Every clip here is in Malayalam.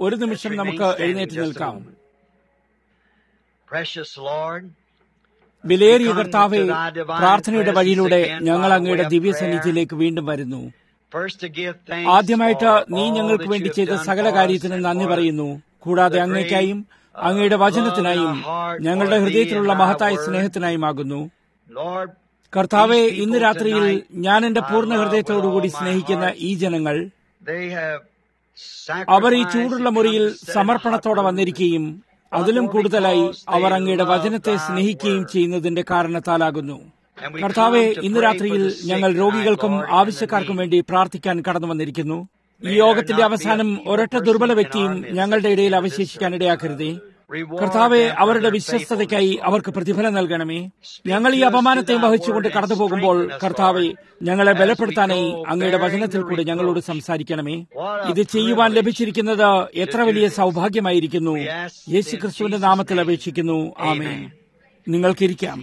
ഒരു നിമിഷം നമുക്ക് എഴുന്നേറ്റ് നിൽക്കാം Precious Lord, വിലയേറിയ കർത്താവെ പ്രാർത്ഥനയുടെ വഴിയിലൂടെ ഞങ്ങൾ അങ്ങയുടെ ദിവ്യസന്നിധിയിലേക്ക് വീണ്ടും വരുന്നു first to give thanks ആദ്യമായിട്ട് for നീ all ഞങ്ങൾക്ക് that വേണ്ടി you have ചെയ്ത done സകല for us കാര്യത്തിനും and നന്ദി for പറയുന്നു കൂടാതെ അങ്ങേക്കായും അങ്ങയുടെ വചനത്തിനായും ഞങ്ങളുടെ ഹൃദയത്തിലുള്ള മഹത്തായ സ്നേഹത്തിനായുമാകുന്നു Lord, കർത്താവെ ഇന്ന് രാത്രിയിൽ ഞാൻ എന്റെ പൂർണ്ണ ഹൃദയത്തോടുകൂടി സ്നേഹിക്കുന്ന ഈ ജനങ്ങൾ they have അവർ ഈ sacrificed ചൂടുള്ള and മുറിയിൽ come to sit സമർപ്പണത്തോടെ hot വന്നിരിക്കുകയും അതിലും കൂടുതലായി അവർ അങ്ങയുടെ വചനത്തെ സ്നേഹിക്കുകയും ചെയ്യുന്നതിന്റെ കാരണത്താലാകുന്നു കർത്താവെ ഇന്ന് രാത്രിയിൽ ഞങ്ങൾ രോഗികൾക്കും ആവശ്യക്കാർക്കും വേണ്ടി പ്രാർത്ഥിക്കാൻ കടന്നു വന്നിരിക്കുന്നു ഈ യോഗത്തിന്റെ അവസാനം ഒരൊറ്റ ദുർബല വ്യക്തിയും ഞങ്ങളുടെ ഇടയിൽ അവശേഷിക്കാൻ ഇടയാക്കരുതേ കർത്താവെ അവരുടെ വിശ്വസ്തതയ്ക്കായി അവർക്ക് പ്രതിഫലം നൽകണമേ ഞങ്ങൾ ഈ അപമാനത്തെ വഹിച്ചുകൊണ്ട് കടന്നു പോകുമ്പോൾ കർത്താവെ ഞങ്ങളെ ബലപ്പെടുത്താനായി അങ്ങയുടെ വചനത്തിൽ കൂടി ഞങ്ങളോട് സംസാരിക്കണമേ ഇത് ചെയ്യുവാൻ ലഭിച്ചിരിക്കുന്നത് എത്ര വലിയ സൗഭാഗ്യമായിരിക്കുന്നു യേശു ക്രിസ്തുവിന്റെ നാമത്തിൽ അപേക്ഷിക്കുന്നു ആമേ നിങ്ങൾക്കിരിക്കാം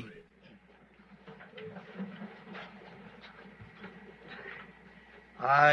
I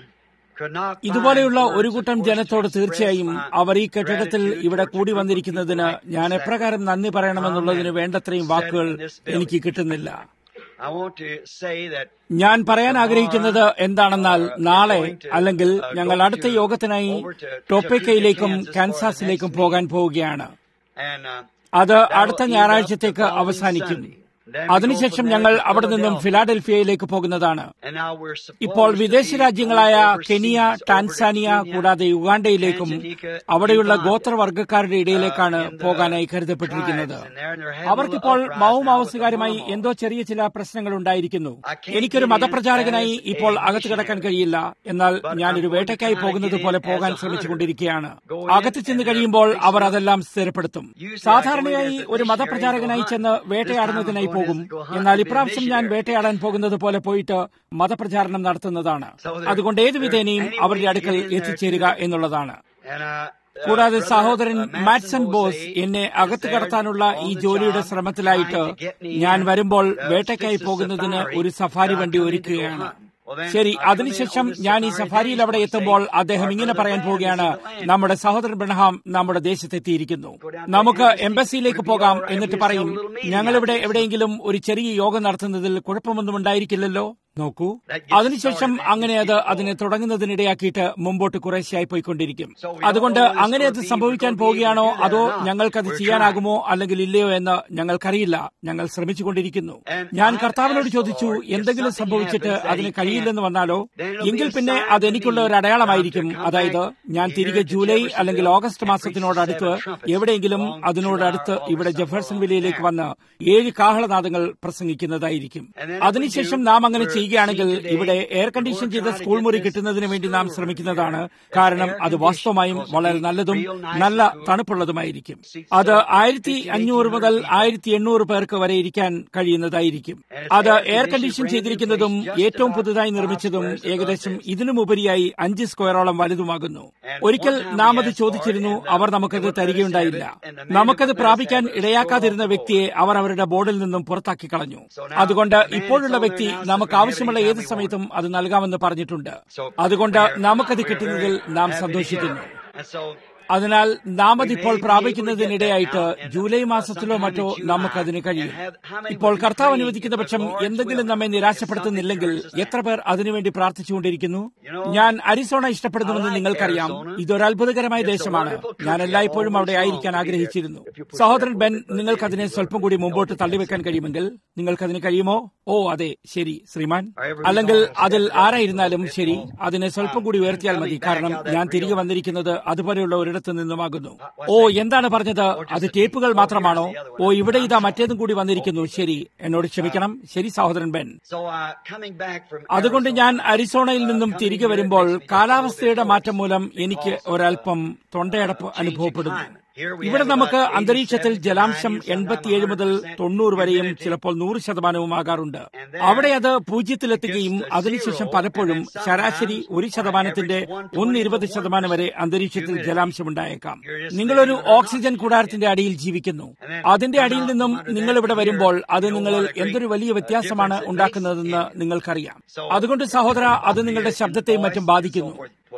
could not find ഇതുപോലെയുള്ള ഒരു words കൂട്ടം of words ജനത്തോട് to തീർച്ചയായും express my അവർ ഈ കെട്ടിടത്തിൽ gratitude ഇവിടെ towards കൂടി your വന്നിരിക്കുന്നതിന് people like ഞാൻ this എപ്രകാരം നന്ദി പറയണമെന്നുള്ളതിന് വേണ്ടത്രയും വാക്കുകൾ in this building. എനിക്ക് കിട്ടുന്നില്ല I want to say that ഞാൻ പറയാൻ ആഗ്രഹിക്കുന്നത് എന്താണെന്നാൽ നാളെ അല്ലെങ്കിൽ ഞങ്ങൾ അടുത്ത യോഗത്തിനായി ടോപ്പേക്കയിലേക്കും കാൻസാസിലേക്കും പോകാൻ പോവുകയാണ് and uh, അത് അടുത്ത ഞായറാഴ്ചത്തേക്ക് അവസാനിക്കും അതിനുശേഷം ഞങ്ങൾ അവിടെ നിന്നും ഫിലാഡൽഫിയയിലേക്ക് പോകുന്നതാണ് and now we're supposed ഇപ്പോൾ to വിദേശ be രാജ്യങ്ങളായ overseas Kenya over to Tanzania Kenya, കൂടാതെ യുഗാണ്ടയിലേക്കും Tanzania, അവിടെയുള്ള Uganda. ഗോത്രവർഗക്കാരുടെ ഇടയിലേക്കാണ് Uh, in the പോകാനായി കരുതപ്പെട്ടിരിക്കുന്നത് tribes, and they're- they're having a അവർക്കിപ്പോൾ little uprising മൗ now with മാവോസുകാരുമായി the Mau Mau. എന്തോ ചെറിയ ചില പ്രശ്നങ്ങൾ ഉണ്ടായിരിക്കുന്നു I can't എനിക്കൊരു get in മതപ്രചാരകനായി as a ഇപ്പോൾ അകത്ത് കിടക്കാൻ missionary. കഴിയില്ല എന്നാൽ But ഞാനൊരു I'm going to വേട്ടയ്ക്കായി try to പോകുന്നത് get in പോലെ as പോകാൻ a ശ്രമിച്ചുകൊണ്ടിരിക്കുകയാണ് hunter. Go in അകത്ത് ചെന്ന് and കഴിയുമ്പോൾ they're അവർ fixing അതെല്ലാം സ്ഥിരപ്പെടുത്തും Usually I go സാധാരണയായി in as a ഒരു missionary മതപ്രചാരകനായി to go ചെന്ന് hunt. വേട്ടയാടുന്നതിനായി This time I'm പോകും going to go hunt എന്നാൽ and be a ഇപ്രാവശ്യം ഞാൻ missionary. വേട്ടയാടാൻ പോകുന്നത് പോലെ പോയിട്ട് മതപ്രചാരണം നടത്തുന്നതാണ് So there- അതുകൊണ്ട് ഏത് വിധേനയും there- അവരുടെ അടുക്കൽ any way to get in there എത്തിച്ചേരുക to- എന്നുള്ളതാണ് And, uh, uh, കൂടാതെ brother, സഹോദരൻ uh, Matson Matson Bose Bose എന്നെ is അകത്ത് there കടത്താനുള്ള on ഈ the ജോലിയുടെ job, ശ്രമത്തിലായിട്ട് trying to get me ഞാൻ in, വരുമ്പോൾ uh, വേട്ടയ്ക്കായി fix the പോകുന്നതിന് safari, ഒരു സഫാരി uh, വണ്ടി coming to go ഒരുക്കുകയാണ് hunting. Well, then, ശരി I come in അതിനുശേഷം on this ഞാൻ ഈ safari, സഫാരിയിൽ then അവിടെ he's എത്തുമ്പോൾ gonna say, അദ്ദേഹം "Our ഇങ്ങനെ brother പറയാൻ Branham പോവുകയാണ് is in the land." നമ്മുടെ സഹോദരൻ ബ്രഹ്ഹാം നമ്മുടെ ദേശത്തെത്തിയിരിക്കുന്നു നമുക്ക് എംബസിയിലേക്ക് പോകാം എന്നിട്ട് പറയും ഞങ്ങളിവിടെ എവിടെയെങ്കിലും ഒരു ചെറിയ യോഗം നടത്തുന്നതിൽ കുഴപ്പമൊന്നും ഉണ്ടായിരിക്കില്ലല്ലോ നോക്കൂ അതിനുശേഷം അങ്ങനെ അത് അതിനെ തുടങ്ങുന്നതിനിടയാക്കിയിട്ട് മുമ്പോട്ട് കുറേശ്ശെയായി പോയിക്കൊണ്ടിരിക്കും അതുകൊണ്ട് അങ്ങനെ അത് സംഭവിക്കാൻ പോവുകയാണോ അതോ ഞങ്ങൾക്കത് ചെയ്യാനാകുമോ അല്ലെങ്കിൽ ഇല്ലയോ എന്ന് ഞങ്ങൾക്കറിയില്ല ഞങ്ങൾ ശ്രമിച്ചുകൊണ്ടിരിക്കുന്നു ഞാൻ കർത്താവിനോട് ചോദിച്ചു എന്തെങ്കിലും സംഭവിച്ചിട്ട് അതിന് കഴിയില്ലെന്ന് വന്നാലോ എങ്കിൽ പിന്നെ അത് എനിക്കുള്ള ഒരു അടയാളമായിരിക്കും അതായത് ഞാൻ തിരികെ ജൂലൈ അല്ലെങ്കിൽ ഓഗസ്റ്റ് മാസത്തിനോടടുത്ത് എവിടെയെങ്കിലും അതിനോടടുത്ത് ഇവിടെ ജെഫേഴ്സൺ വില്ലയിലേക്ക് വന്ന് ഏഴ് കാഹളനാദങ്ങൾ പ്രസംഗിക്കുന്നതായിരിക്കും അതിനുശേഷം നാം അങ്ങനെ ചെയ്യുകയാണെങ്കിൽ ഇവിടെ എയർ കണ്ടീഷൻ ചെയ്ത സ്കൂൾ മുറി കിട്ടുന്നതിന് വേണ്ടി നാം ശ്രമിക്കുന്നതാണ് കാരണം അത് വാസ്തവമായും വളരെ നല്ലതും നല്ല തണുപ്പുള്ളതുമായിരിക്കും അത് ആയിരത്തി അഞ്ഞൂറ് മുതൽ ആയിരത്തി എണ്ണൂറ് പേർക്ക് വരെ ഇരിക്കാൻ കഴിയുന്നതായിരിക്കും അത് എയർ കണ്ടീഷൻ ചെയ്തിരിക്കുന്നതും ഏറ്റവും പുതുതായി നിർമ്മിച്ചതും ഏകദേശം ഇതിനുമുപരിയായി അഞ്ച് സ്ക്വയറോളം വലുതുമാകുന്നു ഒരിക്കൽ നാം അത് ചോദിച്ചിരുന്നു അവർ നമുക്കത് തരികയുണ്ടായില്ല നമുക്കത് പ്രാപിക്കാൻ ഇടയാക്കാതിരുന്ന വ്യക്തിയെ അവർ അവരുടെ ബോർഡിൽ നിന്നും പുറത്താക്കി കളഞ്ഞു അതുകൊണ്ട് ഇപ്പോഴുള്ള വ്യക്തി നമുക്ക് ആവശ്യമുള്ള ഏത് സമയത്തും അത് നൽകാമെന്ന് പറഞ്ഞിട്ടുണ്ട് അതുകൊണ്ട് നമുക്കത് കിട്ടുന്നതിൽ നാം സന്തോഷിക്കുന്നു And so അതിനാൽ നാം അതിപ്പോൾ പ്രാപിക്കുന്നതിനിടെയായിട്ട് ജൂലൈ മാസത്തിലോ മറ്റോ നമുക്കതിന് കഴിയും ഇപ്പോൾ കർത്താവ് അനുവദിക്കുന്ന പക്ഷം എന്തെങ്കിലും നമ്മെ നിരാശപ്പെടുത്തുന്നില്ലെങ്കിൽ എത്ര പേർ അതിനുവേണ്ടി പ്രാർത്ഥിച്ചുകൊണ്ടിരിക്കുന്നു ഞാൻ അരിസോണ ഇഷ്ടപ്പെടുന്നുവെന്ന് നിങ്ങൾക്കറിയാം ഇതൊരു അത്ഭുതകരമായ ദേശമാണ് ഞാൻ എല്ലായ്പ്പോഴും അവിടെ ആയിരിക്കാൻ ആഗ്രഹിച്ചിരുന്നു സഹോദരൻ ബെൻ നിങ്ങൾക്കതിനെ സ്വല്പം കൂടി മുമ്പോട്ട് തള്ളിവെക്കാൻ കഴിയുമെങ്കിൽ നിങ്ങൾക്കതിന് കഴിയുമോ ഓ അതെ ശരി ശ്രീമാൻ അല്ലെങ്കിൽ അതിൽ ആരായിരുന്നാലും ശരി അതിനെ സ്വല്പം കൂടി ഉയർത്തിയാൽ മതി കാരണം ഞാൻ തിരികെ വന്നിരിക്കുന്നത് അതുപോലെയുള്ള ഒരിടത്ത് നിന്നുമാകുന്നു ഓ എന്താണ് പറഞ്ഞത് അത് ടേപ്പുകൾ മാത്രമാണോ ഓ ഇവിടെ ഇതാ മറ്റേതും കൂടി വന്നിരിക്കുന്നു ശരി എന്നോട് ക്ഷമിക്കണം ശരി സഹോദരൻ Ben So uh, coming back from അതുകൊണ്ട് ഞാൻ അരിസോണയിൽ നിന്നും തിരികെ വരുമ്പോൾ കാലാവസ്ഥയുടെ മാറ്റം മൂലം എനിക്ക് ഒരല്പം തൊണ്ടയടപ്പ് അനുഭവപ്പെടുന്നു ഇവിടെ നമുക്ക് അന്തരീക്ഷത്തിൽ ജലാംശം എൺപത്തിയേഴ് മുതൽ തൊണ്ണൂറ് വരെയും ചിലപ്പോൾ നൂറ് ശതമാനവും ആകാറുണ്ട് അവിടെ അത് പൂജ്യത്തിലെത്തുകയും അതിനുശേഷം പലപ്പോഴും ശരാശരി ഒരു ശതമാനത്തിന്റെ ഒന്ന് ഇരുപത് ശതമാനം വരെ അന്തരീക്ഷത്തിൽ ജലാംശം ഉണ്ടായേക്കാം നിങ്ങളൊരു ഓക്സിജൻ കൂടാരത്തിന്റെ അടിയിൽ ജീവിക്കുന്നു അതിന്റെ അടിയിൽ നിന്നും നിങ്ങൾ ഇവിടെ വരുമ്പോൾ അത് നിങ്ങളിൽ എന്തൊരു വലിയ വ്യത്യാസമാണ് ഉണ്ടാക്കുന്നതെന്ന് നിങ്ങൾക്കറിയാം അതുകൊണ്ട് സഹോദര അത് നിങ്ങളുടെ ശബ്ദത്തെയും മറ്റും ബാധിക്കുന്നു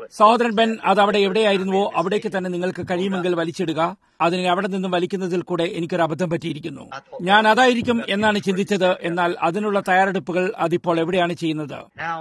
സഹോദരൻ ബെൻ അത് അവിടെ എവിടെയായിരുന്നുവോ അവിടേക്ക് തന്നെ നിങ്ങൾക്ക് കഴിയുമെങ്കിൽ വലിച്ചിടുക അതിനെ അവിടെ നിന്നും വലിക്കുന്നതിൽ കൂടെ എനിക്കൊരു അബദ്ധം പറ്റിയിരിക്കുന്നു ഞാൻ അതായിരിക്കും എന്നാണ് ചിന്തിച്ചത് എന്നാൽ അതിനുള്ള തയ്യാറെടുപ്പുകൾ അതിപ്പോൾ എവിടെയാണ് ചെയ്യുന്നത് Now,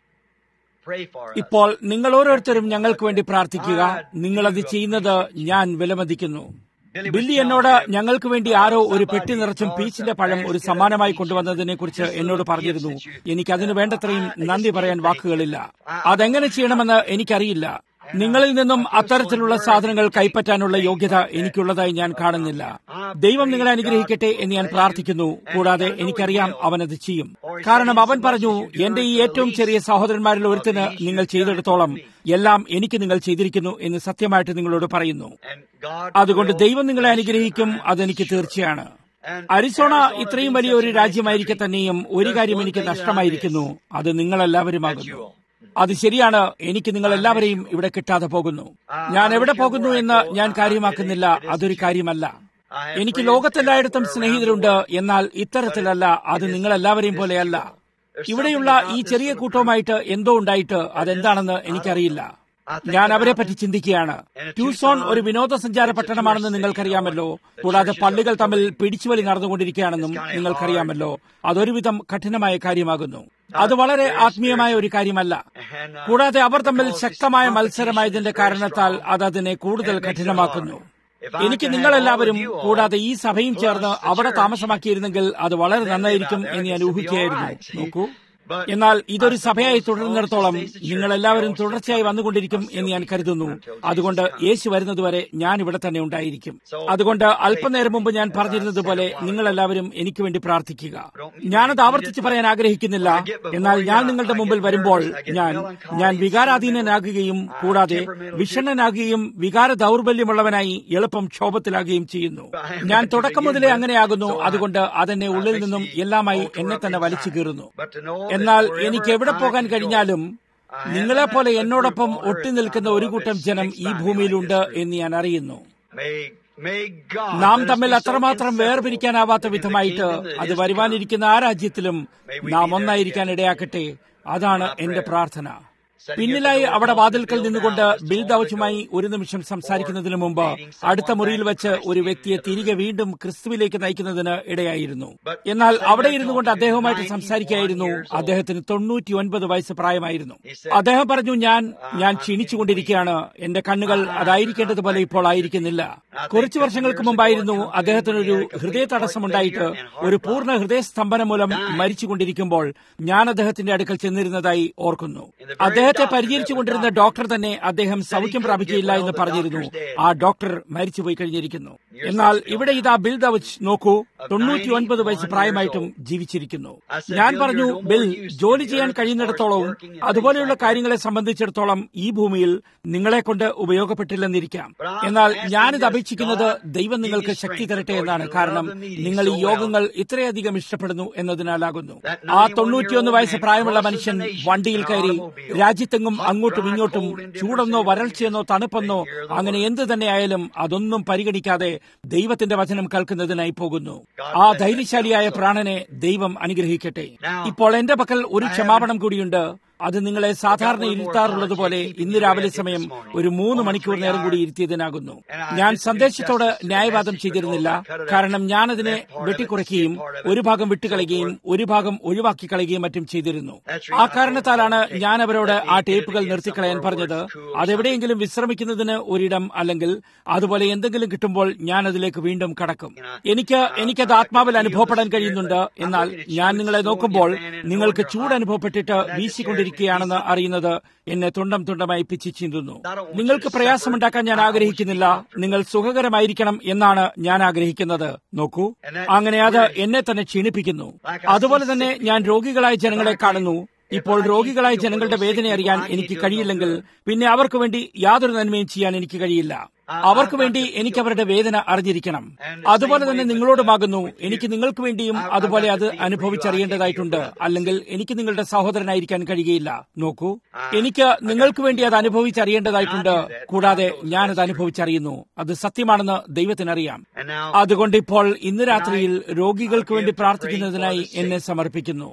pray for us. ഇപ്പോൾ നിങ്ങൾ ഓരോരുത്തരും ഞങ്ങൾക്ക് വേണ്ടി പ്രാർത്ഥിക്കുക നിങ്ങളത് ചെയ്യുന്നത് ഞാൻ വിലമതിക്കുന്നു ബില്ലി എന്നോട് ഞങ്ങൾക്ക് വേണ്ടി ആരോ ഒരു പെട്ടി നിറച്ചും പീച്ചിന്റെ പഴം ഒരു സമ്മാനമായി കൊണ്ടുവന്നതിനെ കുറിച്ച് എന്നോട് പറഞ്ഞിരുന്നു എനിക്ക് അതിന് വേണ്ടത്രയും നന്ദി പറയാൻ വാക്കുകളില്ല അതെങ്ങനെ ചെയ്യണമെന്ന് എനിക്കറിയില്ല നിങ്ങളിൽ നിന്നും അത്തരത്തിലുള്ള സാധനങ്ങൾ കൈപ്പറ്റാനുള്ള യോഗ്യത എനിക്കുള്ളതായി ഞാൻ കാണുന്നില്ല ദൈവം നിങ്ങളെ അനുഗ്രഹിക്കട്ടെ എന്ന് ഞാൻ പ്രാർത്ഥിക്കുന്നു കൂടാതെ എനിക്കറിയാം അവനത് ചെയ്യും കാരണം അവൻ പറഞ്ഞു എന്റെ ഈ ഏറ്റവും ചെറിയ സഹോദരന്മാരിൽ ഒരുത്തിന് നിങ്ങൾ ചെയ്തെടുത്തോളം എല്ലാം എനിക്ക് നിങ്ങൾ ചെയ്തിരിക്കുന്നു എന്ന് സത്യമായിട്ട് നിങ്ങളോട് പറയുന്നു And God അതുകൊണ്ട് will ദൈവം നിങ്ങളെ അനുഗ്രഹിക്കും അതെനിക്ക് തീർച്ചയാണ് അരിസോണ ഇത്രയും വലിയ ഒരു രാജ്യമായിരിക്കെ തന്നെയും ഒരു കാര്യം എനിക്ക് നഷ്ടമായിരിക്കുന്നു അത് നിങ്ങളെല്ലാവരുമാകുന്നു അത് ശരിയാണ് എനിക്ക് നിങ്ങൾ എല്ലാവരെയും ഇവിടെ കിട്ടാതെ പോകുന്നു ഞാൻ എവിടെ പോകുന്നു എന്ന് ഞാൻ കാര്യമാക്കുന്നില്ല അതൊരു കാര്യമല്ല എനിക്ക് ലോകത്തെല്ലായിടത്തും സ്നേഹിതരുണ്ട് എന്നാൽ ഇത്തരത്തിലല്ല അത് നിങ്ങളെല്ലാവരെയും പോലെയല്ല ഇവിടെയുള്ള ഈ ചെറിയ കൂട്ടവുമായിട്ട് എന്തോ ഉണ്ടായിട്ട് അതെന്താണെന്ന് എനിക്കറിയില്ല ഞാൻ അവരെ പറ്റി ചിന്തിക്കുകയാണ് ട്യൂസോൺ ഒരു വിനോദസഞ്ചാര പട്ടണമാണെന്ന് നിങ്ങൾക്കറിയാമല്ലോ കൂടാതെ പള്ളികൾ തമ്മിൽ പിടിച്ചുവലി നടന്നുകൊണ്ടിരിക്കുകയാണെന്നും നിങ്ങൾക്കറിയാമല്ലോ അതൊരുവിധം കഠിനമായ കാര്യമാകുന്നു അത് വളരെ ആത്മീയമായ ഒരു കാര്യമല്ല and uh, കൂടാതെ അവർ തമ്മിൽ ശക്തമായ മത്സരമായതിന്റെ കാരണത്താൽ അത് അതിനെ കൂടുതൽ കഠിനമാക്കുന്നു എനിക്ക് നിങ്ങളെല്ലാവരും കൂടാതെ ഈ സഭയും ചേർന്ന് അവിടെ താമസമാക്കിയിരുന്നെങ്കിൽ അത് വളരെ നന്നായിരിക്കും എന്ന് ഞാൻ ഊഹിക്കുകയായിരുന്നു നോക്കൂ എന്നാൽ ഇതൊരു സഭയായി തുടരുന്നിടത്തോളം നിങ്ങൾ എല്ലാവരും തുടർച്ചയായി വന്നുകൊണ്ടിരിക്കും എന്ന് ഞാൻ കരുതുന്നു അതുകൊണ്ട് യേശു വരുന്നതുവരെ ഞാൻ ഇവിടെ തന്നെ ഉണ്ടായിരിക്കും അതുകൊണ്ട് അല്പനേരം മുമ്പ് ഞാൻ പറഞ്ഞിരുന്നത് പോലെ നിങ്ങൾ എല്ലാവരും എനിക്ക് വേണ്ടി പ്രാർത്ഥിക്കുക ഞാനത് ആവർത്തിച്ച് പറയാൻ ആഗ്രഹിക്കുന്നില്ല എന്നാൽ ഞാൻ നിങ്ങളുടെ മുമ്പിൽ വരുമ്പോൾ ഞാൻ ഞാൻ വികാരാധീനനാകുകയും കൂടാതെ വിഷണ്ണനാകുകയും വികാര ദൗർബല്യമുള്ളവനായി എളുപ്പം ക്ഷോഭത്തിലാകുകയും ചെയ്യുന്നു ഞാൻ തുടക്കം മുതലേ അങ്ങനെയാകുന്നു അതുകൊണ്ട് അതെന്നെ ഉള്ളിൽ നിന്നും എല്ലാമായി എന്നെ തന്നെ വലിച്ചു കീറുന്നു but to know എന്നാൽ എനിക്ക് എവിടെ പോകാൻ കഴിഞ്ഞാലും നിങ്ങളെപ്പോലെ എന്നോടൊപ്പം ഒട്ടി നിൽക്കുന്ന ഒരു കൂട്ടം ജനം ഈ ഭൂമിയിലുണ്ട് എന്ന് ഞാൻ അറിയുന്നു may, may God നാം let us തമ്മിൽ be so അത്രമാത്രം inseparable വേർപിരിക്കാനാവാത്ത in the വിധമായിട്ട് kingdom that അത് is to വരുവാനിരിക്കുന്ന ആ രാജ്യത്തിലും നാം ഒന്നായിരിക്കാൻ ഇടയാക്കട്ടെ അതാണ് എന്റെ പ്രാർത്ഥന പിന്നിലായി അവിടെ വാതിൽക്കൽ നിന്നുകൊണ്ട് ബിൽ ദൌച്ചുമായി ഒരു നിമിഷം സംസാരിക്കുന്നതിന് മുമ്പ് അടുത്ത മുറിയിൽ വെച്ച് ഒരു വ്യക്തിയെ തിരികെ വീണ്ടും ക്രിസ്തുവിലേക്ക് നയിക്കുന്നതിന് ഇടയായിരുന്നു എന്നാൽ അവിടെ ഇരുന്നു കൊണ്ട് അദ്ദേഹവുമായിട്ട് സംസാരിക്കുകയായിരുന്നു അദ്ദേഹത്തിന് തൊണ്ണൂറ്റി ഒൻപത് വയസ്സ് പ്രായമായിരുന്നു അദ്ദേഹം പറഞ്ഞു ഞാൻ ഞാൻ ക്ഷീണിച്ചുകൊണ്ടിരിക്കുകയാണ് എന്റെ കണ്ണുകൾ അതായിരിക്കേണ്ടതുപോലെ ഇപ്പോൾ ആയിരിക്കുന്നില്ല കുറച്ചു വർഷങ്ങൾക്ക് മുമ്പായിരുന്നു അദ്ദേഹത്തിനൊരു ഹൃദയ തടസ്സമുണ്ടായിട്ട് ഒരു പൂർണ്ണ ഹൃദയസ്തംഭനം മൂലം മരിച്ചുകൊണ്ടിരിക്കുമ്പോൾ ഞാൻ അദ്ദേഹത്തിന്റെ അടുക്കൽ ചെന്നിരുന്നതായി ഓർക്കുന്നു അദ്ദേഹത്തെ പരിചരിച്ചുകൊണ്ടിരുന്ന ഡോക്ടർ തന്നെ അദ്ദേഹം സൗഖ്യം പ്രാപിക്കുകയില്ല എന്ന് പറഞ്ഞിരുന്നു ആ ഡോക്ടർ മരിച്ചുപോയി കഴിഞ്ഞിരിക്കുന്നു എന്നാൽ ഇവിടെ ഇതാ ബിൽ ദവച്ച് നോക്കൂ തൊണ്ണൂറ്റി ഒൻപത് വയസ്സ് പ്രായമായിട്ടും ജീവിച്ചിരിക്കുന്നു ഞാൻ പറഞ്ഞു ബിൽ ജോലി ചെയ്യാൻ കഴിയുന്നിടത്തോളവും അതുപോലെയുള്ള കാര്യങ്ങളെ സംബന്ധിച്ചിടത്തോളം ഈ ഭൂമിയിൽ നിങ്ങളെ കൊണ്ട് ഉപയോഗപ്പെട്ടില്ലെന്നിരിക്കാം എന്നാൽ ഞാനിത് അപേക്ഷിക്കുന്നത് ദൈവം നിങ്ങൾക്ക് ശക്തി തരട്ടെ എന്നാണ് കാരണം നിങ്ങൾ ഈ യോഗങ്ങൾ ഇത്രയധികം ഇഷ്ടപ്പെടുന്നു എന്നതിനാലാകുന്നു ആ തൊണ്ണൂറ്റിയൊന്ന് വയസ്സ് പ്രായമുള്ള മനുഷ്യൻ വണ്ടിയിൽ കയറി രാജ്യത്തെങ്ങും അങ്ങോട്ടും ഇങ്ങോട്ടും ചൂടെന്നോ വരൾച്ചയെന്നോ തണുപ്പെന്നോ അങ്ങനെ എന്ത് തന്നെയായാലും അതൊന്നും പരിഗണിക്കാതെ ദൈവത്തിന്റെ വചനം കേൾക്കുന്നതിനായി പോകുന്നു ആ ധൈര്യശാലിയായ പ്രാണനെ ദൈവം അനുഗ്രഹിക്കട്ടെ ഇപ്പോൾ എന്റെ പക്കൽ ഒരു ക്ഷമാപണം കൂടിയുണ്ട് അത് നിങ്ങളെ സാധാരണ ഇരുത്താറുള്ളതുപോലെ ഇന്ന് രാവിലെ സമയം ഒരു മൂന്ന് മണിക്കൂർ നേരം കൂടി ഇരുത്തിയതിനാകുന്നു ഞാൻ സന്ദേശത്തോട് ന്യായവാദം ചെയ്തിരുന്നില്ല കാരണം ഞാനതിനെ വെട്ടിക്കുറയ്ക്കുകയും ഒരു ഭാഗം വിട്ടുകളയുകയും ഒരു ഭാഗം ഒഴിവാക്കി കളയുകയും മറ്റും ചെയ്തിരുന്നു ആ കാരണത്താലാണ് ഞാൻ അവരോട് ആ ടേപ്പുകൾ നിർത്തിക്കളയാൻ പറഞ്ഞത് അതെവിടെയെങ്കിലും വിശ്രമിക്കുന്നതിന് ഒരിടം അല്ലെങ്കിൽ അതുപോലെ എന്തെങ്കിലും കിട്ടുമ്പോൾ ഞാൻ അതിലേക്ക് വീണ്ടും കടക്കും എനിക്ക് എനിക്കത് ആത്മാവിൽ അനുഭവപ്പെടാൻ കഴിയുന്നുണ്ട് എന്നാൽ ഞാൻ നിങ്ങളെ നോക്കുമ്പോൾ നിങ്ങൾക്ക് ചൂട് അനുഭവപ്പെട്ടിട്ട് വീശിക്കൊണ്ടിരിക്കുകയാണെന്ന് അറിയുന്നത് എന്നെ തുണ്ടം തുണ്ടമായി പിച്ചി ചിന്തുന്നു നിങ്ങൾക്ക് പ്രയാസമുണ്ടാക്കാൻ ഞാൻ ആഗ്രഹിക്കുന്നില്ല നിങ്ങൾ സുഖകരമായിരിക്കണം എന്നാണ് ഞാൻ ആഗ്രഹിക്കുന്നത് നോക്കൂ അങ്ങനെ അത് എന്നെ തന്നെ ക്ഷീണിപ്പിക്കുന്നു അതുപോലെ തന്നെ ഞാൻ രോഗികളായ ജനങ്ങളെ കാണുന്നു ഇപ്പോൾ രോഗികളായ ജനങ്ങളുടെ വേദന അറിയാൻ എനിക്ക് കഴിയില്ലെങ്കിൽ പിന്നെ അവർക്ക് വേണ്ടി യാതൊരു നന്മയും ചെയ്യാൻ എനിക്ക് കഴിയില്ല അവർക്ക് വേണ്ടി എനിക്ക് അവരുടെ വേദന അറിഞ്ഞിരിക്കണം അതുപോലെ തന്നെ നിങ്ങളോടുമാകുന്നു എനിക്ക് നിങ്ങൾക്ക് വേണ്ടിയും അതുപോലെ അത് അനുഭവിച്ചറിയേണ്ടതായിട്ടുണ്ട് അല്ലെങ്കിൽ എനിക്ക് നിങ്ങളുടെ സഹോദരനായിരിക്കാൻ കഴിയുകയില്ല നോക്കൂ എനിക്ക് നിങ്ങൾക്ക് വേണ്ടി അത് അനുഭവിച്ചറിയേണ്ടതായിട്ടുണ്ട് കൂടാതെ ഞാനത് അനുഭവിച്ചറിയുന്നു അത് സത്യമാണെന്ന് ദൈവത്തിനറിയാം And now, അതുകൊണ്ട് ഇപ്പോൾ ഇന്ന് രാത്രിയിൽ രോഗികൾക്ക് വേണ്ടി പ്രാർത്ഥിക്കുന്നതിനായി എന്നെ സമർപ്പിക്കുന്നു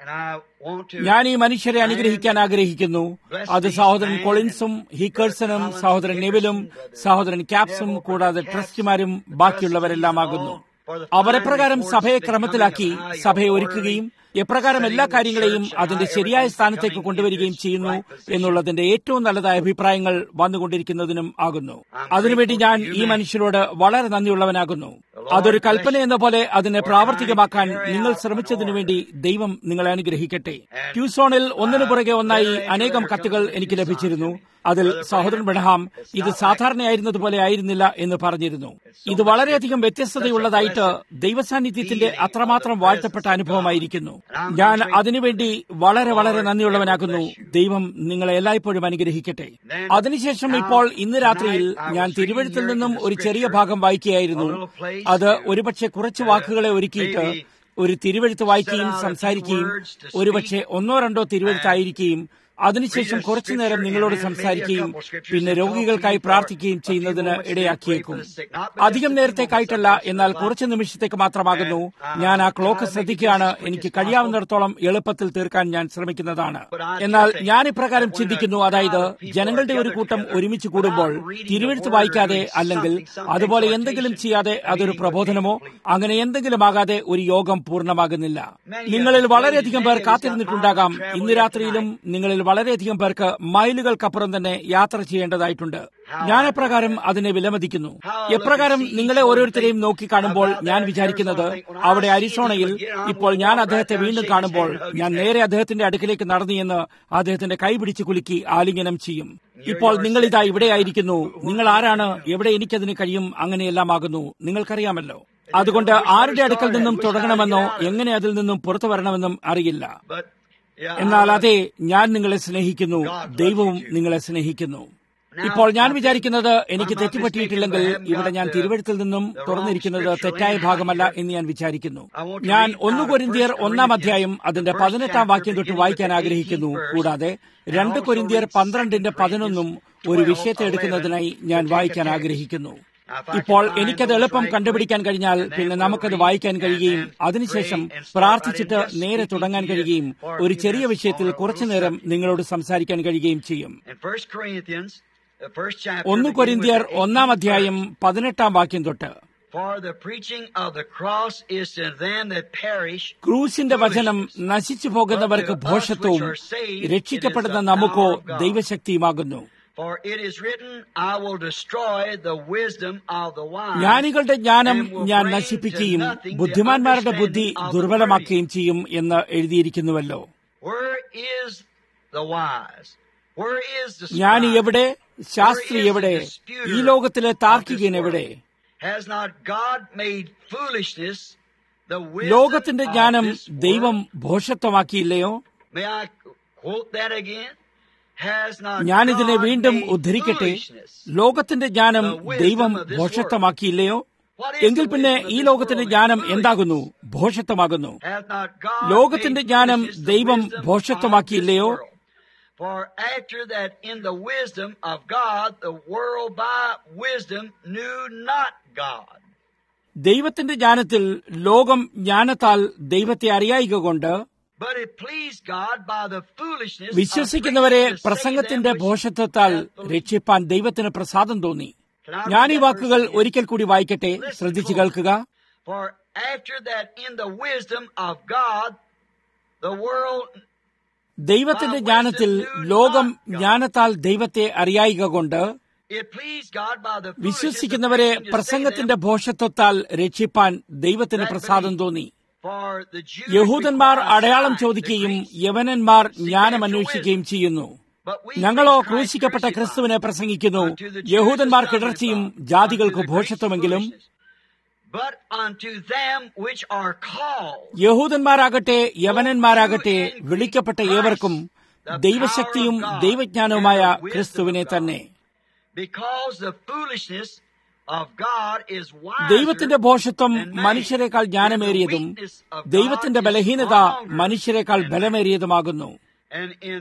And I want to ഞാൻ ഈ മനുഷ്യരെ അനുഗ്രഹിക്കാൻ ആഗ്രഹിക്കുന്നു അത് സഹോദരൻ കൊളിൻസും ഹീക്കേഴ്സണും സഹോദരൻ നെവിലും സഹോദരൻ ക്യാപ്സും കൂടാതെ ട്രസ്റ്റിമാരും ബാക്കിയുള്ളവരെല്ലാമാകുന്നു അവർ എപ്രകാരം സഭയെ ക്രമത്തിലാക്കി സഭയെ ഒരുക്കുകയും എപ്രകാരം എല്ലാ കാര്യങ്ങളെയും അതിന്റെ ശരിയായ സ്ഥാനത്തേക്ക് കൊണ്ടുവരികയും ചെയ്യുന്നു എന്നുള്ളതിന്റെ ഏറ്റവും നല്ലതായ അഭിപ്രായങ്ങൾ വന്നുകൊണ്ടിരിക്കുന്നതിനും ആകുന്നു അതിനുവേണ്ടി ഞാൻ ഈ മനുഷ്യരോട് വളരെ നന്ദിയുള്ളവനാകുന്നു അതൊരു കൽപ്പന എന്ന പോലെ അതിനെ പ്രാവർത്തികമാക്കാൻ നിങ്ങൾ ശ്രമിച്ചതിനു വേണ്ടി ദൈവം നിങ്ങളെ അനുഗ്രഹിക്കട്ടെ ട്യൂസോണിൽ ഒന്നിനു പുറകെ ഒന്നായി അനേകം കത്തുകൾ എനിക്ക് ലഭിച്ചിരുന്നു അതിൽ സഹോദരൻ ബെഡഹാം ഇത് സാധാരണയായിരുന്നതുപോലെ ആയിരുന്നില്ല എന്ന് പറഞ്ഞിരുന്നു ഇത് വളരെയധികം വ്യത്യസ്തതയുള്ളതായിട്ട് ദൈവസാന്നിധ്യത്തിന്റെ അത്രമാത്രം വാഴ്ത്തപ്പെട്ട അനുഭവമായിരിക്കുന്നു ഞാൻ അതിനുവേണ്ടി വളരെ വളരെ നന്ദിയുള്ളവനാകുന്നു ദൈവം നിങ്ങളെ എല്ലായ്പ്പോഴും അനുഗ്രഹിക്കട്ടെ അതിനുശേഷം ഇപ്പോൾ ഇന്ന് രാത്രിയിൽ ഞാൻ തിരുവഴുത്തിൽ നിന്നും ഒരു ചെറിയ ഭാഗം വായിക്കുകയായിരുന്നു അത് ഒരുപക്ഷെ കുറച്ച് വാക്കുകളെ ഒരുക്കിയിട്ട് ഒരു തിരുവഴുത്ത് വായിക്കുകയും സംസാരിക്കുകയും ഒരുപക്ഷെ ഒന്നോ രണ്ടോ തിരുവഴുത്തായിരിക്കുകയും അതിനുശേഷം കുറച്ചു നേരം നിങ്ങളോട് സംസാരിക്കുകയും പിന്നെ രോഗികൾക്കായി പ്രാർത്ഥിക്കുകയും ചെയ്യുന്നതിന് ഇടയാക്കിയേക്കും അധികം നേരത്തേക്കായിട്ടല്ല എന്നാൽ കുറച്ച് നിമിഷത്തേക്ക് മാത്രമാകുന്നു ഞാൻ ആ ക്ലോക്ക് ശ്രദ്ധിക്കുകയാണ് എനിക്ക് കഴിയാവുന്നിടത്തോളം എളുപ്പത്തിൽ തീർക്കാൻ ഞാൻ ശ്രമിക്കുന്നതാണ് എന്നാൽ ഞാൻ ഇപ്രകാരം ചിന്തിക്കുന്നു അതായത് ജനങ്ങളുടെ ഒരു കൂട്ടം ഒരുമിച്ച് കൂടുമ്പോൾ തിരുവഴുത്ത് വായിക്കാതെ അല്ലെങ്കിൽ അതുപോലെ എന്തെങ്കിലും ചെയ്യാതെ അതൊരു പ്രബോധനമോ അങ്ങനെ എന്തെങ്കിലും ആകാതെ ഒരു യോഗം പൂർണ്ണമാകുന്നില്ല നിങ്ങളിൽ വളരെയധികം പേർ കാത്തിരുന്നിട്ടുണ്ടാകാം ഇന്ന് രാത്രിയിലും നിങ്ങളിൽ വളരെയധികം പേർക്ക് മൈലുകൾക്കപ്പുറം തന്നെ യാത്ര ചെയ്യേണ്ടതായിട്ടുണ്ട് ഞാൻ എപ്രകാരം അതിനെ വിലമതിക്കുന്നു എപ്രകാരം നിങ്ങളെ ഓരോരുത്തരെയും നോക്കി കാണുമ്പോൾ ഞാൻ വിചാരിക്കുന്നത് അവിടെ അരിസോണയിൽ ഇപ്പോൾ ഞാൻ അദ്ദേഹത്തെ വീണ്ടും കാണുമ്പോൾ ഞാൻ നേരെ അദ്ദേഹത്തിന്റെ അടുക്കിലേക്ക് നടന്നു എന്ന് അദ്ദേഹത്തിന്റെ കൈ പിടിച്ച് കുലുക്കി ആലിംഗനം ചെയ്യും ഇപ്പോൾ നിങ്ങൾ ഇതാ ഇവിടെയായിരിക്കുന്നു നിങ്ങൾ ആരാണ് എവിടെ എനിക്കതിന് കഴിയും അങ്ങനെയെല്ലാം ആകുന്നു നിങ്ങൾക്കറിയാമല്ലോ അതുകൊണ്ട് ആരുടെ അടുക്കൽ നിന്നും തുടങ്ങണമെന്നോ എങ്ങനെ അതിൽ നിന്നും പുറത്തു വരണമെന്നും അറിയില്ല but yeah, എന്നാൽ അതെ ഞാൻ നിങ്ങളെ സ്നേഹിക്കുന്നു ദൈവവും നിങ്ങളെ സ്നേഹിക്കുന്നു ഇപ്പോൾ ഞാൻ വിചാരിക്കുന്നത് എനിക്ക് തെറ്റുപറ്റിയിട്ടില്ലെങ്കിൽ ഇവിടെ ഞാൻ തിരുവഴുത്തിൽ നിന്നും തുറന്നിരിക്കുന്നത് തെറ്റായ ഭാഗമല്ല എന്ന് ഞാൻ വിചാരിക്കുന്നു ഞാൻ ഒന്ന് കൊരിന്തിയർ ഒന്നാം അധ്യായം അതിന്റെ പതിനെട്ടാം വാക്യം തൊട്ട് വായിക്കാൻ ആഗ്രഹിക്കുന്നു കൂടാതെ രണ്ട് കൊരിന്തിയർ പന്ത്രണ്ടിന്റെ പതിനൊന്നും ഒരു വിഷയത്തെ എടുക്കുന്നതിനായി ഞാൻ വായിക്കാൻ ആഗ്രഹിക്കുന്നു ഇപ്പോൾ എനിക്കത് എളുപ്പം കണ്ടുപിടിക്കാൻ കഴിഞ്ഞാൽ പിന്നെ നമുക്കത് വായിക്കാൻ കഴിയുകയും അതിനുശേഷം പ്രാർത്ഥിച്ചിട്ട് നേരെ തുടങ്ങാൻ കഴിയുകയും ഒരു ചെറിയ വിഷയത്തിൽ കുറച്ചുനേരം നിങ്ങളോട് സംസാരിക്കാൻ കഴിയുകയും ചെയ്യും in First Corinthians, the first chapter, ഒന്ന് beginning with കൊരിന്തിയർ the 18th ഒന്നാം അധ്യായം പതിനെട്ടാം വാക്യം തൊട്ട് For the preaching of the cross is to them that perish, ക്രൂശിന്റെ വചനം നശിച്ചു പോകുന്നവർക്ക് ഭോഷത്വവും രക്ഷിക്കപ്പെടുന്ന നമുക്കോ ദൈവശക്തിയുമാകുന്നു for it is written, I will destroy the wisdom of the wise. ജ്ഞാനികളുടെ ജ്ഞാനം and will ഞാൻ bring to നശിപ്പിക്കുകയും nothing the ബുദ്ധിമാന്മാരുടെ ബുദ്ധി understanding of the ദുർബലമാക്കുകയും ചെയ്യും എന്ന് എഴുതിയിരിക്കുന്നുവല്ലോ foolish. Where is the wise? Where is the ജ്ഞാനി scribe? എവിടെ ശാസ്ത്രി എവിടെ ഈ ലോകത്തിലെ താർക്കികൻ എവിടെ Has not God made foolishness the wisdom ലോകത്തിന്റെ of ജ്ഞാനം this world? ദൈവം ഭോഷത്വമാക്കിയില്ലയോ May I quote that again? Has not ഞാനിതിനെ God വീണ്ടും made ഉദ്ധരിക്കട്ടെ foolishness? ലോകത്തിന്റെ ജ്ഞാനം ദൈവം ഭോഷത്വമാക്കിയില്ലയോ എങ്കിൽ പിന്നെ ഈ ലോകത്തിന്റെ ജ്ഞാനം എന്താകുന്നു ഭോഷത്വമാകുന്നു Hath not God ലോകത്തിന്റെ made ജ്ഞാനം foolishness the ദൈവം wisdom of ഭോഷത്വമാക്കിയില്ലയോ? this world? For after that in the wisdom of God, the world by wisdom knew not God. ദൈവത്തിന്റെ ജ്ഞാനത്തിൽ ലോകം ജ്ഞാനത്താൽ ദൈവത്തെ അറിയായിക കൊണ്ട് But it pleased God by the foolishness of വിശ്വസിക്കുന്നവരെ preaching to save പ്രസംഗത്തിന്റെ them which ഭോഷത്വത്താൽ have believed. രക്ഷിപ്പാൻ ദൈവത്തിന് പ്രസാദം തോന്നി Can I read ഞാൻ ഈ that വാക്കുകൾ verse again? ഒരിക്കൽ കൂടി വായിക്കട്ടെ Listen ശ്രദ്ധിച്ചു close. കേൾക്കുക For after that in the wisdom of God, the world ദൈവത്തിന്റെ ജ്ഞാനത്തിൽ ലോകം ജ്ഞാനത്താൽ ദൈവത്തെ അറിയായിക കൊണ്ട് it pleased God by the foolishness of വിശ്വസിക്കുന്നവരെ preaching to save പ്രസംഗത്തിന്റെ them ഭോഷത്വത്താൽ രക്ഷിപ്പാൻ ദൈവത്തിന് പ്രസാദം തോന്നി For the Jews യഹൂദന്മാർ require അടയാളം signs, ചോദിക്കുകയും the Greeks യവനന്മാർ ജ്ഞാനം അന്വേഷിക്കുകയും ചെയ്യുന്നു But we ഞങ്ങളോ preach Christ ക്രൂശിക്കപ്പെട്ട crucified. ക്രിസ്തുവിനെ പ്രസംഗിക്കുന്നു Unto the Jews യഹൂദന്മാർ is കിടർച്ചയും God, ജാതികൾക്ക് unto the Greeks ഭോഷത്വമെങ്കിലും foolishness. But unto them which are called, യഹൂദന്മാരാകട്ടെ യവനന്മാരാകട്ടെ വിളിക്കപ്പെട്ട ഏവർക്കും ദൈവശക്തിയും ദൈവജ്ഞാനവുമായ ക്രിസ്തുവിനെ തന്നെ because the foolishness of God is wiser ദൈവത്തിന്റെ ഭോഷത്വം than man, മനുഷ്യരെക്കാൾ ജ്ഞാനമേറിയതും and the weakness of God ദൈവത്തിന്റെ is ബലഹീനത stronger മനുഷ്യരെക്കാൾ than man. ബലമേറിയതുമാകുന്നു And in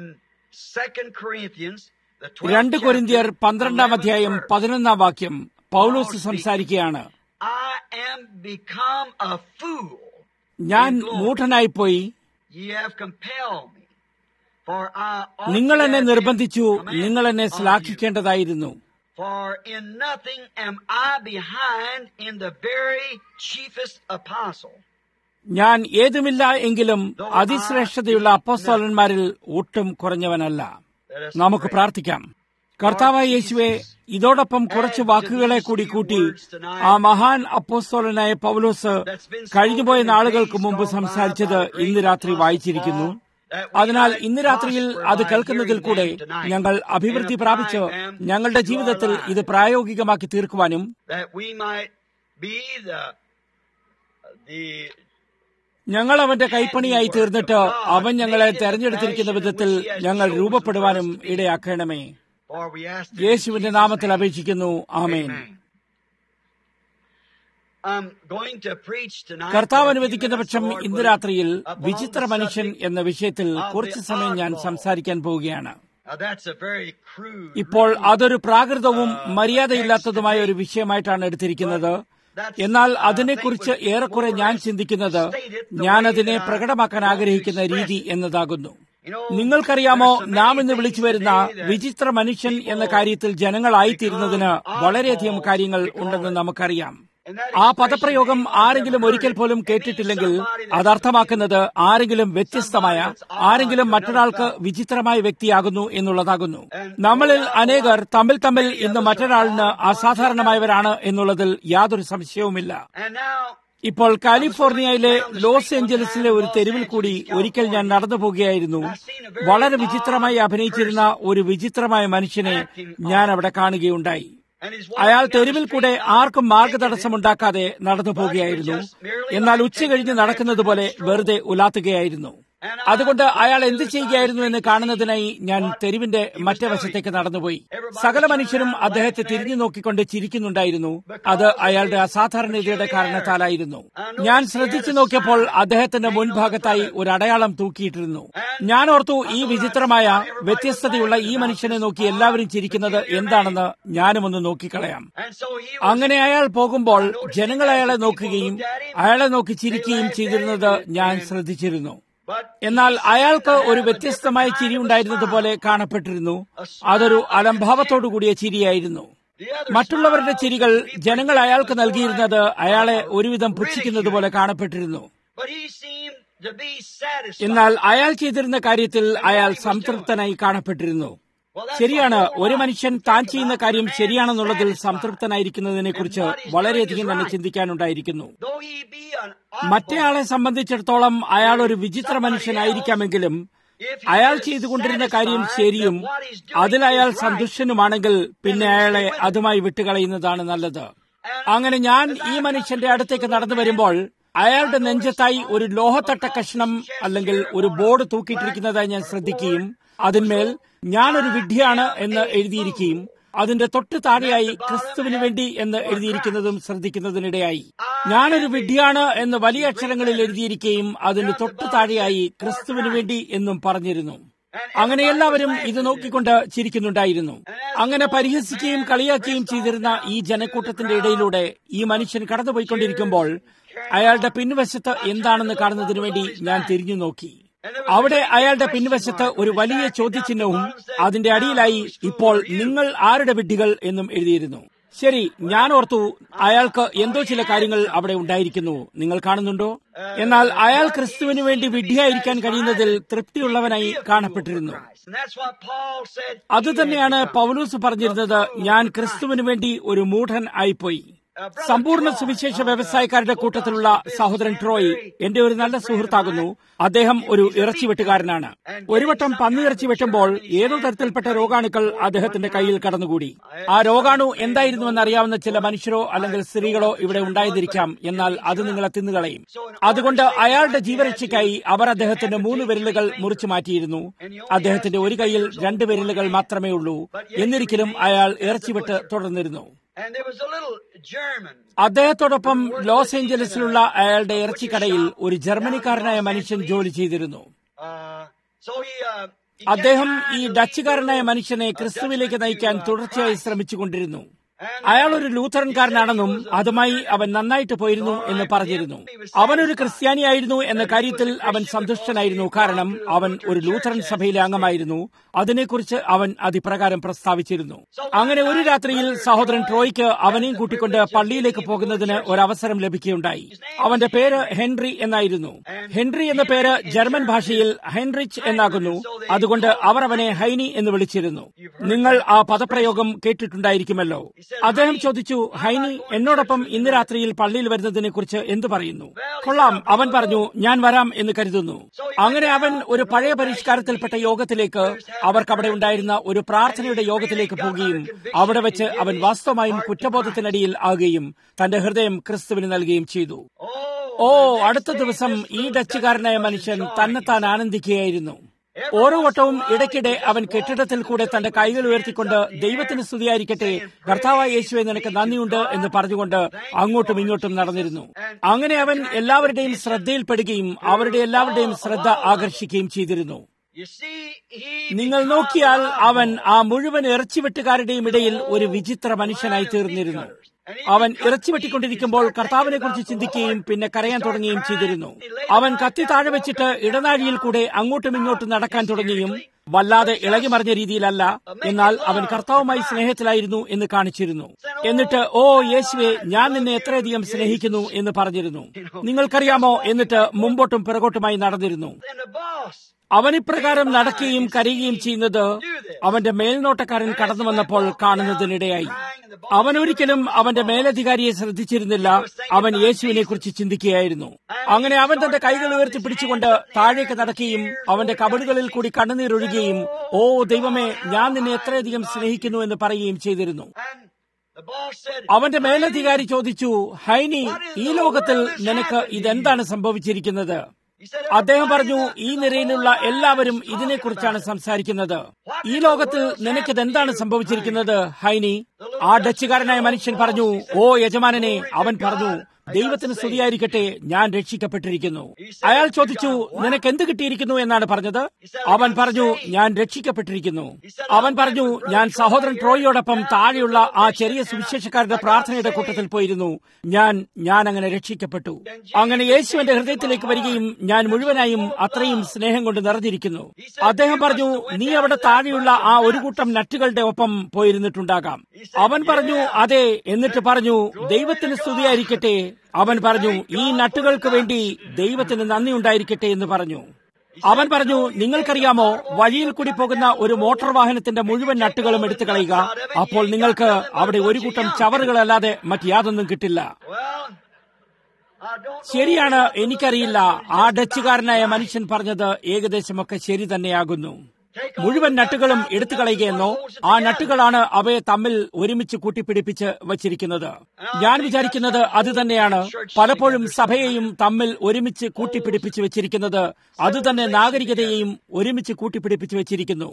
2 Corinthians, the 12th രണ്ട് കൊരിന്തിയർ chapter, പന്ത്രണ്ടാം 11th അധ്യായം verse, പതിനൊന്നാം വാക്യം പൗലോസ് സംസാരിക്കുകയാണ് I am become a fool. ഞാൻ in glory. മൂഢനായിപ്പോയി Ye have compelled me. For I ought നിങ്ങൾ to എന്നെ have been നിർബന്ധിച്ചു commanded നിങ്ങൾ എന്നെ on you. ശ്ലാഘിക്കേണ്ടതായിരുന്നു For in nothing am I behind in the very chiefest apostle. ഞാൻ ഏതുമില്ല എങ്കിലും അതിശ്രേഷ്ഠതയുള്ള അപ്പോസ്തോലന്മാരിൽ ഒട്ടും കുറഞ്ഞവനല്ല Let us നമുക്ക് pray. പ്രാർത്ഥിക്കാം കർത്താവായ യേശുവെ ഇതോടൊപ്പം കുറച്ച് വാക്കുകളെ കൂടി കൂട്ടി ആ മഹാൻ അപ്പോസ്തോലനായ പൗലോസ് കഴിഞ്ഞുപോയ നാളുകൾക്ക് മുമ്പ് സംസാരിച്ചത് ഇന്ന് രാത്രി വായിച്ചിരിക്കുന്നു അതിനാൽ ഇന്ന് രാത്രിയിൽ അത് കേൾക്കുന്നതിൽ കൂടെ ഞങ്ങൾ അഭിവൃദ്ധി പ്രാപിച്ച് ഞങ്ങളുടെ ജീവിതത്തിൽ ഇത് പ്രായോഗികമാക്കി തീർക്കുവാനും that we might be the the ഞങ്ങൾ അവന്റെ കൈപ്പണിയായി തീർന്നിട്ട് അവൻ ഞങ്ങളെ തെരഞ്ഞെടുത്തിരിക്കുന്ന വിധത്തിൽ ഞങ്ങൾ രൂപപ്പെടുവാനും ഇടയാക്കണമേ for we ask in യേശുവിന്റെ Jesus' നാമത്തിൽ name. അപേക്ഷിക്കുന്നു ആമേൻ Amen. I'm going to preach tonight കർത്താവ് for a few അനുവദിക്കുന്ന minutes, പക്ഷം Lord ഇന്ന് willing, രാത്രിയിൽ upon വിചിത്ര the മനുഷ്യൻ subject എന്ന വിഷയത്തിൽ of the കുറച്ച് സമയം ഞാൻ oddball. സംസാരിക്കാൻ പോവുകയാണ് Now, that's a very crude. ഇപ്പോൾ അതൊരു പ്രാകൃതവും മര്യാദയില്ലാത്തതുമായ ഒരു വിഷയമായിട്ടാണ് എടുത്തിരിക്കുന്നത് എന്നാൽ അതിനെക്കുറിച്ച് ഏറെക്കുറെ ഞാൻ ചിന്തിക്കുന്നത് ഞാൻ അതിനെ പ്രകടമാക്കാൻ ആഗ്രഹിക്കുന്ന രീതി എന്നതാകുന്നു നിങ്ങൾക്കറിയാമോ നാം ഇന്ന് വിളിച്ചു വരുന്ന വിചിത്ര മനുഷ്യൻ എന്ന കാര്യത്തിൽ ജനങ്ങളായിത്തീരുന്നതിന് വളരെയധികം കാര്യങ്ങൾ ഉണ്ടെന്ന് നമുക്കറിയാം ആ പദപ്രയോഗം ആരെങ്കിലും ഒരിക്കൽ പോലും കേട്ടിട്ടില്ലെങ്കിൽ അതർത്ഥമാക്കുന്നത് ആരെങ്കിലും വ്യത്യസ്തമായ ആരെങ്കിലും മറ്റൊരാൾക്ക് വിചിത്രമായ വ്യക്തിയാകുന്നു എന്നുള്ളതാകുന്നു നമ്മളിൽ അനേകർ തമ്മിൽ തമ്മിൽ ഇന്ന് മറ്റൊരാളിന് അസാധാരണമായവരാണ് എന്നുള്ളതിൽ യാതൊരു സംശയവുമില്ല And now, ഇപ്പോൾ കാലിഫോർണിയയിലെ ലോസ് ഏഞ്ചലസിലെ ഒരു തെരുവിൽ കൂടി ഒരിക്കൽ ഞാൻ നടന്നു പോകുകയായിരുന്നു വളരെ വിചിത്രമായി അഭിനയിച്ചിരുന്ന ഒരു വിചിത്രമായ മനുഷ്യനെ ഞാൻ അവിടെ കാണുകയുണ്ടായി and his അയാൾ തെരുവിൽ കൂടെ ആർക്കും മാർഗതടസ്സമുണ്ടാക്കാതെ നടന്നു പോകുകയായിരുന്നു എന്നാൽ ഉച്ച കഴിഞ്ഞ് നടക്കുന്നത് പോലെ വെറുതെ ഉലാത്തുകയായിരുന്നു അതുകൊണ്ട് അയാൾ എന്ത് ചെയ്യുകയായിരുന്നു എന്ന് കാണുന്നതിനായി ഞാൻ തെരുവിന്റെ മറ്റേ വശത്തേക്ക് നടന്നുപോയി സകല മനുഷ്യരും അദ്ദേഹത്തെ തിരിഞ്ഞു നോക്കിക്കൊണ്ട് ചിരിക്കുന്നുണ്ടായിരുന്നു അത് അയാളുടെ അസാധാരണതയുടെ കാരണത്താലായിരുന്നു ഞാൻ ശ്രദ്ധിച്ചു നോക്കിയപ്പോൾ അദ്ദേഹത്തിന്റെ മുൻഭാഗത്തായി ഒരു അടയാളം തൂക്കിയിട്ടിരുന്നു ഞാൻ ഓർത്തു ഈ വിചിത്രമായ വ്യത്യസ്തതയുള്ള ഈ മനുഷ്യനെ നോക്കി എല്ലാവരും ചിരിക്കുന്നത് എന്താണെന്ന് ഞാനും ഒന്ന് നോക്കിക്കളയാം And so he was അങ്ങനെ അയാൾ പോകുമ്പോൾ ജനങ്ങൾ അയാളെ നോക്കുകയും അയാളെ നോക്കി ചിരിക്കുകയും ചെയ്തിരുന്നത് ഞാൻ ശ്രദ്ധിച്ചിരുന്നു but എന്നാൽ അയാൾക്ക് ഒരു വ്യത്യസ്തമായ ചിരി ഉണ്ടായിരുന്നതുപോലെ കാണപ്പെട്ടിരുന്നു അതൊരു അലംഭാവത്തോടു കൂടിയ ചിരിയായിരുന്നു the other മറ്റുള്ളവരുടെ ചിരികൾ ജനങ്ങൾ അയാൾക്ക് നൽകിയിരുന്നത് അയാളെ ഒരുവിധം പുച്ഛിക്കുന്നത് പോലെ കാണപ്പെട്ടിരുന്നു but he seemed to be satisfied. എന്നാൽ അയാൾ ചെയ്തിരുന്ന കാര്യത്തിൽ അയാൾ സംതൃപ്തനായി കാണപ്പെട്ടിരുന്നു ശരിയാണ് ഒരു മനുഷ്യൻ താൻ ചെയ്യുന്ന കാര്യം ശരിയാണെന്നുള്ളതിൽ സംതൃപ്തനായിരിക്കുന്നതിനെ കുറിച്ച് വളരെയധികം തന്നെ ചിന്തിക്കാനുണ്ടായിരിക്കുന്നു Though he be an മറ്റേയാളെ സംബന്ധിച്ചിടത്തോളം അയാൾ ഒരു വിചിത്ര മനുഷ്യനായിരിക്കാമെങ്കിലും അയാൾ ചെയ്തുകൊണ്ടിരുന്ന കാര്യം ശരിയും അതിൽ അയാൾ സന്തുഷ്ടനുമാണെങ്കിൽ പിന്നെ അയാളെ അതുമായി വിട്ടുകളയുന്നതാണ് നല്ലത് അങ്ങനെ ഞാൻ ഈ മനുഷ്യന്റെ അടുത്തേക്ക് നടന്നു വരുമ്പോൾ അയാളുടെ നെഞ്ചത്തായി ഒരു ലോഹത്തട്ട കഷ്ണം അല്ലെങ്കിൽ ഒരു ബോർഡ് തൂക്കിയിട്ടിരിക്കുന്നതായി ഞാൻ ശ്രദ്ധിക്കുകയും അതിന്മേൽ ഞാനൊരു വിഡ്ഢിയാണ് എന്ന് എഴുതിയിരിക്കുകയും അതിന്റെ തൊട്ട് താഴെയായി ക്രിസ്തുവിന് വേണ്ടി എന്ന് എഴുതിയിരിക്കുന്നതും ശ്രദ്ധിക്കുന്നതിനിടയായി ഞാനൊരു വിഡ്ഢിയാണ് എന്ന് വലിയ അക്ഷരങ്ങളിൽ എഴുതിയിരിക്കുകയും അതിന് തൊട്ട് താഴെയായി ക്രിസ്തുവിന് വേണ്ടി എന്നും പറഞ്ഞിരുന്നു അങ്ങനെ എല്ലാവരും ഇത് നോക്കിക്കൊണ്ട് ചിരിക്കുന്നുണ്ടായിരുന്നു അങ്ങനെ പരിഹസിക്കുകയും കളിയാക്കുകയും ചെയ്തിരുന്ന ഈ ജനക്കൂട്ടത്തിന്റെ ഇടയിലൂടെ ഈ മനുഷ്യൻ കടന്നുപോയിക്കൊണ്ടിരിക്കുമ്പോൾ അയാളുടെ പിൻവശത്ത് എന്താണെന്ന് കാണുന്നതിനു വേണ്ടി ഞാൻ തിരിഞ്ഞു നോക്കി അവിടെ അയാളുടെ പിൻവശത്ത് ഒരു വലിയ ചോദ്യചിഹ്നവും അതിന്റെ അടിയിലായി ഇപ്പോൾ നിങ്ങൾ ആരുടെ വിഡ്ഢികൾ എന്നും എഴുതിയിരുന്നു ശരി ഞാൻ ഓർത്തു അയാൾക്ക് എന്തോ ചില കാര്യങ്ങൾ അവിടെ ഉണ്ടായിരിക്കുന്നു നിങ്ങൾ കാണുന്നുണ്ടോ എന്നാൽ അയാൾ ക്രിസ്തുവിന് വേണ്ടി വിഡ്ഢിയായിരിക്കാൻ കഴിയുന്നതിൽ തൃപ്തിയുള്ളവനായി കാണപ്പെട്ടിരുന്നു And that's what Paul said. അതുതന്നെയാണ് പൗലൂസ് പറഞ്ഞിരുന്നത് ഞാൻ ക്രിസ്തുവിന് വേണ്ടി ഒരു മൂഢൻ ആയിപ്പോയി സമ്പൂർണ്ണ സുവിശേഷ വ്യവസായക്കാരുടെ കൂട്ടത്തിലുള്ള സഹോദരൻ ട്രോയ് എന്റെ ഒരു നല്ല സുഹൃത്താകുന്നു അദ്ദേഹം ഒരു ഇറച്ചി വെട്ടുകാരനാണ് ഒരു വട്ടം പന്നി ഇറച്ചി വെട്ടുമ്പോൾ ഏതോ തരത്തിൽപ്പെട്ട രോഗാണുക്കൾ അദ്ദേഹത്തിന്റെ കയ്യിൽ കടന്നുകൂടി ആ രോഗാണു എന്തായിരുന്നുവെന്ന് അറിയാവുന്ന ചില മനുഷ്യരോ അല്ലെങ്കിൽ സ്ത്രീകളോ ഇവിടെ ഉണ്ടായതിരിക്കാം എന്നാൽ അത് നിങ്ങളെ തിന്നുകളയും അതുകൊണ്ട് അയാളുടെ ജീവരക്ഷയ്ക്കായി അവർ അദ്ദേഹത്തിന്റെ മൂന്ന് വിരലുകൾ മുറിച്ചു മാറ്റിയിരുന്നു അദ്ദേഹത്തിന്റെ ഒരു കൈയിൽ രണ്ട് വിരലുകൾ മാത്രമേ ഉള്ളൂ എന്നിരിക്കലും അയാൾ ഇറച്ചിവിട്ട് തുടർന്നിരുന്നു And there was a little German. അദ്ദേഹത്തോടൊപ്പം ലോസ് ഏഞ്ചലസിലുള്ള അയാളുടെ ഇറച്ചിക്കടയിൽ ഒരു ജർമ്മനിക്കാരനായ മനുഷ്യൻ ജോലി ചെയ്തിരുന്നു Uh, so he, uh, he kept അദ്ദേഹം trying ഈ to ഡച്ചുകാരനായ lead മനുഷ്യനെ ക്രിസ്തുവിലേക്ക് നയിക്കാൻ തുടർച്ചയായി ശ്രമിച്ചുകൊണ്ടിരുന്നു അയാൾ ഒരു ലൂഥറൻകാരനാണെന്നും അതുമായി അവൻ നന്നായിട്ട് പോയിരുന്നു എന്ന് പറഞ്ഞിരുന്നു അവനൊരു ക്രിസ്ത്യാനിയായിരുന്നു എന്ന കാര്യത്തിൽ അവൻ സന്തുഷ്ടനായിരുന്നു കാരണം അവൻ ഒരു ലൂഥറൻ സഭയിലെ അംഗമായിരുന്നു അതിനെക്കുറിച്ച് അവൻ അതിപ്രകാരം പ്രസ്താവിച്ചിരുന്നു അങ്ങനെ ഒരു രാത്രിയിൽ സഹോദരൻ ട്രോയ്ക്ക് അവനെയും കൂട്ടിക്കൊണ്ട് പള്ളിയിലേക്ക് പോകുന്നതിന് ഒരവസരം ലഭിക്കുകയുണ്ടായി അവന്റെ പേര് ഹെൻറി എന്നായിരുന്നു ഹെൻറി എന്ന പേര് ജർമ്മൻ ഭാഷയിൽ ഹെൻറിച്ച് എന്നാകുന്നു അതുകൊണ്ട് അവർ അവനെ ഹൈനി എന്ന് വിളിച്ചിരുന്നു നിങ്ങൾ ആ പദപ്രയോഗം കേട്ടിട്ടുണ്ടായിരിക്കുമല്ലോ അദ്ദേഹം ചോദിച്ചു ഹൈനി എന്നോടൊപ്പം ഇന്ന് രാത്രിയിൽ പള്ളിയിൽ വരുന്നതിനെ കുറിച്ച് എന്തു പറയുന്നു കൊള്ളാം അവൻ പറഞ്ഞു ഞാൻ വരാം എന്ന് കരുതുന്നു അങ്ങനെ അവൻ ഒരു പഴയ പരിഷ്കാരത്തിൽപ്പെട്ട യോഗത്തിലേക്ക് അവർക്ക് അവിടെ ഉണ്ടായിരുന്ന ഒരു പ്രാർത്ഥനയുടെ യോഗത്തിലേക്ക് പോവുകയും അവിടെ വെച്ച് അവൻ വാസ്തവമായും കുറ്റബോധത്തിനടിയിൽ ആകുകയും തന്റെ ഹൃദയം ക്രിസ്തുവിന് നൽകുകയും ചെയ്തു ഓ അടുത്ത ദിവസം ഈ ഡച്ചുകാരനായ മനുഷ്യൻ തന്നെത്താൻ ആനന്ദിക്കുകയായിരുന്നു ഓരോ വട്ടവും ഇടയ്ക്കിടെ അവൻ കെട്ടിടത്തിൽ കൂടെ തന്റെ കൈകൾ ഉയർത്തിക്കൊണ്ട് ദൈവത്തിന് സ്തുതിയായിരിക്കട്ടെ കർത്താവായ യേശുവെ നിനക്ക് നന്ദിയുണ്ട് എന്ന് പറഞ്ഞുകൊണ്ട് അങ്ങോട്ടും ഇങ്ങോട്ടും നടന്നിരുന്നു അങ്ങനെ അവൻ എല്ലാവരുടെയും ശ്രദ്ധയിൽപ്പെടുകയും അവരുടെ എല്ലാവരുടെയും ശ്രദ്ധ ആകർഷിക്കുകയും ചെയ്തിരുന്നു നിങ്ങൾ നോക്കിയാൽ അവൻ ആ മുഴുവൻ ഇറച്ചിവെട്ടുകാരുടെയും ഇടയിൽ ഒരു വിചിത്ര മനുഷ്യനായി തീർന്നിരുന്നു അവൻ ഇറച്ചി വെട്ടിക്കൊണ്ടിരിക്കുമ്പോൾ കർത്താവിനെ കുറിച്ച് ചിന്തിക്കുകയും പിന്നെ കരയാൻ തുടങ്ങുകയും ചെയ്തിരുന്നു അവൻ കത്തി താഴെ വെച്ചിട്ട് ഇടനാഴിയിൽ കൂടെ അങ്ങോട്ടും ഇങ്ങോട്ടും നടക്കാൻ തുടങ്ങിയും വല്ലാതെ ഇളകി മറിഞ്ഞ രീതിയിലല്ല എന്നാൽ അവൻ കർത്താവുമായി സ്നേഹത്തിലായിരുന്നു എന്ന് കാണിച്ചിരുന്നു എന്നിട്ട് ഓ യേശുവെ ഞാൻ നിന്നെ എത്രയധികം സ്നേഹിക്കുന്നു എന്ന് പറഞ്ഞിരുന്നു നിങ്ങൾക്കറിയാമോ എന്നിട്ട് മുമ്പോട്ടും പിറകോട്ടുമായി നടന്നിരുന്നു അവനിപ്രകാരം നടക്കുകയും കരയുകയും ചെയ്യുന്നത് അവന്റെ മേൽനോട്ടക്കാരൻ കടന്നു വന്നപ്പോൾ കാണുന്നതിനിടയായി അവൻ ഒരിക്കലും അവന്റെ മേലധികാരിയെ ശ്രദ്ധിച്ചിരുന്നില്ല അവൻ യേശുവിനെ കുറിച്ച് ചിന്തിക്കുകയായിരുന്നു അങ്ങനെ അവൻ തന്റെ കൈകൾ ഉയർത്തി പിടിച്ചുകൊണ്ട് താഴേക്ക് നടക്കുകയും അവന്റെ കബടുകളിൽ കൂടി കണ്ണുനീരൊഴുകുകയും ഓ ദൈവമേ ഞാൻ നിന്നെ എത്രയധികം സ്നേഹിക്കുന്നു എന്ന് പറയുകയും ചെയ്തിരുന്നു അവന്റെ മേലധികാരി ചോദിച്ചു ഹൈനി ഈ ലോകത്തിൽ നിനക്ക് ഇതെന്താണ് സംഭവിച്ചിരിക്കുന്നത് അദ്ദേഹം പറഞ്ഞു ഈ നിരയിലുള്ള എല്ലാവരും ഇതിനെക്കുറിച്ചാണ് സംസാരിക്കുന്നത് ഈ ലോകത്ത് നിനക്കിത് എന്താണ് സംഭവിച്ചിരിക്കുന്നത് ഹൈനി ആ ഡച്ചുകാരനായ മനുഷ്യൻ പറഞ്ഞു ഓ യജമാനനെ അവൻ പറഞ്ഞു ദൈവത്തിന് സ്തുതിയായിരിക്കട്ടെ ഞാൻ രക്ഷിക്കപ്പെട്ടിരിക്കുന്നു അയാൾ ചോദിച്ചു നിനക്ക് എന്ത് കിട്ടിയിരിക്കുന്നു എന്നാണ് പറഞ്ഞത് അവൻ പറഞ്ഞു ഞാൻ രക്ഷിക്കപ്പെട്ടിരിക്കുന്നു അവൻ പറഞ്ഞു ഞാൻ സഹോദരൻ ട്രോയിയോടൊപ്പം താഴെയുള്ള ആ ചെറിയ സുവിശേഷക്കാരുടെ പ്രാർത്ഥനയുടെ കൂട്ടത്തിൽ പോയിരുന്നു ഞാൻ ഞാൻ അങ്ങനെ രക്ഷിക്കപ്പെട്ടു അങ്ങനെ യേശുവിന്റെ ഹൃദയത്തിലേക്ക് വരികയും ഞാൻ മുഴുവനായും അത്രയും സ്നേഹം കൊണ്ട് നിറഞ്ഞിരിക്കുന്നു അദ്ദേഹം പറഞ്ഞു നീ അവിടെ താഴെയുള്ള ആ ഒരു കൂട്ടം നറ്റുകളുടെ ഒപ്പം പോയിരുന്നിട്ടുണ്ടാകാം അവൻ പറഞ്ഞു അതെ എന്നിട്ട് പറഞ്ഞു ദൈവത്തിന് സ്തുതിയായിരിക്കട്ടെ അവൻ പറഞ്ഞു ഈ നട്ടുകൾക്ക് വേണ്ടി ദൈവത്തിന് നന്ദി ഉണ്ടായിരിക്കട്ടെ എന്ന് പറഞ്ഞു അവൻ പറഞ്ഞു നിങ്ങൾക്കറിയാമോ വഴിയിൽ കൂടി പോകുന്ന ഒരു മോട്ടോർ വാഹനത്തിന്റെ മുഴുവൻ നട്ടുകളും എടുത്തു കളയുക അപ്പോൾ നിങ്ങൾക്ക് അവിടെ ഒരു കൂട്ടം ചവറുകളല്ലാതെ മറ്റ് യാതൊന്നും കിട്ടില്ല ശരിയാണ് എനിക്കറിയില്ല ആ ഡച്ചുകാരനായ മനുഷ്യൻ പറഞ്ഞത് ഏകദേശമൊക്കെ ശരി തന്നെയാകുന്നു മുഴുവൻ നട്ടുകളും എടുത്തു കളയുകയെന്നോ ആ നട്ടുകളാണ് അവയെ തമ്മിൽ ഒരുമിച്ച് കൂട്ടിപ്പിടിപ്പിച്ച് വച്ചിരിക്കുന്നത് ഞാൻ വിചാരിക്കുന്നത് അത് തന്നെയാണ് പലപ്പോഴും സഭയെയും തമ്മിൽ ഒരുമിച്ച് കൂട്ടിപ്പിടിപ്പിച്ച് വെച്ചിരിക്കുന്നത് അത് തന്നെ നാഗരികതയെയും ഒരുമിച്ച് കൂട്ടിപ്പിടിപ്പിച്ച് വെച്ചിരിക്കുന്നു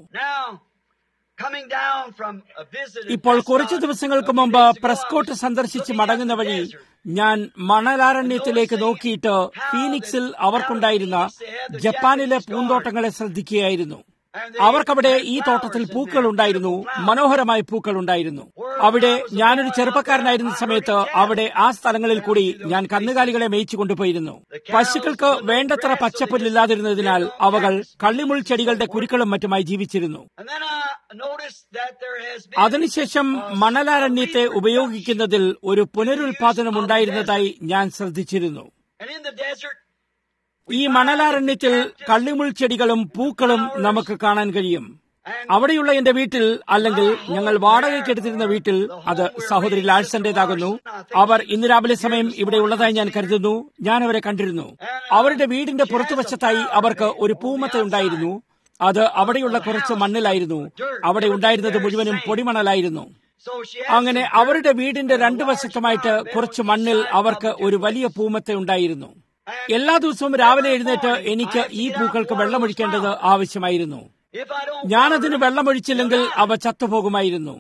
ഇപ്പോൾ കുറച്ചു ദിവസങ്ങൾക്ക് മുമ്പ് പ്രസ്കോട്ട് സന്ദർശിച്ച് മടങ്ങുന്ന വഴി ഞാൻ മണലാരണ്യത്തിലേക്ക് നോക്കിയിട്ട് ഫീനിക്സിൽ അവർക്കുണ്ടായിരുന്ന ജപ്പാനിലെ പൂന്തോട്ടങ്ങളെ ശ്രദ്ധിക്കുകയായിരുന്നു അവർക്കവിടെ ഈ തോട്ടത്തിൽ പൂക്കൾ ഉണ്ടായിരുന്നു മനോഹരമായ പൂക്കൾ ഉണ്ടായിരുന്നു അവിടെ ഞാനൊരു ചെറുപ്പക്കാരനായിരുന്ന സമയത്ത് അവിടെ ആ സ്ഥലങ്ങളിൽ കൂടി ഞാൻ കന്നുകാലികളെ മേയിച്ചു കൊണ്ടുപോയിരുന്നു പശുക്കൾക്ക് വേണ്ടത്ര പച്ചപ്പുല്ലില്ലാതിരുന്നതിനാൽ അവകൾ കള്ളിമുൾ ചെടികളുടെ കുരുക്കളും മറ്റുമായി ജീവിച്ചിരുന്നു അതിനുശേഷം മണലാരണ്യത്തെ ഉപയോഗിക്കുന്നതിൽ ഒരു പുനരുൽപാദനം ഉണ്ടായിരുന്നതായി ഞാൻ ശ്രദ്ധിച്ചിരുന്നു ഈ മണലാരണ്യത്തിൽ കള്ളിമുൾ ചെടികളും പൂക്കളും നമുക്ക് കാണാൻ കഴിയും അവിടെയുള്ള എന്റെ വീട്ടിൽ അല്ലെങ്കിൽ ഞങ്ങൾ വാടകയ്ക്ക് എടുത്തിരുന്ന വീട്ടിൽ അത് സഹോദരി ലാഴ്സന്റേതാകുന്നു അവർ ഇന്ന് രാവിലെ സമയം ഇവിടെ ഉള്ളതായി ഞാൻ കരുതുന്നു ഞാൻ അവരെ കണ്ടിരുന്നു അവരുടെ വീടിന്റെ പുറത്തുവശത്തായി അവർക്ക് ഒരു പൂമത്ത ഉണ്ടായിരുന്നു അത് അവിടെയുള്ള കുറച്ച് മണ്ണിലായിരുന്നു അവിടെ ഉണ്ടായിരുന്നത് മുഴുവനും പൊടിമണലായിരുന്നു അങ്ങനെ അവരുടെ വീടിന്റെ രണ്ടു വശത്തുമായിട്ട് കുറച്ച് മണ്ണിൽ അവർക്ക് ഒരു വലിയ പൂമത്ത ഉണ്ടായിരുന്നു എല്ലാ ദിവസവും രാവിലെ എഴുന്നേറ്റ് എനിക്ക് ഈ പൂക്കൾക്ക് വെള്ളമൊഴിക്കേണ്ടത് ആവശ്യമായിരുന്നു ഞാനതിന് വെള്ളമൊഴിച്ചില്ലെങ്കിൽ അവ ചത്തുപോകുമായിരുന്നു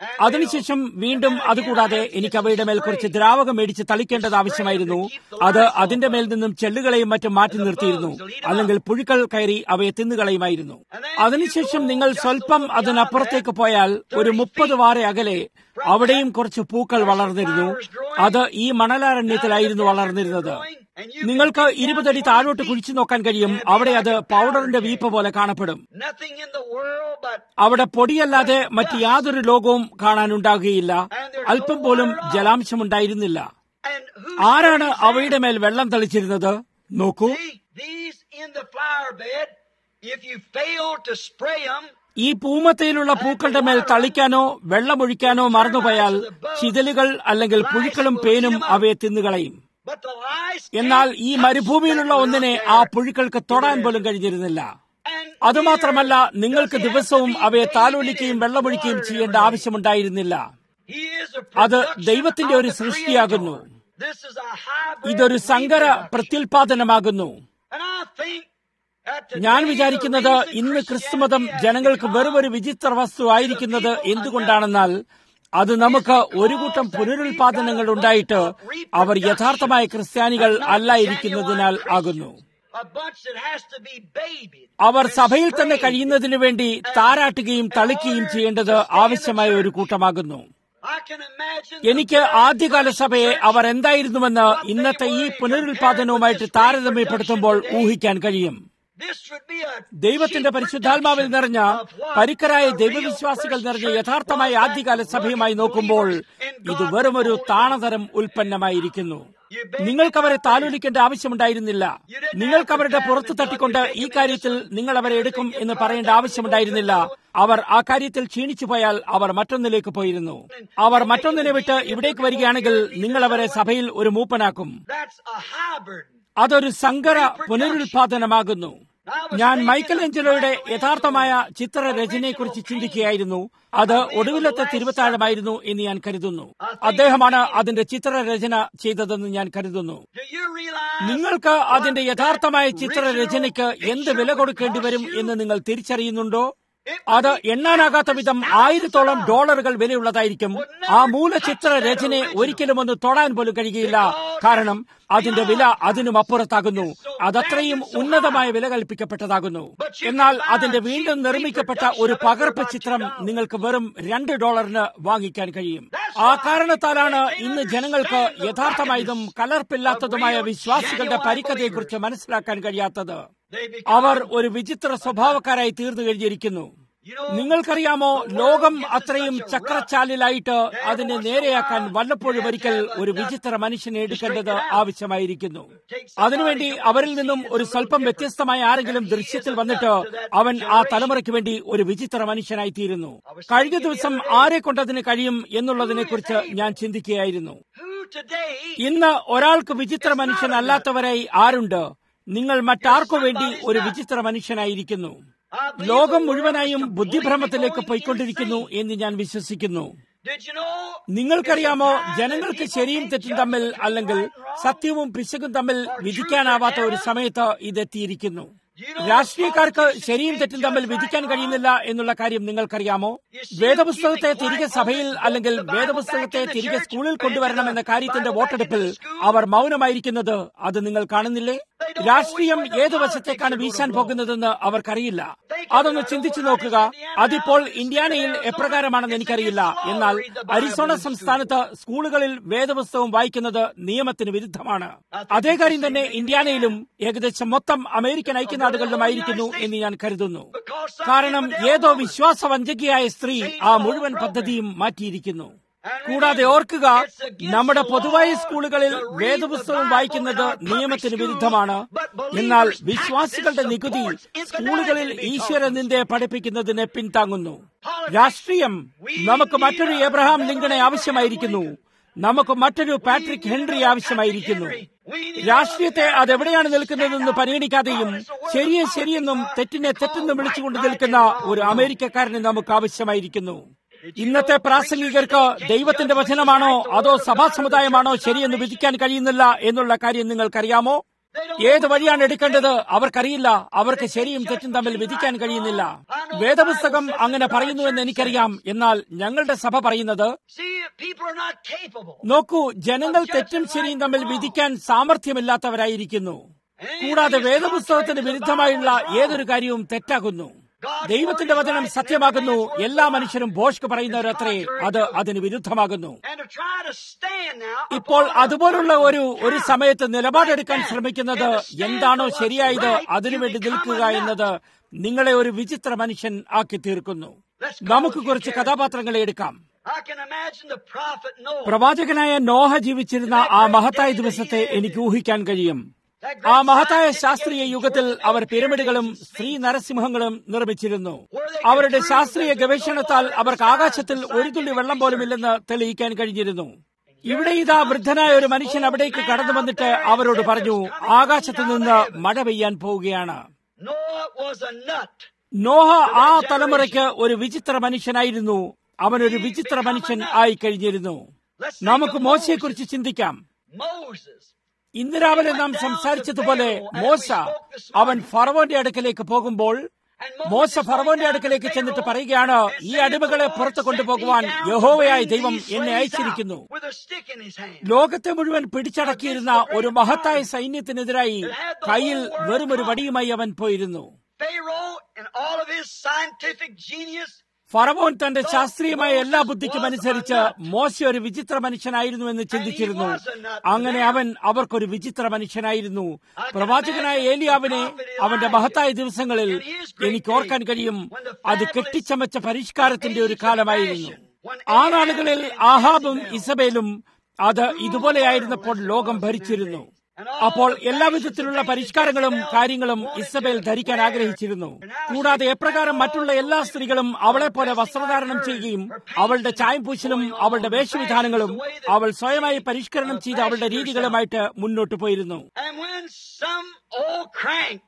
അതിനുശേഷം വീണ്ടും അതുകൂടാതെ എനിക്ക് അവയുടെ മേൽ കുറച്ച് ദ്രാവകം മേടിച്ച് തളിക്കേണ്ടത് ആവശ്യമായിരുന്നു അത് അതിന്റെ മേൽ നിന്നും ചെള്ളുകളെയും മറ്റും മാറ്റി നിർത്തിയിരുന്നു അല്ലെങ്കിൽ പുഴുക്കൾ കയറി അവയെ തിന്നുകളയുമായിരുന്നു അതിനുശേഷം നിങ്ങൾ സ്വല്പം അതിനപ്പുറത്തേക്ക് പോയാൽ ഒരു മുപ്പത് വാര അകലെ അവിടെയും കുറച്ച് പൂക്കൾ വളർന്നിരുന്നു അത് ഈ മണലാരണ്യത്തിലായിരുന്നു വളർന്നിരുന്നത് നിങ്ങൾക്ക് ഇരുപതടി താഴോട്ട് കുഴിച്ചു നോക്കാൻ കഴിയും അവിടെ അത് പൗഡറിന്റെ വീപ്പ് പോലെ കാണപ്പെടും Nothing in the world but അവിടെ പൊടിയല്ലാതെ മറ്റ് യാതൊരു ലോകവും കാണാനുണ്ടാകുകയില്ല അല്പം പോലും ജലാംശമുണ്ടായിരുന്നില്ല and who ആരാണ് അവയുടെ മേൽ വെള്ളം തളിച്ചിരുന്നത് നോക്കൂ see these in the flower bed if you fail to spray them ഈ പൂമത്തയിലുള്ള പൂക്കളുടെ മേൽ തളിക്കാനോ വെള്ളമൊഴിക്കാനോ മറന്നുപോയാൽ ചിതലുകൾ അല്ലെങ്കിൽ പുഴുക്കളും പേനും അവയെ തിന്നുകളയും but the lice എന്നാൽ ഈ മരുഭൂമിയിലുള്ള ഒന്നിനെ ആ പുഴുക്കൾക്ക് തൊടാൻ പോലും കഴിഞ്ഞിരുന്നില്ല and അതുമാത്രമല്ല നിങ്ങൾക്ക് ദിവസവും അവയെ താലോലിക്കുകയും വെള്ളമൊഴിക്കുകയും ചെയ്യേണ്ട ആവശ്യമുണ്ടായിരുന്നില്ല he is a അത് production ദൈവത്തിന്റെ of ഒരു the സൃഷ്ടിയാകുന്നു Creator. This is a hybrid ഇതൊരു സങ്കര reproduction. പ്രത്യുൽപാദനമാകുന്നു And I think that today ഞാൻ the വിചാരിക്കുന്നത് reason ഇന്ന് Christianity ക്രിസ്തുമതം has ജനങ്ങൾക്ക് become വെറും ഒരു വിചിത്ര വസ്തു ആയിരിക്കുന്നത് എന്തുകൊണ്ടാണെന്നാൽ അത് നമുക്ക് ഒരു കൂട്ടം പുനരുൽപാദനങ്ങൾ ഉണ്ടായിട്ട് അവർ യഥാർത്ഥമായ ക്രിസ്ത്യാനികൾ അല്ലായിരിക്കുന്നതിനാൽ ആകുന്നു a bunch that has to be babied. അവർ സഭയിൽ തന്നെ കഴിയുന്നതിനു വേണ്ടി താരാട്ടുകയും തളിക്കുകയും ചെയ്യേണ്ടത് ആവശ്യമായ ഒരു കൂട്ടമാകുന്നു I can imagine എനിക്ക് ആദ്യകാല സഭയെ അവർ എന്തായിരുന്നുവെന്ന് ഇന്നത്തെ ഈ പുനരുൽപാദനവുമായിട്ട് താരതമ്യപ്പെടുത്തുമ്പോൾ ഊഹിക്കാൻ കഴിയും this would be a ദൈവത്തിന്റെ പരിശുദ്ധാത്മാവിൽ നിറഞ്ഞ പരിക്കരായ ദൈവവിശ്വാസികൾ നിറഞ്ഞ യഥാർത്ഥമായ ആദ്യകാല സഭയുമായി നോക്കുമ്പോൾ ഇത് വെറുമൊരു താണതരം ഉൽപ്പന്നമായിരിക്കുന്നു നിങ്ങൾക്ക് അവരെ താലോലിക്കേണ്ട ആവശ്യമുണ്ടായിരുന്നില്ല നിങ്ങൾക്ക് അവരുടെ പുറത്ത് തട്ടിക്കൊണ്ട് ഈ കാര്യത്തിൽ നിങ്ങൾ അവരെ എടുക്കും എന്ന് പറയേണ്ട ആവശ്യമുണ്ടായിരുന്നില്ല അവർ ആ കാര്യത്തിൽ ക്ഷീണിച്ചു പോയാൽ അവർ മറ്റൊന്നിലേക്ക് പോയിരുന്നു അവർ മറ്റൊന്നിനെ വിട്ട് ഇവിടേക്ക് വരികയാണെങ്കിൽ നിങ്ങൾ അവരെ സഭയിൽ ഒരു മൂപ്പനാക്കും that's a hybrid. അതൊരു സങ്കര പുനരുൽപാദനമാകുന്നു ഞാൻ മൈക്കൽ ഏഞ്ചലോയുടെ യഥാർത്ഥമായ ചിത്രരചനയെക്കുറിച്ച് ചിന്തിക്കുകയായിരുന്നു അത് ഒടുവിലത്തെ തിരുവത്താഴമായിരുന്നു എന്ന് ഞാൻ കരുതുന്നു അദ്ദേഹമാണ് അതിന്റെ ചിത്രരചന ചെയ്തതെന്ന് ഞാൻ കരുതുന്നു Do you realize നിങ്ങൾക്ക് അതിന്റെ യഥാർത്ഥമായ ചിത്രരചനയ്ക്ക് എന്ത് വില കൊടുക്കേണ്ടി വരും എന്ന് നിങ്ങൾ തിരിച്ചറിയുന്നുണ്ടോ അത് എണ്ണാനാകാത്ത വിധം ആയിരത്തോളം ഡോളറുകൾ വിലയുള്ളതായിരിക്കും ആ മൂലചിത്ര രചനയെ ഒരിക്കലും ഒന്ന് തൊടാൻ പോലും കഴിയുകയില്ല കാരണം അതിന്റെ വില അതിനും അപ്പുറത്താകുന്നു അതത്രയും ഉന്നതമായ വില കൽപ്പിക്കപ്പെട്ടതാകുന്നു എന്നാൽ അതിന്റെ വീണ്ടും നിർമ്മിക്കപ്പെട്ട ഒരു പകർപ്പ് ചിത്രം നിങ്ങൾക്ക് വെറും രണ്ട് ഡോളറിന് വാങ്ങിക്കാൻ കഴിയും ആ കാരണത്താലാണ് ഇന്ന് ജനങ്ങൾക്ക് യഥാർത്ഥമായതും കലർപ്പില്ലാത്തതുമായ വിശ്വാസികളുടെ പരിക്കതയെക്കുറിച്ച് മനസ്സിലാക്കാൻ കഴിയാത്തത് they become അവർ ഒരു വിചിത്ര സ്വഭാവക്കാരായി തീർന്നു കഴിഞ്ഞിരിക്കുന്നു നിങ്ങൾക്കറിയാമോ ലോകം അത്രയും ചക്രച്ചാലിലായിട്ട് അതിനെ നേരെയാക്കാൻ വല്ലപ്പോഴും ഒരിക്കൽ ഒരു വിചിത്ര മനുഷ്യനെ എടുക്കേണ്ടത് ആവശ്യമായിരിക്കുന്നു അതിനുവേണ്ടി അവരിൽ നിന്നും ഒരു സ്വല്പം വ്യത്യസ്തമായ ആരെങ്കിലും ദൃശ്യത്തിൽ വന്നിട്ട് അവൻ ആ തലമുറയ്ക്ക് വേണ്ടി ഒരു വിചിത്ര മനുഷ്യനായി തീരുന്നു കഴിഞ്ഞ ദിവസം ആരെ കൊണ്ടതിന് കഴിയും എന്നുള്ളതിനെ കുറിച്ച് ഞാൻ ചിന്തിക്കുകയായിരുന്നു who today ഇന്ന് ഒരാൾക്ക് വിചിത്ര മനുഷ്യനല്ലാത്തവരായി ആരുണ്ട് നിങ്ങൾ മറ്റാർക്കു വേണ്ടി ഒരു വിചിത്ര മനുഷ്യനായിരിക്കുന്നു I believe ലോകം the മുഴുവനായും world is ബുദ്ധിഭ്രമത്തിലേക്ക് completely പോയിക്കൊണ്ടിരിക്കുന്നു insane. എന്ന് ഞാൻ വിശ്വസിക്കുന്നു Did you know നിങ്ങൾക്കറിയാമോ it's a time ജനങ്ങൾക്ക് that people ശരിയും can't തെറ്റും judge തമ്മിൽ between അല്ലെങ്കിൽ right and wrong? സത്യവും പിശകും തമ്മിൽ വിധിക്കാനാവാത്ത ഒരു സമയത്ത് ഇതെത്തിയിരിക്കുന്നു Do you know രാഷ്ട്രീയക്കാർക്ക് politicians ശരിയും can't തെറ്റും തമ്മിൽ judge വിധിക്കാൻ right and കഴിയുന്നില്ല എന്നുള്ള കാര്യം നിങ്ങൾക്കറിയാമോ You see, വേദപുസ്തകത്തെ keeping തിരികെ quiet സഭയിൽ on this അല്ലെങ്കിൽ book, the Bible വേദപുസ്തകത്തെ back in the തിരികെ church, സ്കൂളിൽ back കൊണ്ടുവരണം in എന്ന the കാര്യത്തിന്റെ Bible back in വോട്ടെടുപ്പിൽ the school. അവർ മൗനമായിരിക്കുന്നത് അത് നിങ്ങൾ കാണുന്നില്ലേ They don't know രാഷ്ട്രീയം which way the ഏത് politics വശത്തേക്കാണ് are വീശാൻ gonna blow. പോകുന്നതെന്ന് അവർക്കറിയില്ല Think അതൊന്ന് about it. ചിന്തിച്ചു How നോക്കുക does Indiana അതിപ്പോൾ now? ഇന്ത്യാനയിൽ Arizona, എപ്രകാരമാണെന്ന് it's എനിക്കറിയില്ല against the law എന്നാൽ to read the Bible Arizona in school. സംസ്ഥാനത്ത് സ്കൂളുകളിൽ വേദപുസ്തകം വായിക്കുന്നത് നിയമത്തിന് വിരുദ്ധമാണ് think അതേ it's കാര്യം the തന്നെ same thing in ഇന്ത്യാനയിലും ഏകദേശം മൊത്തം അമേരിക്കൻ ഐക്യനാടുകളിലുമായിരിക്കുന്നു എന്ന് ഞാൻ കരുതുന്നു കാരണം ഏതോ വിശ്വാസവഞ്ചകിയായ സ്ത്രീ ആ മുഴുവൻ പദ്ധതിയും മാറ്റിയിരിക്കുന്നു കൂടാതെ ഓർക്കുക നമ്മുടെ പൊതുവായ സ്കൂളുകളിൽ വേദപുസ്തകം വായിക്കുന്നത് നിയമത്തിന് വിരുദ്ധമാണ് എന്നാൽ വിശ്വാസികളുടെ നികുതി സ്കൂളുകളിൽ ഈശ്വര നിന്ദയെ പഠിപ്പിക്കുന്നതിനെ പിന്താങ്ങുന്നു രാഷ്ട്രീയം നമുക്ക് മറ്റൊരു എബ്രഹാം ലിങ്കണെ ആവശ്യമായിരിക്കുന്നു നമുക്ക് മറ്റൊരു പാട്രിക് ഹെൻറി ആവശ്യമായിരിക്കുന്നു രാഷ്ട്രീയത്തെ അതെവിടെയാണ് നിൽക്കുന്നതെന്ന് പരിഗണിക്കാതെയും ശരിയെ ശരിയെന്നും തെറ്റിനെ തെറ്റെന്നും വിളിച്ചുകൊണ്ട് നിൽക്കുന്ന ഒരു അമേരിക്കക്കാരനെ നമുക്ക് ആവശ്യമായിരിക്കുന്നു ഇന്നത്തെ പ്രാസംഗികർക്ക് ദൈവത്തിന്റെ വചനമാണോ അതോ സഭാ സമുദായമാണോ ശരിയെന്ന് വിധിക്കാൻ കഴിയുന്നില്ല എന്നുള്ള കാര്യം നിങ്ങൾക്കറിയാമോ ഏത് വഴിയാണ് എടുക്കേണ്ടത് അവർക്കറിയില്ല അവർക്ക് ശരിയും തെറ്റും തമ്മിൽ വിധിക്കാൻ കഴിയുന്നില്ല വേദപുസ്തകം അങ്ങനെ പറയുന്നുവെന്ന് എനിക്കറിയാം എന്നാൽ ഞങ്ങളുടെ സഭ പറയുന്നത് See, people are not capable. നോക്കൂ ജനങ്ങൾ തെറ്റും ശരിയും തമ്മിൽ വിധിക്കാൻ സാമർഥ്യമില്ലാത്തവരായിരിക്കുന്നു കൂടാതെ വേദപുസ്തകത്തിന് വിരുദ്ധമായുള്ള ഏതൊരു കാര്യവും തെറ്റാകുന്നു ദൈവത്തിന്റെ വചനം സത്യമാകുന്നു എല്ലാ മനുഷ്യരും ഭോഷ്ക്ക് പറയുന്നവരത്രേ അത് അതിന് വിരുദ്ധമാകുന്നു And to try to stand now. ഇപ്പോൾ അതുപോലുള്ള ഒരു ഒരു സമയത്ത് നിലപാടെടുക്കാൻ ശ്രമിക്കുന്നത് എന്താണോ ശരിയായത് അതിനുവേണ്ടി നിൽക്കുക എന്നത് നിങ്ങളെ ഒരു വിചിത്ര മനുഷ്യൻ ആക്കി തീർക്കുന്നു നമുക്ക് കുറച്ച് കഥാപാത്രങ്ങളെ എടുക്കാം I can imagine the prophet Noah. പ്രവാചകനായ നോഹ ജീവിച്ചിരുന്ന ആ മഹത്തായ ദിവസത്തെ എനിക്ക് ഊഹിക്കാൻ കഴിയും That ആ great മഹത്തായ scientific ശാസ്ത്രീയ age യുഗത്തിൽ where they our made പിരമിഡുകളും pyramids and സ്ത്രീ നരസിംഹങ്ങളും നിർമ്മിച്ചിരുന്നു Where they അവരുടെ could ശാസ്ത്രീയ prove that there was no ഗവേഷണത്താൽ water in അവർക്ക് the sky. ആകാശത്തിൽ ഒരു തുള്ളി വെള്ളം പോലുമില്ലെന്ന് തെളിയിക്കാൻ കഴിഞ്ഞിരുന്നു ഇവിടെ ഇതാ വൃദ്ധനായ ഒരു മനുഷ്യൻ അവിടേക്ക് കടന്നു വന്നിട്ട് അവരോട് പറഞ്ഞു ആകാശത്ത് നിന്ന് മഴ പെയ്യാൻ പോവുകയാണ് Noah was a nut. Noah ആ തലമുറയ്ക്ക് ഒരു വിചിത്ര മനുഷ്യനായിരുന്നു അവൻ ഒരു വിചിത്ര മനുഷ്യൻ ആയി കഴിഞ്ഞിരുന്നു Let's think നമുക്ക് of മോശയെക്കുറിച്ച് ചിന്തിക്കാം Moses. ഇന്ന് രാവിലെ നാം സംസാരിച്ചതുപോലെ മോശ അവൻ ഫറവോന്റെ അടുക്കലേക്ക് പോകുമ്പോൾ മോശ ഫറവോന്റെ അടുക്കലേക്ക് ചെന്നിട്ട് പറയുകയാണ് ഈ അടിമകളെ പുറത്തു കൊണ്ടുപോകുവാൻ യഹോവയായ ദൈവം എന്നെ അയച്ചിരിക്കുന്നു With a stick in his hand. ലോകത്തെ മുഴുവൻ പിടിച്ചടക്കിയിരുന്ന ഒരു മഹത്തായ സൈന്യത്തിനെതിരായി കയ്യിൽ വെറുമൊരു വടിയുമായി അവൻ പോയിരുന്നു Pharaoh and all of his scientific genius. ഫറവോൻ തന്റെ ശാസ്ത്രീയമായ എല്ലാ ബുദ്ധിക്കും അനുസരിച്ച് മോശ ഒരു വിചിത്ര മനുഷ്യനായിരുന്നു എന്ന് ചിന്തിച്ചിരുന്നു അങ്ങനെ അവൻ അവർക്കൊരു വിചിത്ര മനുഷ്യനായിരുന്നു പ്രവാചകനായ ഏലിയാവിനെ അവന്റെ മഹത്തായ ദിവസങ്ങളിൽ എനിക്ക് ഓർക്കാൻ കഴിയും അത് കെട്ടിച്ചമച്ച പരിഷ്കാരത്തിന്റെ ഒരു കാലമായിരുന്നു ആ നാളുകളിൽ ആഹാബും ഇസബേലും അത് ഇതുപോലെയായിരുന്നപ്പോൾ ലോകം ഭരിച്ചിരുന്നു അപ്പോൾ എല്ലാ വിധത്തിലുള്ള പരിഷ്കാരങ്ങളും കാര്യങ്ങളും ഇസബേൽ ധരിക്കാൻ ആഗ്രഹിച്ചിരുന്നു കൂടാതെ എപ്രകാരം മറ്റുള്ള എല്ലാ സ്ത്രീകളും അവളെ പോലെ വസ്ത്രധാരണം ചെയ്യുകയും അവളുടെ ചായംപൂശലും അവളുടെ വേഷവിധാനങ്ങളും അവൾ സ്വയമായി പരിഷ്കരണം ചെയ്ത അവളുടെ രീതികളുമായിട്ട് മുന്നോട്ട് പോയിരുന്നു And when some old crank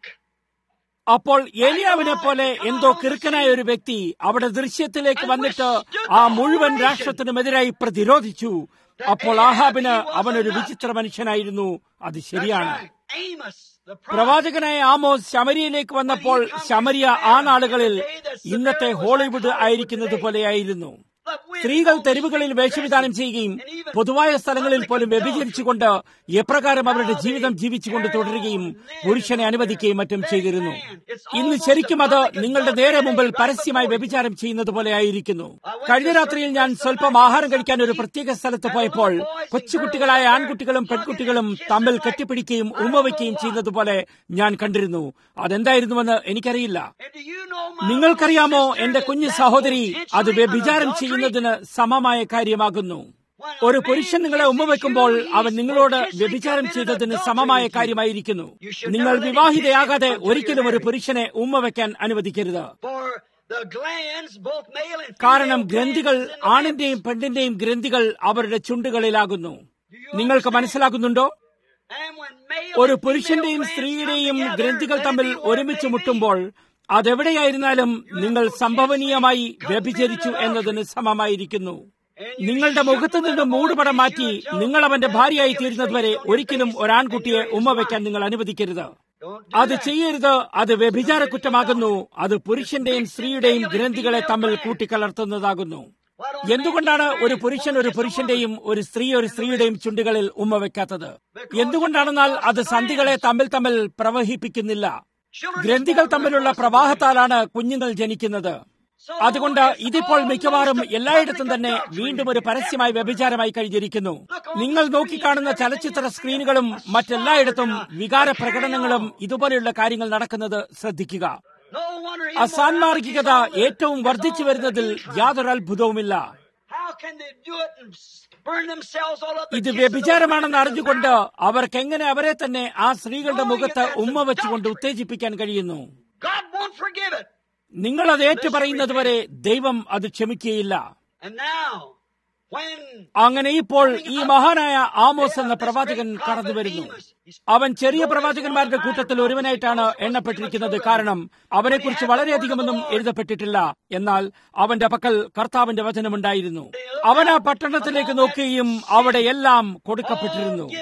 അപ്പോൾ ഏലിയാവിനെ പോലെ എന്തോ കിറുക്കനായ ഒരു വ്യക്തി അവിടെ ദൃശ്യത്തിലേക്ക് വന്നിട്ട് ആ മുഴുവൻ രാഷ്ട്രത്തിനുമെതിരായി പ്രതിരോധിച്ചു അപ്പോൾ ആഹാബിന് അവനൊരു വിചിത്ര മനുഷ്യനായിരുന്നു അത് ശരിയാണ് Amos, the prophet, പ്രവാചകനായ ആമോസ് ശമരിയയിലേക്ക് വന്നപ്പോൾ ശമരിയ ആ നാളുകളിൽ ഇന്നത്തെ ഹോളിവുഡ് ആയിരിക്കുന്നത് പോലെയായിരുന്നു സ്ത്രീകൾ തെരുവുകളിൽ വേഷവിധാനം ചെയ്യുകയും പൊതുവായ സ്ഥലങ്ങളിൽ പോലും വ്യഭിചരിച്ചുകൊണ്ട് എപ്രകാരം അവരുടെ ജീവിതം ജീവിച്ചുകൊണ്ട് തുടരുകയും പുരുഷനെ അനുവദിക്കുകയും മറ്റും ചെയ്തിരുന്നു ഇന്ന് ശരിക്കും അത് നിങ്ങളുടെ നേരെ മുമ്പിൽ പരസ്യമായി വ്യഭിചാരം ചെയ്യുന്നത് പോലെ ആയിരിക്കുന്നു കഴിഞ്ഞ രാത്രിയിൽ ഞാൻ സ്വല്പം ആഹാരം കഴിക്കാൻ ഒരു പ്രത്യേക സ്ഥലത്ത് പോയപ്പോൾ കൊച്ചുകുട്ടികളായ ആൺകുട്ടികളും പെൺകുട്ടികളും തമ്മിൽ കെട്ടിപ്പിടിക്കുകയും ഉമ്മ വയ്ക്കുകയും ചെയ്യുന്നത് പോലെ ഞാൻ കണ്ടിരുന്നു അതെന്തായിരുന്നുവെന്ന് എനിക്കറിയില്ല and do you know my നിങ്ങൾക്കറിയാമോ എന്റെ കുഞ്ഞു സഹോദരി അത് വ്യഭിചാരം ചെയ്യുന്നതിന് സമമായ കാര്യമാകുന്നു ഒരു പുരുഷൻ നിങ്ങളെ ഉമ്മ വെക്കുമ്പോൾ അവൻ നിങ്ങളോട് വ്യഭിചാരം ചെയ്തതിന് സമമായ കാര്യമായിരിക്കുന്നു നിങ്ങൾ വിവാഹിതയാകാതെ ഒരിക്കലും ഒരു പുരുഷനെ ഉമ്മ വെക്കാൻ അനുവദിക്കരുത് for the glands, both male and കാരണം female ഗ്രന്ഥികൾ glands in the ആണിന്റെയും പെണ്ണിന്റെയും ഗ്രന്ഥികൾ അവരുടെ ചുണ്ടുകളിലാകുന്നു നിങ്ങൾക്ക് മനസ്സിലാകുന്നുണ്ടോ And when male ഒരു and പുരുഷന്റെയും female സ്ത്രീയുടെയും glands come ഗ്രന്ഥികൾ together, തമ്മിൽ let it be ഒരുമിച്ച് whatever it may മുട്ടുമ്പോൾ അതെവിടെയായിരുന്നാലും നിങ്ങൾ സംഭവനീയമായി വ്യഭിചരിച്ചു എന്നതിന് സമമായിരിക്കുന്നു നിങ്ങളുടെ മുഖത്ത് നിന്ന് മൂടുപടം മാറ്റി നിങ്ങൾ അവന്റെ ഭാര്യയായി തീരുന്നതുവരെ ഒരിക്കലും ഒരാൺകുട്ടിയെ ഉമ്മ വയ്ക്കാൻ നിങ്ങൾ അനുവദിക്കരുത് അത് ചെയ്യരുത് അത് വ്യഭിചാര കുറ്റമാകുന്നു അത് പുരുഷന്റെയും സ്ത്രീയുടെയും ഗ്രന്ഥികളെ തമ്മിൽ കൂട്ടിക്കലർത്തുന്നതാകുന്നു എന്തുകൊണ്ടാണ് ഒരു പുരുഷൻ ഒരു പുരുഷന്റെയും ഒരു സ്ത്രീ ഒരു സ്ത്രീയുടെയും ചുണ്ടുകളിൽ ഉമ്മ വെക്കാത്തത് എന്തുകൊണ്ടാണെന്നാൽ അത് സന്ധികളെ തമ്മിൽ തമ്മിൽ പ്രവഹിപ്പിക്കുന്നില്ല ഗ്രന്ഥികൾ തമ്മിലുള്ള പ്രവാഹത്താലാണ് കുഞ്ഞുങ്ങൾ ജനിക്കുന്നത് അതുകൊണ്ട് ഇതിപ്പോൾ മിക്കവാറും എല്ലായിടത്തും തന്നെ വീണ്ടും ഒരു പരസ്യമായ വ്യഭിചാരമായി കഴിഞ്ഞിരിക്കുന്നു നിങ്ങൾ നോക്കിക്കാണുന്ന ചലച്ചിത്ര സ്ക്രീനുകളും മറ്റെല്ലായിടത്തും വികാര പ്രകടനങ്ങളും ഇതുപോലെയുള്ള കാര്യങ്ങൾ നടക്കുന്നത് ശ്രദ്ധിക്കുക No wonder he അസാൻമാർഗികത ഏറ്റവും വർദ്ധിച്ചു വരുന്നതിൽ യാതൊരു അത്ഭുതവുമില്ല How can they do it and burn themselves all up? and ഇത് kiss വ്യഭിചാരമാണെന്ന് those അറിഞ്ഞുകൊണ്ട് അവർക്ക് എങ്ങനെ അവരെ തന്നെ ആ സ്ത്രീകളുടെ മുഖത്ത് ഉമ്മ വെച്ചുകൊണ്ട് ഉത്തേജിപ്പിക്കാൻ കഴിയുന്നു God won't forgive it. നിങ്ങൾ അത് ഏറ്റുപറയുന്നതുവരെ ദൈവം അത് ക്ഷമിക്കുകയില്ല And now, when അങ്ങനെ ഇപ്പോൾ ഈ മഹാനായ ആമോസ് എന്ന പ്രവാചകൻ കടന്നു വരുന്നു അവൻ ചെറിയ പ്രവാചകന്മാരുടെ കൂട്ടത്തിൽ ഒരുവനായിട്ടാണ് എണ്ണപ്പെട്ടിരിക്കുന്നത് കാരണം അവനെക്കുറിച്ച് വളരെയധികമൊന്നും എഴുതപ്പെട്ടിട്ടില്ല എന്നാൽ അവന്റെ പക്കൽ കർത്താവിന്റെ വചനമുണ്ടായിരുന്നു അവൻ ആ പട്ടണത്തിലേക്ക് നോക്കുകയും അവിടെ എല്ലാം കൊടുക്കപ്പെട്ടിരുന്നു given into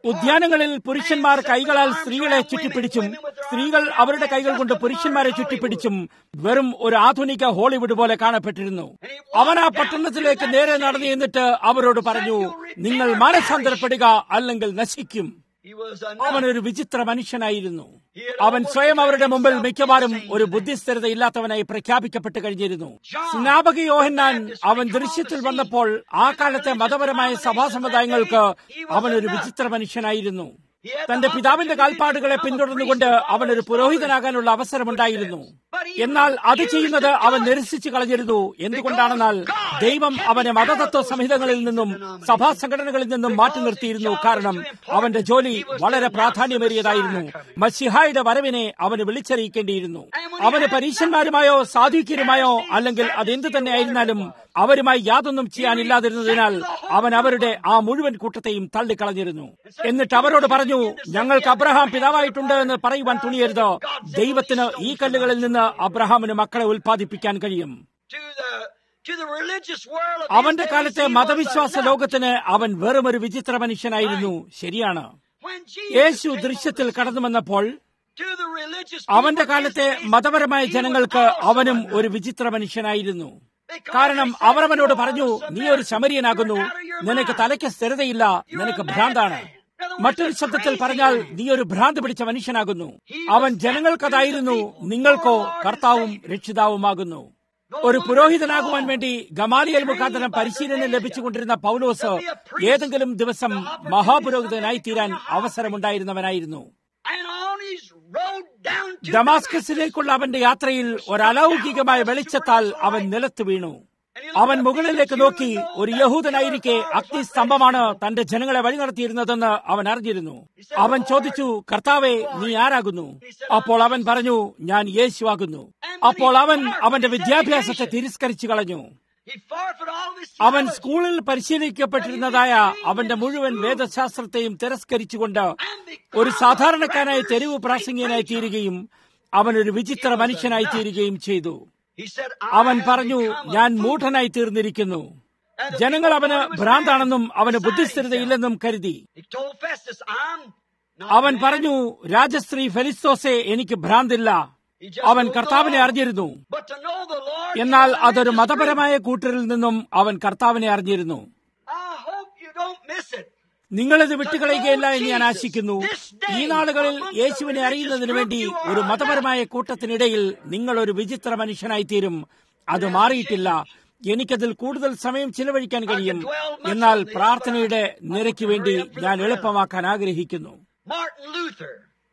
ഉദ്യാനങ്ങളിൽ പുരുഷന്മാർ കൈകളാൽ സ്ത്രീകളെ ചുറ്റിപ്പിടിച്ചും സ്ത്രീകൾ അവരുടെ കൈകൾ കൊണ്ട് പുരുഷന്മാരെ ചുറ്റിപ്പിടിച്ചും വെറും ഒരു ആധുനിക ഹോളിവുഡ് പോലെ കാണപ്പെട്ടിരുന്നു അവൻ ആ പട്ടണത്തിലേക്ക് നേരെ നടന്നു എന്നിട്ട് അവരോട് പറഞ്ഞു നിങ്ങൾ മാനസാന്തരപ്പെടുക അല്ലെങ്കിൽ നശിക്കും He was അവൻ a ഒരു വിചിത്ര മനുഷ്യനായിരുന്നു അവൻ സ്വയം അവരുടെ മുമ്പിൽ മിക്കവാറും ഒരു ബുദ്ധിസ്ഥിരത ഇല്ലാത്തവനായി പ്രഖ്യാപിക്കപ്പെട്ട് കഴിഞ്ഞിരുന്നു സ്നാപക യോഹന്നാൻ അവൻ ദൃശ്യത്തിൽ വന്നപ്പോൾ ആ കാലത്തെ മതപരമായ സഭാ സമുദായങ്ങൾക്ക് അവൻ ഒരു വിചിത്ര മനുഷ്യനായിരുന്നു തന്റെ പിതാവിന്റെ കാൽപ്പാടുകളെ പിന്തുടർന്നുകൊണ്ട് അവൻ ഒരു പുരോഹിതനാകാനുള്ള അവസരമുണ്ടായിരുന്നു എന്നാൽ അത് ചെയ്യുന്നത് അവൻ നിരസിച്ചു കളഞ്ഞിരുന്നു എന്തുകൊണ്ടാണെന്നാൽ ദൈവം അവനെ മതതത്വ സംഹിതകളിൽ നിന്നും സഭാ സംഘടനകളിൽ നിന്നും മാറ്റി നിർത്തിയിരുന്നു കാരണം അവന്റെ ജോലി വളരെ പ്രാധാന്യമേറിയതായിരുന്നു മഷിഹായുടെ വരവിനെ അവന് വിളിച്ചറിയിക്കേണ്ടിയിരുന്നു അവന് പരീക്ഷന്മാരുമായോ സാധുക്യരുമായോ അല്ലെങ്കിൽ അതെന്തു തന്നെ ആയിരുന്നാലും അവരുമായി യാതൊന്നും ചെയ്യാനില്ലാതിരുന്നതിനാൽ അവൻ അവരുടെ ആ മുഴുവൻ കൂട്ടത്തെയും തള്ളിക്കളഞ്ഞിരുന്നു എന്നിട്ട് അവരോട് പറഞ്ഞു ഞങ്ങൾക്ക് അബ്രഹാം പിതാവായിട്ടുണ്ട് എന്ന് പറയുവാൻ തുണിയരുത് ദൈവത്തിന് ഈ കല്ലുകളിൽ നിന്ന് അബ്രഹാമിന് മക്കളെ ഉൽപ്പാദിപ്പിക്കാൻ കഴിയും to the to the religious world of അവന്റെ his കാലത്തെ days, he was മതവിശ്വാസ a nut. ലോകത്തിന് അവൻ വെറും ഒരു വിചിത്ര മനുഷ്യനായിരുന്നു ശരിയാണ് When Jesus Yeshu came ദൃശ്യത്തിൽ on the കടന്നു വന്നപ്പോൾ scene, to the religious അവന്റെ people of his കാലത്തെ days, മതപരമായ he was ജനങ്ങൾക്ക് also അവനും a nut. ഒരു വിചിത്ര മനുഷ്യനായിരുന്നു Because കാരണം they said, അവർ അവനോട് "You are പറഞ്ഞു a നീ ഒരു Samaritan. ശമരിയനാകുന്നു You're out of your നിനക്ക് mind. തലയ്ക്ക് സ്ഥിരതയില്ല നിനക്ക് ഭ്രാന്താണ് മറ്റൊരു ശബ്ദത്തിൽ പറഞ്ഞാൽ നീ ഒരു ഭ്രാന്ത് പിടിച്ച മനുഷ്യനാകുന്നു അവൻ ജനങ്ങൾക്കതായിരുന്നു നിങ്ങൾക്കോ കർത്താവും രക്ഷിതാവുമാകുന്നു ഒരു പുരോഹിതനാകുവാൻ വേണ്ടി ഗമാലിയൽ മുഖാന്തരം പരിശീലനം ലഭിച്ചുകൊണ്ടിരുന്ന പൗലോസ് ഏതെങ്കിലും ദിവസം മഹാപുരോഹിതനായി തീരാൻ അവസരമുണ്ടായിരുന്നവനായിരുന്നു And on his road down to ഡമാസ്കസിലേക്കുള്ള അവന്റെ യാത്രയിൽ ഒരലൗകികമായ വെളിച്ചത്താൽ അവൻ നിലത്ത് വീണു അവൻ മുകളിലേക്ക് നോക്കി ഒരു യഹൂദനായിരിക്കെ അഗ്നിസ്തംഭമാണ് തന്റെ ജനങ്ങളെ വഴി നടത്തിയിരുന്നതെന്ന് അവൻ അറിഞ്ഞിരുന്നു അവൻ ചോദിച്ചു കർത്താവെ നീ ആരാകുന്നു അപ്പോൾ അവൻ പറഞ്ഞു ഞാൻ യേശുവാകുന്നു അപ്പോൾ അവൻ അവന്റെ വിദ്യാഭ്യാസത്തെ തിരസ്കരിച്ചു കളഞ്ഞു He forfeited all of his അവൻ knowledge. സ്കൂളിൽ പരിശീലിക്കപ്പെട്ടിരുന്നതായ അവന്റെ മുഴുവൻ വേദശാസ്ത്രത്തെയും തിരസ്കരിച്ചുകൊണ്ട് ഒരു സാധാരണക്കാരനായ തെരുവ് പ്രാസംഗികനായി തീരുകയും അവൻ ഒരു വിചിത്ര മനുഷ്യനായി തീരുകയും ചെയ്തു He said, അവൻ "I have പറഞ്ഞു become a ഞാൻ fool." മൂഢനായി തീർന്നിരിക്കുന്നു And the ജനങ്ങൾ people അവന് thought he was ഭ്രാന്താണെന്നും mad. അവന് Beside ബുദ്ധിസ്ഥിരതയില്ലെന്നും കരുതി himself. He told Festus, "I'm not അവൻ mad." പറഞ്ഞു രാജശ്രീ ഫെലിസ്തോസെ എനിക്ക് ഭ്രാന്തില്ല He just അവൻ knows the കർത്താവിനെ Lord. അറിഞ്ഞിരുന്നു But to know the Lord എന്നാൽ in a അതൊരു religious മതപരമായ കൂട്ടരിൽ നിന്നും അവൻ കർത്താവിനെ അറിഞ്ഞിരുന്നു group, I hope you don't miss it. നിങ്ങളിത് വിട്ടുകളയുകയില്ല എന്ന് ഞാൻ ആശിക്കുന്നു ഈ നാളുകളിൽ യേശുവിനെ അറിയുന്നതിന് വേണ്ടി ഒരു മതപരമായ കൂട്ടത്തിനിടയിൽ നിങ്ങൾ ഒരു വിചിത്ര മനുഷ്യനായി തീരും അത് മാറിയിട്ടില്ല എനിക്കതിൽ കൂടുതൽ സമയം ചിലവഴിക്കാൻ കഴിയും എന്നാൽ പ്രാർത്ഥനയുടെ നിരയ്ക്ക് വേണ്ടി ഞാൻ എളുപ്പമാക്കാൻ ആഗ്രഹിക്കുന്നു Martin Luther,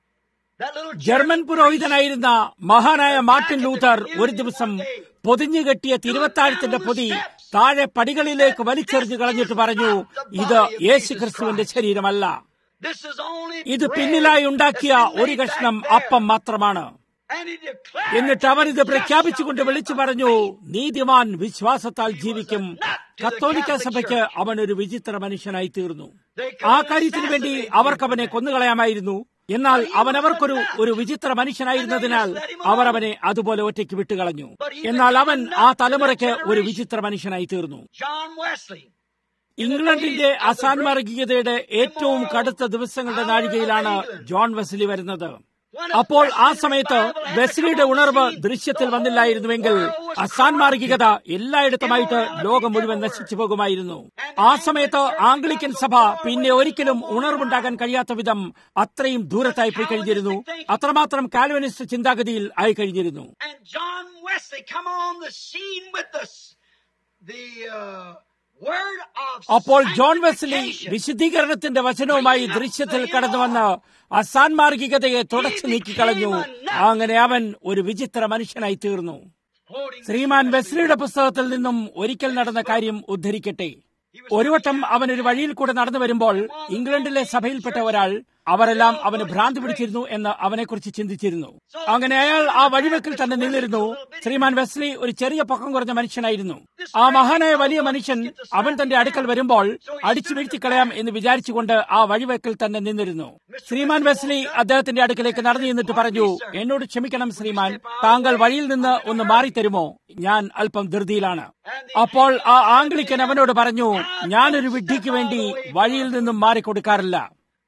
that little German പുരോഹിതനായിരുന്ന മഹാനായ മാർട്ടിൻ ലൂഥർ ഒരു ദിവസം പൊതിഞ്ഞുകെട്ടിയ തിരുവത്താഴത്തിന്റെ പൊതി താഴെ പടികളിലേക്ക് വലിച്ചെറിഞ്ഞു കളഞ്ഞിട്ട് പറഞ്ഞു ഇത് യേശു ക്രിസ്തുവിന്റെ ശരീരമല്ല This is only ഇത് bread പിന്നിലായി ഉണ്ടാക്കിയ that's been ഒരു made കഷ്ണം back there. അപ്പം മാത്രമാണ് And he declared എന്നിട്ട് അവൻ ഇത് that പ്രഖ്യാപിച്ചുകൊണ്ട് just shall വിളിച്ചു live by പറഞ്ഞു faith. നീതിമാൻ വിശ്വാസത്താൽ ജീവിക്കും കത്തോലിക്ക സഭയ്ക്ക് അവൻ ഒരു വിചിത്ര മനുഷ്യനായി തീർന്നു ആ കാര്യത്തിനു വേണ്ടി അവർക്ക് അവനെ കൊന്നുകളയാമായിരുന്നു എന്നാൽ അവൻ അവർക്കൊരു ഒരു വിചിത്ര മനുഷ്യനായിരുന്നതിനാൽ അവർ അവനെ അതുപോലെ ഒറ്റയ്ക്ക് വിട്ടുകളഞ്ഞു എന്നാൽ അവൻ ആ തലമുറയ്ക്ക് ഒരു വിചിത്ര മനുഷ്യനായി തീർന്നു John Wesley, ഇംഗ്ലണ്ടിന്റെ അസാൻമാർഗികതയുടെ ഏറ്റവും കടുത്ത ദിവസങ്ങളുടെ നാഴികയിലാണ് ജോൺ വെസ്ലി വരുന്നത് അപ്പോൾ ആ സമയത്ത് വെസ്ലിയുടെ ഉണർവ് ദൃശ്യത്തിൽ വന്നില്ലായിരുന്നുവെങ്കിൽ അസാൻമാർഗികത എല്ലായിടത്തുമായിട്ട് ലോകം മുഴുവൻ നശിച്ചു പോകുമായിരുന്നു ആ സമയത്ത് ആംഗ്ലിക്കൻ സഭ പിന്നെ ഒരിക്കലും ഉണർവുണ്ടാകാൻ കഴിയാത്ത വിധം അത്രയും ദൂരത്തായി പോയി കഴിഞ്ഞിരുന്നു അത്രമാത്രം കാൽവനിസ്റ്റ് ചിന്താഗതിയിൽ ആയി കഴിഞ്ഞിരുന്നു and John Wesley come on the scene with the, s- the uh, word of അപ്പോൾ ജോൺ വെസ്ലി sanctification. വിശുദ്ധീകരണത്തിന്റെ വചനവുമായി ദൃശ്യത്തിൽ കടന്നുവന്ന് അസാൻമാർഗികതയെ തുടച്ചു നീക്കിക്കളഞ്ഞു അങ്ങനെ അവൻ ഒരു വിചിത്ര മനുഷ്യനായി തീർന്നു Quoting ശ്രീമാൻ വെസ്ലിയുടെ പുസ്തകത്തിൽ നിന്നും ഒരിക്കൽ നടന്ന കാര്യം ഉദ്ധരിക്കട്ടെ ഒരു വട്ടം അവൻ ഒരു വഴിയിൽ കൂടെ നടന്നു വരുമ്പോൾ ഇംഗ്ലണ്ടിലെ സഭയിൽപ്പെട്ട ഒരാൾ അവരെല്ലാം അവന് ഭ്രാന്തി പിടിച്ചിരുന്നു എന്ന് അവനെക്കുറിച്ച് ചിന്തിച്ചിരുന്നു അങ്ങനെ അയാൾ ആ വഴിവെക്കിൽ തന്നെ നിന്നിരുന്നു ശ്രീമാൻ വെസ്ലി ഒരു ചെറിയ പൊക്കം കുറഞ്ഞ മനുഷ്യനായിരുന്നു ആ മഹാനായ വലിയ മനുഷ്യൻ അവൻ തന്റെ അടുക്കൽ വരുമ്പോൾ അടിച്ചു വീഴ്ത്തിക്കളയാം എന്ന് വിചാരിച്ചുകൊണ്ട് ആ വഴിവെക്കിൽ തന്നെ നിന്നിരുന്നു ശ്രീമാൻ വെസ്ലി അദ്ദേഹത്തിന്റെ അടുക്കലേക്ക് നടന്നു എന്നിട്ട് പറഞ്ഞു എന്നോട് ക്ഷമിക്കണം ശ്രീമാൻ താങ്കൾ വഴിയിൽ നിന്ന് ഒന്ന് മാറിത്തരുമോ ഞാൻ അല്പം ധൃതിയിലാണ് അപ്പോൾ ആ ആംഗ്ലിക്കൻ അവനോട് പറഞ്ഞു ഞാനൊരു വിഡ്ഢിക്ക് വേണ്ടി വഴിയിൽ നിന്നും മാറിക്കൊടുക്കാറില്ല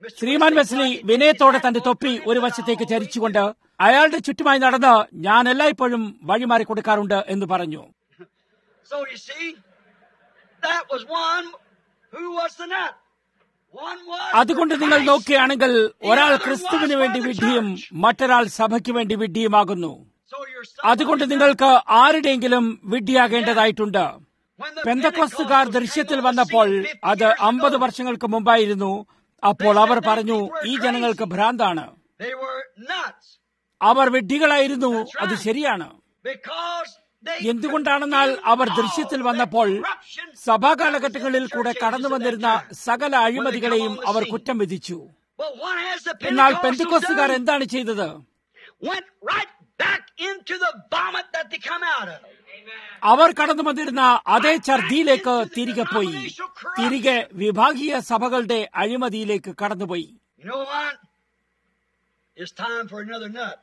ശ്രീമാൻ വെസ്ലി വിനയത്തോടെ തന്റെ തൊപ്പി ഒരു വശത്തേക്ക് ചരിച്ചുകൊണ്ട് അയാളുടെ ചുറ്റുമായി നടന്ന് ഞാൻ എല്ലായ്പ്പോഴും വഴിമാറി കൊടുക്കാറുണ്ട് എന്ന് പറഞ്ഞു So you see, that was one who was the nut. One was അതുകൊണ്ട് for നിങ്ങൾ Christ. നോക്കുകയാണെങ്കിൽ ഒരാൾ ക്രിസ്തുവിന് വേണ്ടി വിഡ്ഢിയും മറ്റൊരാൾ സഭയ്ക്ക് വേണ്ടി വിഡ്ഢിയുമാകുന്നു So you're അതുകൊണ്ട് നിങ്ങൾക്ക് ആരുടെയെങ്കിലും വിഡ്ഢിയാകേണ്ടതായിട്ടുണ്ട് when the പെന്തക്കോസ്തുകാർ Pentecostals ദൃശ്യത്തിൽ came on വന്നപ്പോൾ the scene 50 അത് years അമ്പത് ago, വർഷങ്ങൾക്ക് മുമ്പായിരുന്നു അപ്പോൾ അവർ പറഞ്ഞു ഈ ജനങ്ങൾക്ക് ഭ്രാന്താണ് They were nuts അവർ വിഡ്ഢികളായിരുന്നു അത് ശരിയാണ് because they എന്തുകൊണ്ടാണെന്നാൽ അവർ ദൃശ്യത്തിൽ വന്നപ്പോൾ സഭാ കാലഘട്ടങ്ങളിൽ കൂടെ കടന്നു വന്നിരുന്ന സകല അഴിമതികളെയും അവർ കുറ്റം വിധിച്ചു But what has the എന്നാൽ Pentecostals പെന്തുക്കോസ്തുകാർ done? എന്താണ് ചെയ്തത് Went right back into the vomit that they come out of. അവർ കടന്നു വന്നിരുന്ന അതേ ഛർദിയിലേക്ക് തിരികെ പോയി തിരികെ വിഭാഗീയ സഭകളുടെ അഴിമതിയിലേക്ക് കടന്നുപോയി You know what? It's time for another nut.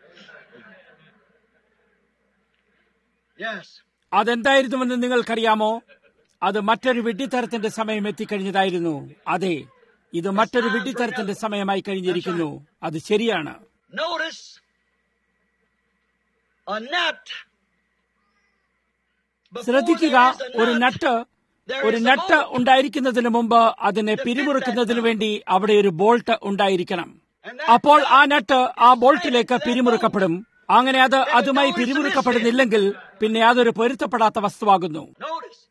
yes. അതെന്തായിരുന്നുവെന്ന് നിങ്ങൾക്കറിയാമോ അത് മറ്റൊരു വിഡ്ഢിത്തരത്തിന്റെ സമയം എത്തിക്കഴിഞ്ഞതായിരുന്നു അതെ ഇത് മറ്റൊരു വിഡ്ഢിത്തരത്തിന്റെ സമയമായി കഴിഞ്ഞിരിക്കുന്നു അത് ശരിയാണ് Notice a nut. Before ശ്രദ്ധിക്കുക there is a ഒരു nut, നട്ട് there ഒരു is a നട്ട് bolt. ഉണ്ടായിരിക്കുന്നതിന് മുമ്പ് അതിനെ പിരിമുറുക്കുന്നതിന് വേണ്ടി അവിടെ ഒരു ബോൾട്ട് ഉണ്ടായിരിക്കണം അപ്പോൾ ആ നട്ട് ആ ബോൾട്ടിലേക്ക് പിരിമുറുക്കപ്പെടും അങ്ങനെ അത് അതുമായി പിരിമുറുക്കപ്പെടുന്നില്ലെങ്കിൽ പിന്നെ അതൊരു പൊരുത്തപ്പെടാത്ത വസ്തുവാകുന്നു Notice.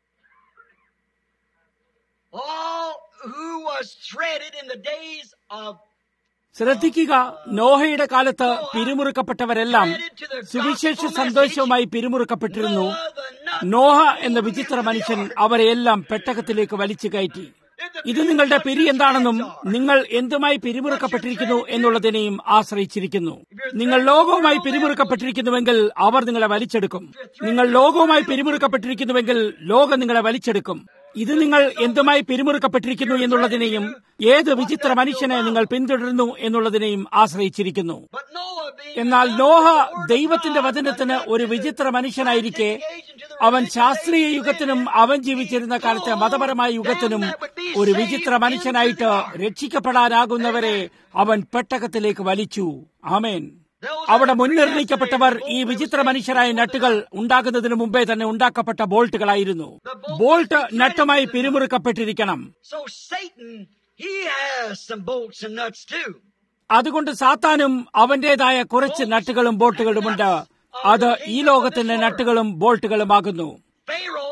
All who was threaded in the days of ശ്രദ്ധിക്കുക നോഹയുടെ കാലത്ത് പിരിമുറുക്കപ്പെട്ടവരെല്ലാം സുവിശേഷ സന്തോഷവുമായി പിരിമുറുക്കപ്പെട്ടിരുന്നു Noah the nut. നോഹ എന്ന വിചിത്ര മനുഷ്യൻ അവരെയെല്ലാം പെട്ടകത്തിലേക്ക് വലിച്ചു കയറ്റി ഇത് നിങ്ങളുടെ പിരി എന്താണെന്നും നിങ്ങൾ എന്തുമായി പിരിമുറുക്കപ്പെട്ടിരിക്കുന്നു എന്നുള്ളതിനെയും ആശ്രയിച്ചിരിക്കുന്നു നിങ്ങൾ ലോകവുമായി പിരിമുറുക്കപ്പെട്ടിരിക്കുന്നുവെങ്കിൽ അവർ നിങ്ങളെ വലിച്ചെടുക്കും നിങ്ങൾ ലോകവുമായി പിരിമുറുക്കപ്പെട്ടിരിക്കുന്നുവെങ്കിൽ ലോകം നിങ്ങളെ വലിച്ചെടുക്കും ഇത് നിങ്ങൾ എന്തുമായി പിരിമുറുക്കപ്പെട്ടിരിക്കുന്നു എന്നുള്ളതിനെയും ഏത് വിചിത്ര മനുഷ്യനെ നിങ്ങൾ പിന്തുടരുന്നു എന്നുള്ളതിനെയും ആശ്രയിച്ചിരിക്കുന്നു But Noah being എന്നാൽ നോഹ ദൈവത്തിന്റെ വചനത്തിന് ഒരു വിചിത്ര മനുഷ്യനായിരിക്കെ അവൻ ശാസ്ത്രീയ യുഗത്തിനും അവൻ ജീവിച്ചിരുന്ന കാലത്തെ മതപരമായ യുഗത്തിനും ഒരു വിചിത്ര മനുഷ്യനായിട്ട് രക്ഷിക്കപ്പെടാനാകുന്നവരെ അവൻ പെട്ടകത്തിലേക്ക് വലിച്ചു ആമേൻ അവിടെ മുൻനിർണയിക്കപ്പെട്ടവർ ഈ വിചിത്ര മനുഷ്യരായ നട്ടുകൾ ഉണ്ടാകുന്നതിന് മുമ്പേ തന്നെ ഉണ്ടാക്കപ്പെട്ട ബോൾട്ടുകളായിരുന്നു ബോൾട്ട് നട്ടുമായി പിരിമുറുക്കപ്പെട്ടിരിക്കണം so Satan, he has some bolts and nuts too. അതുകൊണ്ട് സാത്താനും അവന്റേതായ കുറച്ച് നട്ടുകളും ബോൾട്ടുകളുമുണ്ട് അത് ഈ ലോകത്തിന്റെ നട്ടുകളും ബോൾട്ടുകളുമാകുന്നു Pharaoh,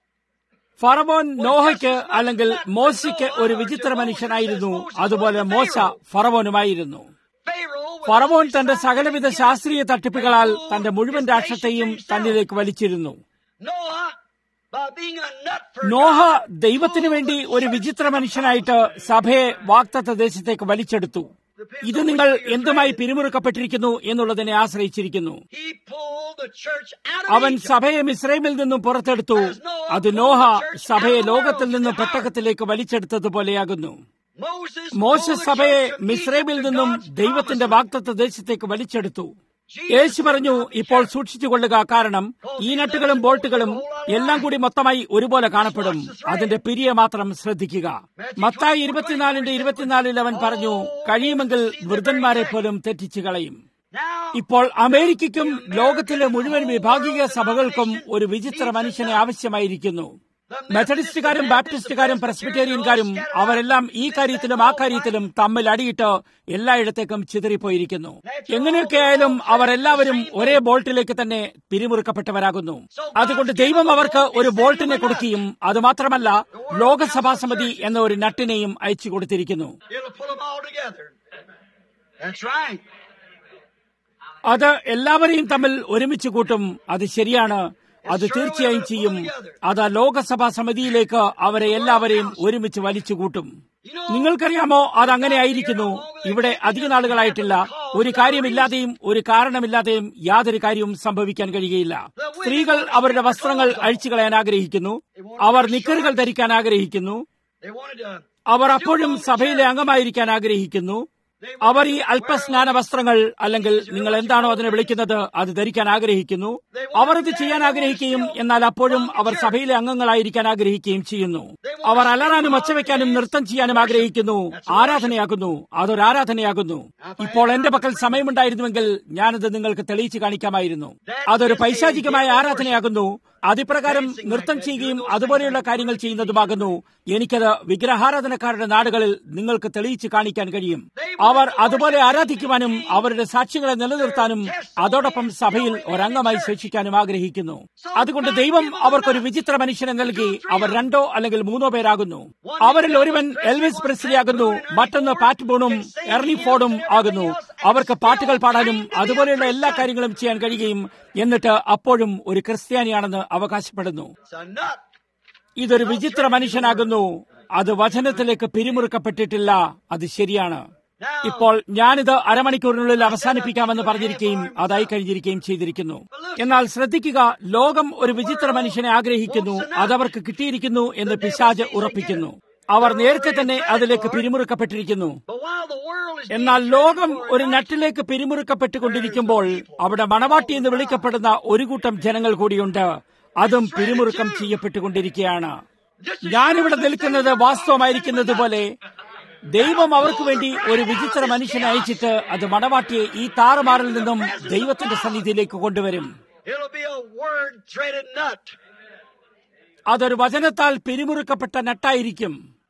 ഫറവോൻ നോഹയ്ക്ക് അല്ലെങ്കിൽ മോശയ്ക്ക് ഒരു വിചിത്ര മനുഷ്യനായിരുന്നു അതുപോലെ മോശ ഫറവോനുമായിരുന്നു Pharaoh was ഫറവോൻ തന്റെ സകലവിധ ശാസ്ത്രീയ തട്ടിപ്പുകളാൽ തന്റെ മുഴുവൻ രാഷ്ട്രത്തെയും തന്നിലേക്ക് വലിച്ചിരുന്നു Noah, by being a nut for Noah God, ദൈവത്തിനു വേണ്ടി ഒരു വിചിത്ര മനുഷ്യനായിട്ട് സഭയെ വാക്തത്വ ദേശത്തേക്ക് വലിച്ചെടുത്തു ഇത് നിങ്ങൾ എന്തുമായി പിരിമുറുക്കപ്പെട്ടിരിക്കുന്നു എന്നുള്ളതിനെ ആശ്രയിച്ചിരിക്കുന്നു he pulled the church out of അവൻ Egypt. സഭയെ മിസ്രൈമിൽ നിന്നും പുറത്തെടുത്തു അത് നോഹ സഭയെ ലോകത്തിൽ നിന്ന് പെട്ടകത്തിലേക്ക് വലിച്ചെടുത്തതുപോലെയാകുന്നു Moses മോശ pulled the സഭയെ church from മിസ്രൈമിൽ Egypt to നിന്നും God's ദൈവത്തിന്റെ promised വാക്തത്വ ദേശത്തേക്ക് വലിച്ചെടുത്തു യേശു പറഞ്ഞു ഇപ്പോൾ സൂക്ഷിച്ചുകൊള്ളുക കാരണം ഈ നട്ടുകളും ബോൾട്ടുകളും എല്ലാം കൂടി മൊത്തമായി ഒരുപോലെ കാണപ്പെടും അതിന്റെ പിരിയെ മാത്രം ശ്രദ്ധിക്കുക മത്തായി ഇരുപത്തിനാലിന്റെ ഇരുപത്തിനാലിൽ അവൻ പറഞ്ഞു കഴിയുമെങ്കിൽ വൃദ്ധന്മാരെ പോലും തെറ്റിച്ചു കളയും Now, ഇപ്പോൾ അമേരിക്കയ്ക്കും ലോകത്തിലെ മുഴുവൻ വിഭാഗീയ സഭകൾക്കും ഒരു വിചിത്ര മനുഷ്യനെ ആവശ്യമായിരിക്കുന്നു മെത്തഡിസ്റ്റുകാരും ബാപ്റ്റിസ്റ്റുകാരും പ്രസ്ബിറ്റേറിയൻകാരും അവരെല്ലാം ഈ കാര്യത്തിലും ആ കാര്യത്തിലും തമ്മിൽ അടിയിട്ട് എല്ലായിടത്തേക്കും ചിതറിപ്പോയിരിക്കുന്നു എങ്ങനെയൊക്കെ ആയാലും അവർ എല്ലാവരും ഒരേ ബോൾട്ടിലേക്ക് തന്നെ പിരിമുറുക്കപ്പെട്ടവരാകുന്നു അതുകൊണ്ട് ദൈവം അവർക്ക് ഒരു ബോൾട്ടിനെ കൊടുക്കുകയും അതുമാത്രമല്ല ലോകസഭാ സമിതി എന്ന ഒരു നട്ടിനെയും അയച്ചു കൊടുത്തിരിക്കുന്നു it'll pull them all together. That's right. അത് എല്ലാവരെയും തമ്മിൽ ഒരുമിച്ച് കൂട്ടും അത് ശരിയാണ് അത് തീർച്ചയായും ചെയ്യും അത് ലോകസഭാ സമിതിയിലേക്ക് അവരെ എല്ലാവരെയും ഒരുമിച്ച് വലിച്ചു കൂട്ടും നിങ്ങൾക്കറിയാമോ അത് അങ്ങനെ ആയിരിക്കുന്നു ഇവിടെ അധിക നാളുകളായിട്ടില്ല ഒരു കാര്യമില്ലാതെയും ഒരു കാരണമില്ലാതെയും യാതൊരു കാര്യവും സംഭവിക്കാൻ കഴിയുകയില്ല സ്ത്രീകൾ അവരുടെ വസ്ത്രങ്ങൾ അഴിച്ചു കളയാൻ ആഗ്രഹിക്കുന്നു അവർ നിക്കറുകൾ ധരിക്കാൻ ആഗ്രഹിക്കുന്നു They wanted to. അവർ അപ്പോഴും സഭയിലെ അംഗമായിരിക്കാൻ ആഗ്രഹിക്കുന്നു അവർ ഈ അല്പസ്നാന വസ്ത്രങ്ങൾ അല്ലെങ്കിൽ നിങ്ങൾ എന്താണോ അതിനെ വിളിക്കുന്നത് അത് ധരിക്കാൻ ആഗ്രഹിക്കുന്നു അവർ ഇത് ചെയ്യാൻ ആഗ്രഹിക്കുകയും എന്നാൽ അപ്പോഴും അവർ സഭയിലെ അംഗങ്ങളായിരിക്കാൻ ആഗ്രഹിക്കുകയും ചെയ്യുന്നു അവർ അലറാനും ഒച്ചവെക്കാനും നൃത്തം ചെയ്യാനും ആഗ്രഹിക്കുന്നു ആരാധനയാകുന്നു അതൊരു ആരാധനയാകുന്നു ഇപ്പോൾ എന്റെ പക്കൽ സമയമുണ്ടായിരുന്നുവെങ്കിൽ ഞാനത് നിങ്ങൾക്ക് തെളിയിച്ചു കാണിക്കാമായിരുന്നു അതൊരു പൈശാചികമായ ആരാധനയാകുന്നു അതിപ്രകാരം നൃത്തം ചെയ്യുകയും അതുപോലെയുള്ള കാര്യങ്ങൾ ചെയ്യുന്നതുമാകുന്നു എനിക്കത് വിഗ്രഹാരാധനക്കാരുടെ നാടുകളിൽ നിങ്ങൾക്ക് തെളിയിച്ചു കാണിക്കാൻ കഴിയും അവർ അതുപോലെ ആരാധിക്കുവാനും അവരുടെ സാക്ഷികളെ നിലനിർത്താനും അതോടൊപ്പം സഭയിൽ ഒരംഗമായി ശേഷിക്കാനും ആഗ്രഹിക്കുന്നു അതുകൊണ്ട് ദൈവം അവർക്കൊരു വിചിത്ര മനുഷ്യനെ നൽകി അവർ രണ്ടോ അല്ലെങ്കിൽ മൂന്നോ പേരാകുന്നു അവരിൽ ഒരുവൻ എൽവിസ് പ്രിസ്ലി ആകുന്നു മറ്റൊന്ന് പാറ്റ് ബോണും എർണി ഫോർഡും ആകുന്നു അവർക്ക് പാട്ടുകൾ പാടാനും അതുപോലെയുള്ള എല്ലാ കാര്യങ്ങളും ചെയ്യാൻ കഴിയുകയും എന്നിട്ട് അപ്പോഴും ഒരു ക്രിസ്ത്യാനിയാണെന്ന് അവകാശപ്പെടുന്നു It's a nut. ഇതൊരു വിചിത്ര മനുഷ്യനാകുന്നു അത് വചനത്തിലേക്ക് പിരിമുറുക്കപ്പെട്ടിട്ടില്ല അത് ശരിയാണ് ഇപ്പോൾ ഞാനിത് അരമണിക്കൂറിനുള്ളിൽ അവസാനിപ്പിക്കാമെന്ന് പറഞ്ഞിരിക്കുകയും അതായി കഴിഞ്ഞിരിക്കുകയും ചെയ്തിരിക്കുന്നു എന്നാൽ ശ്രദ്ധിക്കുക ലോകം ഒരു വിചിത്ര മനുഷ്യനെ ആഗ്രഹിക്കുന്നു അതവർക്ക് കിട്ടിയിരിക്കുന്നു എന്ന് പിശാജ് ഉറപ്പിക്കുന്നു അവർ നേരത്തെ തന്നെ അതിലേക്ക് പിരിമുറുക്കപ്പെട്ടിരിക്കുന്നു But while the world is എന്നാൽ ലോകം ഒരു നട്ടിലേക്ക് പിരിമുറുക്കപ്പെട്ടുകൊണ്ടിരിക്കുമ്പോൾ അവിടെ മണവാട്ടി എന്ന് വിളിക്കപ്പെടുന്ന ഒരു കൂട്ടം ജനങ്ങൾ കൂടിയുണ്ട് അതും പിരിമുറുക്കം ചെയ്യപ്പെട്ടുകൊണ്ടിരിക്കുകയാണ് ഞാനിവിടെ നിൽക്കുന്നത് വാസ്തവമായിരിക്കുന്നത് പോലെ ദൈവം അവർക്ക് വേണ്ടി ഒരു വിചിത്ര മനുഷ്യനെ അയച്ചിട്ട് അത് മണവാട്ടിയെ ഈ താറുമാറിൽ നിന്നും ദൈവത്തിന്റെ സന്നിധിയിലേക്ക് കൊണ്ടുവരും it'll be a word threaded nut. അതൊരു വചനത്താൽ പിരിമുറുക്കപ്പെട്ട നട്ടായിരിക്കും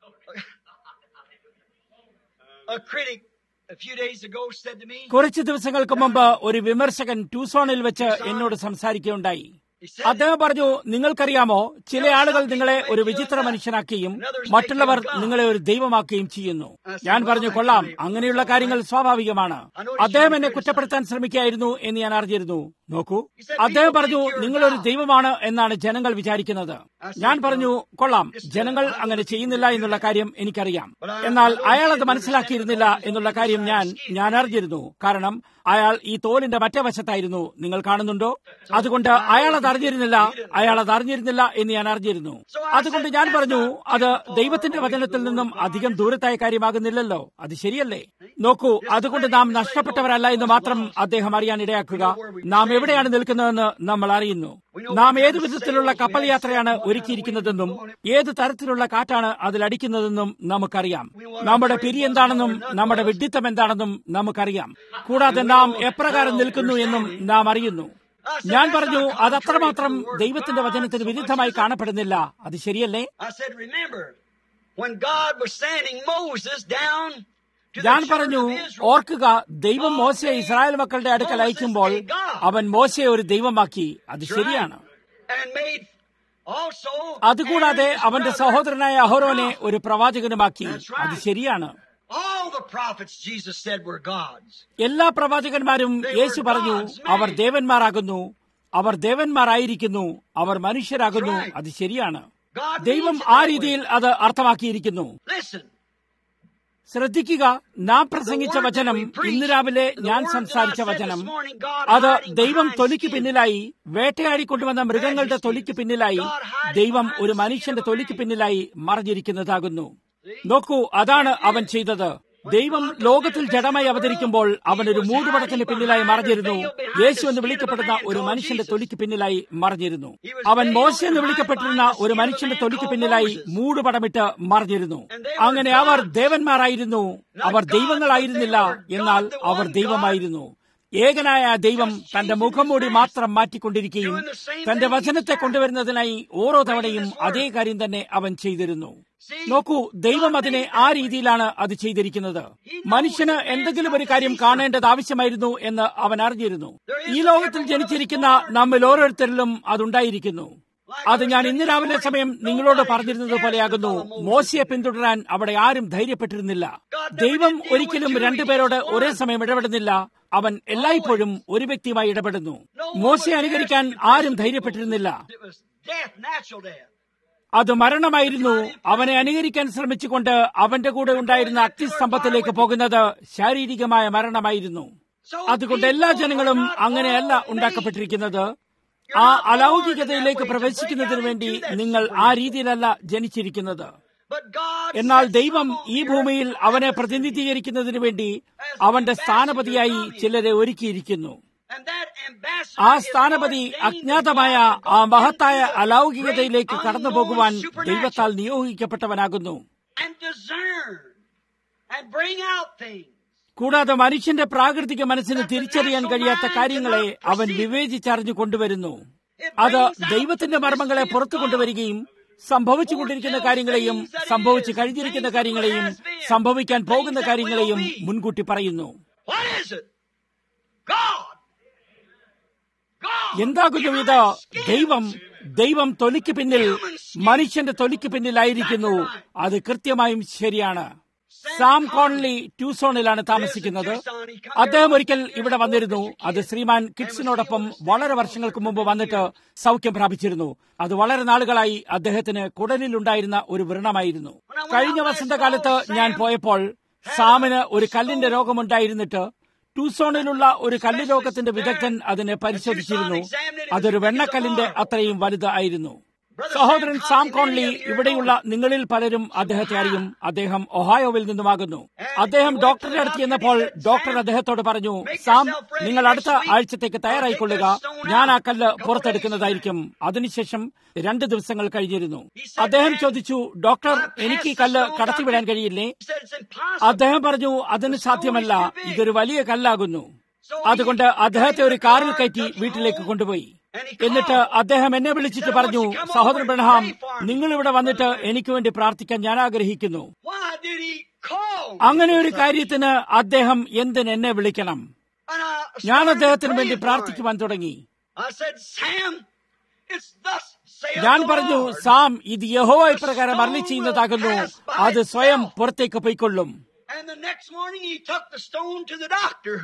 A critic a few days ago said to me, കുറച്ച് ദിവസങ്ങൾക്ക് മുമ്പ് ഒരു വിമർശകൻ ടൂസോണിൽ വെച്ച് എന്നോട് സംസാരിക്കുകയുണ്ടായി അദ്ദേഹം പറഞ്ഞു നിങ്ങൾക്കറിയാമോ ചില ആളുകൾ നിങ്ങളെ ഒരു വിചിത്ര മനുഷ്യനാക്കുകയും മറ്റുള്ളവർ നിങ്ങളെ ഒരു ദൈവമാക്കുകയും ചെയ്യുന്നു ഞാൻ പറഞ്ഞു കൊള്ളാം അങ്ങനെയുള്ള കാര്യങ്ങൾ സ്വാഭാവികമാണ് അദ്ദേഹം എന്നെ കുറ്റപ്പെടുത്താൻ ശ്രമിക്കുകയായിരുന്നു എന്ന് ഞാൻ അറിഞ്ഞിരുന്നു നോക്കൂ അദ്ദേഹം പറഞ്ഞു നിങ്ങളൊരു ദൈവമാണ് എന്നാണ് ജനങ്ങൾ വിചാരിക്കുന്നത് ഞാൻ പറഞ്ഞു കൊള്ളാം ജനങ്ങൾ അങ്ങനെ ചെയ്യുന്നില്ല എന്നുള്ള കാര്യം എനിക്കറിയാം എന്നാൽ അയാൾ അത് മനസ്സിലാക്കിയിരുന്നില്ല എന്നുള്ള കാര്യം ഞാൻ ഞാൻ അറിഞ്ഞിരുന്നു കാരണം അയാൾ ഈ തോലിന്റെ മറ്റേ വശത്തായിരുന്നു നിങ്ങൾ കാണുന്നുണ്ടോ അതുകൊണ്ട് അയാൾ അത് അറിഞ്ഞിരുന്നില്ല അയാൾ അത് അറിഞ്ഞിരുന്നില്ല എന്ന് ഞാൻ അറിഞ്ഞിരുന്നു അതുകൊണ്ട് ഞാൻ പറഞ്ഞു അത് ദൈവത്തിന്റെ വചനത്തിൽ നിന്നും അധികം ദൂരത്തായ കാര്യമാകുന്നില്ലല്ലോ അത് ശരിയല്ലേ നോക്കൂ അതുകൊണ്ട് നാം നഷ്ടപ്പെട്ടവരല്ല എന്ന് മാത്രം അദ്ദേഹം അറിയാൻ ഇടയാക്കുക നാം എവിടെയാണ് നിൽക്കുന്നതെന്ന് നമ്മൾ അറിയുന്നു നാം ഏതു വിധത്തിലുള്ള കപ്പൽ യാത്രയാണ് ഒരുക്കിയിരിക്കുന്നതെന്നും ഏത് തരത്തിലുള്ള കാറ്റാണ് അതിലടിക്കുന്നതെന്നും നമുക്കറിയാം നമ്മുടെ പിരി എന്താണെന്നും നമ്മുടെ വിഡ്ഢിത്തം എന്താണെന്നും നമുക്കറിയാം കൂടാതെ നാം എപ്രകാരം നിൽക്കുന്നു എന്നും നാം അറിയുന്നു ഞാൻ പറഞ്ഞു അത് അത്രമാത്രം ദൈവത്തിന്റെ വചനത്തിന് വിരുദ്ധമായി കാണപ്പെടുന്നില്ല അത് ശരിയല്ലേ I said, remember, when God was sending Moses down to the ഞാൻ children പറഞ്ഞു of Israel, ഓർക്കുക ദൈവം മോശയെ ഇസ്രായേൽ മക്കളുടെ അടുക്കൽ അയക്കുമ്പോൾ അവൻ മോശയെ ഒരു ദൈവമാക്കി അത് ശരിയാണ് and made also അതുകൂടാതെ Aaron his അവന്റെ brother സഹോദരനായ അഹോരോനെ ഒരു പ്രവാചകനുമാക്കി അത് ശരിയാണ് All the prophets Jesus said were gods. എല്ലാ പ്രവാചകന്മാരും യേശു പറഞ്ഞു അവർ ദേവന്മാരാകുന്നു അവർ ദേവന്മാരായിരിക്കുന്നു അവർ മനുഷ്യരാകുന്നു അത് ശരിയാണ് God ദൈവം means it ആ that way. രീതിയിൽ അത് അർത്ഥമാക്കിയിരിക്കുന്നു Listen, ശ്രദ്ധിക്കുക നാം പ്രസംഗിച്ച വചനം ഇന്ന് രാവിലെ ഞാൻ സംസാരിച്ച വചനം അത് ദൈവം തൊലിക്ക് പിന്നിലായി വേട്ടയാടിക്കൊണ്ടുവന്ന മൃഗങ്ങളുടെ തൊലിക്ക് പിന്നിലായി ദൈവം ഒരു മനുഷ്യന്റെ തൊലിക്ക് പിന്നിലായി മറഞ്ഞിരിക്കുന്നതാകുന്നു നോക്കൂ അതാണ് അവൻ ചെയ്തത് ദൈവം ലോകത്തിൽ ജഡമായി അവതരിക്കുമ്പോൾ അവൻ ഒരു മൂടുപടത്തിന് പിന്നിലായി മറഞ്ഞിരുന്നു യേശു എന്ന് വിളിക്കപ്പെടുന്ന ഒരു മനുഷ്യന്റെ തൊലിക്ക് പിന്നിലായി മറഞ്ഞിരുന്നു അവൻ മോശ എന്ന് വിളിക്കപ്പെട്ടിരുന്ന ഒരു മനുഷ്യന്റെ തൊലിക്ക് പിന്നിലായി മൂടുപടമിട്ട് മറഞ്ഞിരുന്നു അങ്ങനെ അവർ ദേവന്മാരായിരുന്നു അവർ ദൈവങ്ങളായിരുന്നില്ല എന്നാൽ അവർ ദൈവമായിരുന്നു ഏകനായ ആ ദൈവം തന്റെ മുഖം മൂടി മാത്രം മാറ്റിക്കൊണ്ടിരിക്കുകയും തന്റെ വചനത്തെ കൊണ്ടുവരുന്നതിനായി ഓരോ തവണയും അതേ കാര്യം തന്നെ അവൻ ചെയ്തിരുന്നു നോക്കൂ ദൈവം അതിനെ ആ രീതിയിലാണ് അത് ചെയ്തിരിക്കുന്നത് മനുഷ്യന് എന്തെങ്കിലും ഒരു കാര്യം കാണേണ്ടത് ആവശ്യമായിരുന്നു എന്ന് അവൻ അറിഞ്ഞിരുന്നു ഈ ലോകത്തിൽ ജനിച്ചിരിക്കുന്ന നമ്മിൽ ഓരോരുത്തരിലും അതുണ്ടായിരിക്കുന്നു അത് ഞാൻ ഇന്ന് രാവിലെ സമയം നിങ്ങളോട് പറഞ്ഞിരുന്നത് പോലെയാകുന്നു മോശയെ പിന്തുടരാൻ അവിടെ ആരും ധൈര്യപ്പെട്ടിരുന്നില്ല ദൈവം ഒരിക്കലും രണ്ടുപേരോട് ഒരേ സമയം ഇടപെടുന്നില്ല അവൻ എല്ലായ്പ്പോഴും ഒരു വ്യക്തിയുമായി ഇടപെടുന്നു മോശയെ അനുകരിക്കാൻ ആരും ധൈര്യപ്പെട്ടിരുന്നില്ല it was death, natural death. അത് മരണമായിരുന്നു അവനെ അനുകരിക്കാൻ ശ്രമിച്ചുകൊണ്ട് അവന്റെ കൂടെ ഉണ്ടായിരുന്ന അഗ്നിസ്തംഭത്തിലേക്ക് പോകുന്നത് ശാരീരികമായ മരണമായിരുന്നു അതുകൊണ്ട് എല്ലാ ജനങ്ങളും അങ്ങനെയല്ല ഉണ്ടാക്കപ്പെട്ടിരിക്കുന്നത് ആ അലൗകികതയിലേക്ക് പ്രവേശിക്കുന്നതിന് വേണ്ടി നിങ്ങൾ ആ രീതിയിലല്ല ജനിച്ചിരിക്കുന്നത് But God എന്നാൽ set ദൈവം some on ഈ the ഭൂമിയിൽ earth അവനെ as പ്രതിനിധീകരിക്കുന്നതിന് വേണ്ടി അവന്റെ സ്ഥാനപതിയായി ചിലരെ ഒരുക്കിയിരിക്കുന്നു And that ambassador ആ is സ്ഥാനപതി ordained of അജ്ഞാതമായ God ആ to മഹത്തായ enter the അലൗകികതയിലേക്ക് great കടന്നു പോകുവാൻ unknown ദൈവത്താൽ supernatural നിയോഗിക്കപ്പെട്ടവനാകുന്നു and discern and bring out things. കൂടാതെ മനുഷ്യന്റെ പ്രാകൃതിക മനസ്സിന് തിരിച്ചറിയാൻ കഴിയാത്ത കാര്യങ്ങളെ അവൻ വിവേചിച്ചറിഞ്ഞു കൊണ്ടുവരുന്നു അത് ദൈവത്തിന്റെ മർമ്മങ്ങളെ പുറത്തു കൊണ്ടുവരികയും സംഭവിച്ചുകൊണ്ടിരിക്കുന്ന കാര്യങ്ങളെയും സംഭവിച്ചു കഴിഞ്ഞിരിക്കുന്ന കാര്യങ്ങളെയും സംഭവിക്കാൻ പോകുന്ന കാര്യങ്ങളെയും മുൻകൂട്ടി പറയുന്നു What is it? God. God. എന്താകുന്നു ഇത് ദൈവം ദൈവം തൊലിക്ക് പിന്നിൽ മനുഷ്യന്റെ തൊലിക്ക് പിന്നിലായിരിക്കുന്നു അത് കൃത്യമായും ശരിയാണ് സാം കോൺലി ട്യൂസോണിലാണ് താമസിക്കുന്നത് അദ്ദേഹം ഒരിക്കൽ ഇവിടെ വന്നിരുന്നു അത് ശ്രീമാൻ കിഡ്സിനോടൊപ്പം വളരെ വർഷങ്ങൾക്ക് മുമ്പ് വന്നിട്ട് സൗഖ്യം പ്രാപിച്ചിരുന്നു അത് വളരെ നാളുകളായി അദ്ദേഹത്തിന് കുടലിലുണ്ടായിരുന്ന ഒരു വ്രണമായിരുന്നു കഴിഞ്ഞ വസന്തകാലത്ത് ഞാൻ പോയപ്പോൾ സാമിന് ഒരു കല്ലിന്റെ രോഗമുണ്ടായിരുന്നിട്ട് ടൂസോണിലുള്ള ഒരു കല്ല് രോഗത്തിന്റെ വിദഗ്ധൻ അതിനെ പരിശോധിച്ചിരുന്നു അതൊരു വെണ്ണക്കല്ലിന്റെ അത്രയും വലുത് ആയിരുന്നു സഹോദരൻ സാം കോൺലി ഇവിടെയുള്ള നിങ്ങളിൽ പലരും അദ്ദേഹത്തെ അറിയും അദ്ദേഹം ഒഹായോവിൽ നിന്നുമാകുന്നു അദ്ദേഹം ഡോക്ടറുടെ അടുത്ത് ചെന്നപ്പോൾ ഡോക്ടർ അദ്ദേഹത്തോട് പറഞ്ഞു സാം നിങ്ങൾ അടുത്ത ആഴ്ചത്തേക്ക് തയ്യാറായിക്കൊള്ളുക ഞാൻ ആ കല്ല് പുറത്തെടുക്കുന്നതായിരിക്കും അതിനുശേഷം രണ്ട് ദിവസങ്ങൾ കഴിഞ്ഞിരുന്നു അദ്ദേഹം ചോദിച്ചു ഡോക്ടർ എനിക്ക് ഈ കല്ല് കടത്തിവിടാൻ കഴിയില്ലേ He said it's impossible. അദ്ദേഹം പറഞ്ഞു അതിന് സാധ്യമല്ല ഇതൊരു വലിയ കല്ലാകുന്നു അതുകൊണ്ട് അദ്ദേഹത്തെ ഒരു കാറിൽ കയറ്റി വീട്ടിലേക്ക് കൊണ്ടുപോയി എന്നിട്ട് അദ്ദേഹം എന്നെ വിളിച്ചിട്ട് പറഞ്ഞു സഹോദരൻ ബ്രഹ്ഹാം നിങ്ങൾ ഇവിടെ വന്നിട്ട് എനിക്ക് വേണ്ടി പ്രാർത്ഥിക്കാൻ ഞാൻ ആഗ്രഹിക്കുന്നു Why did he call me? അങ്ങനെ ഒരു കാര്യത്തിന് അദ്ദേഹം എന്തിന് എന്നെ വിളിക്കണം And I ഞാൻ started അദ്ദേഹത്തിന് praying വേണ്ടി for him. പ്രാർത്ഥിക്കുവാൻ തുടങ്ങി I said, Sam, it's thus saith ഞാൻ the പറഞ്ഞു Lord. സാം ഇത് യഹോ ഇപ്രകാരം അരളി ചെയ്യുന്നതാകുന്നു അത് സ്വയം പുറത്തേക്ക് പൊയ്ക്കൊള്ളും And the next morning he took the stone to the doctor.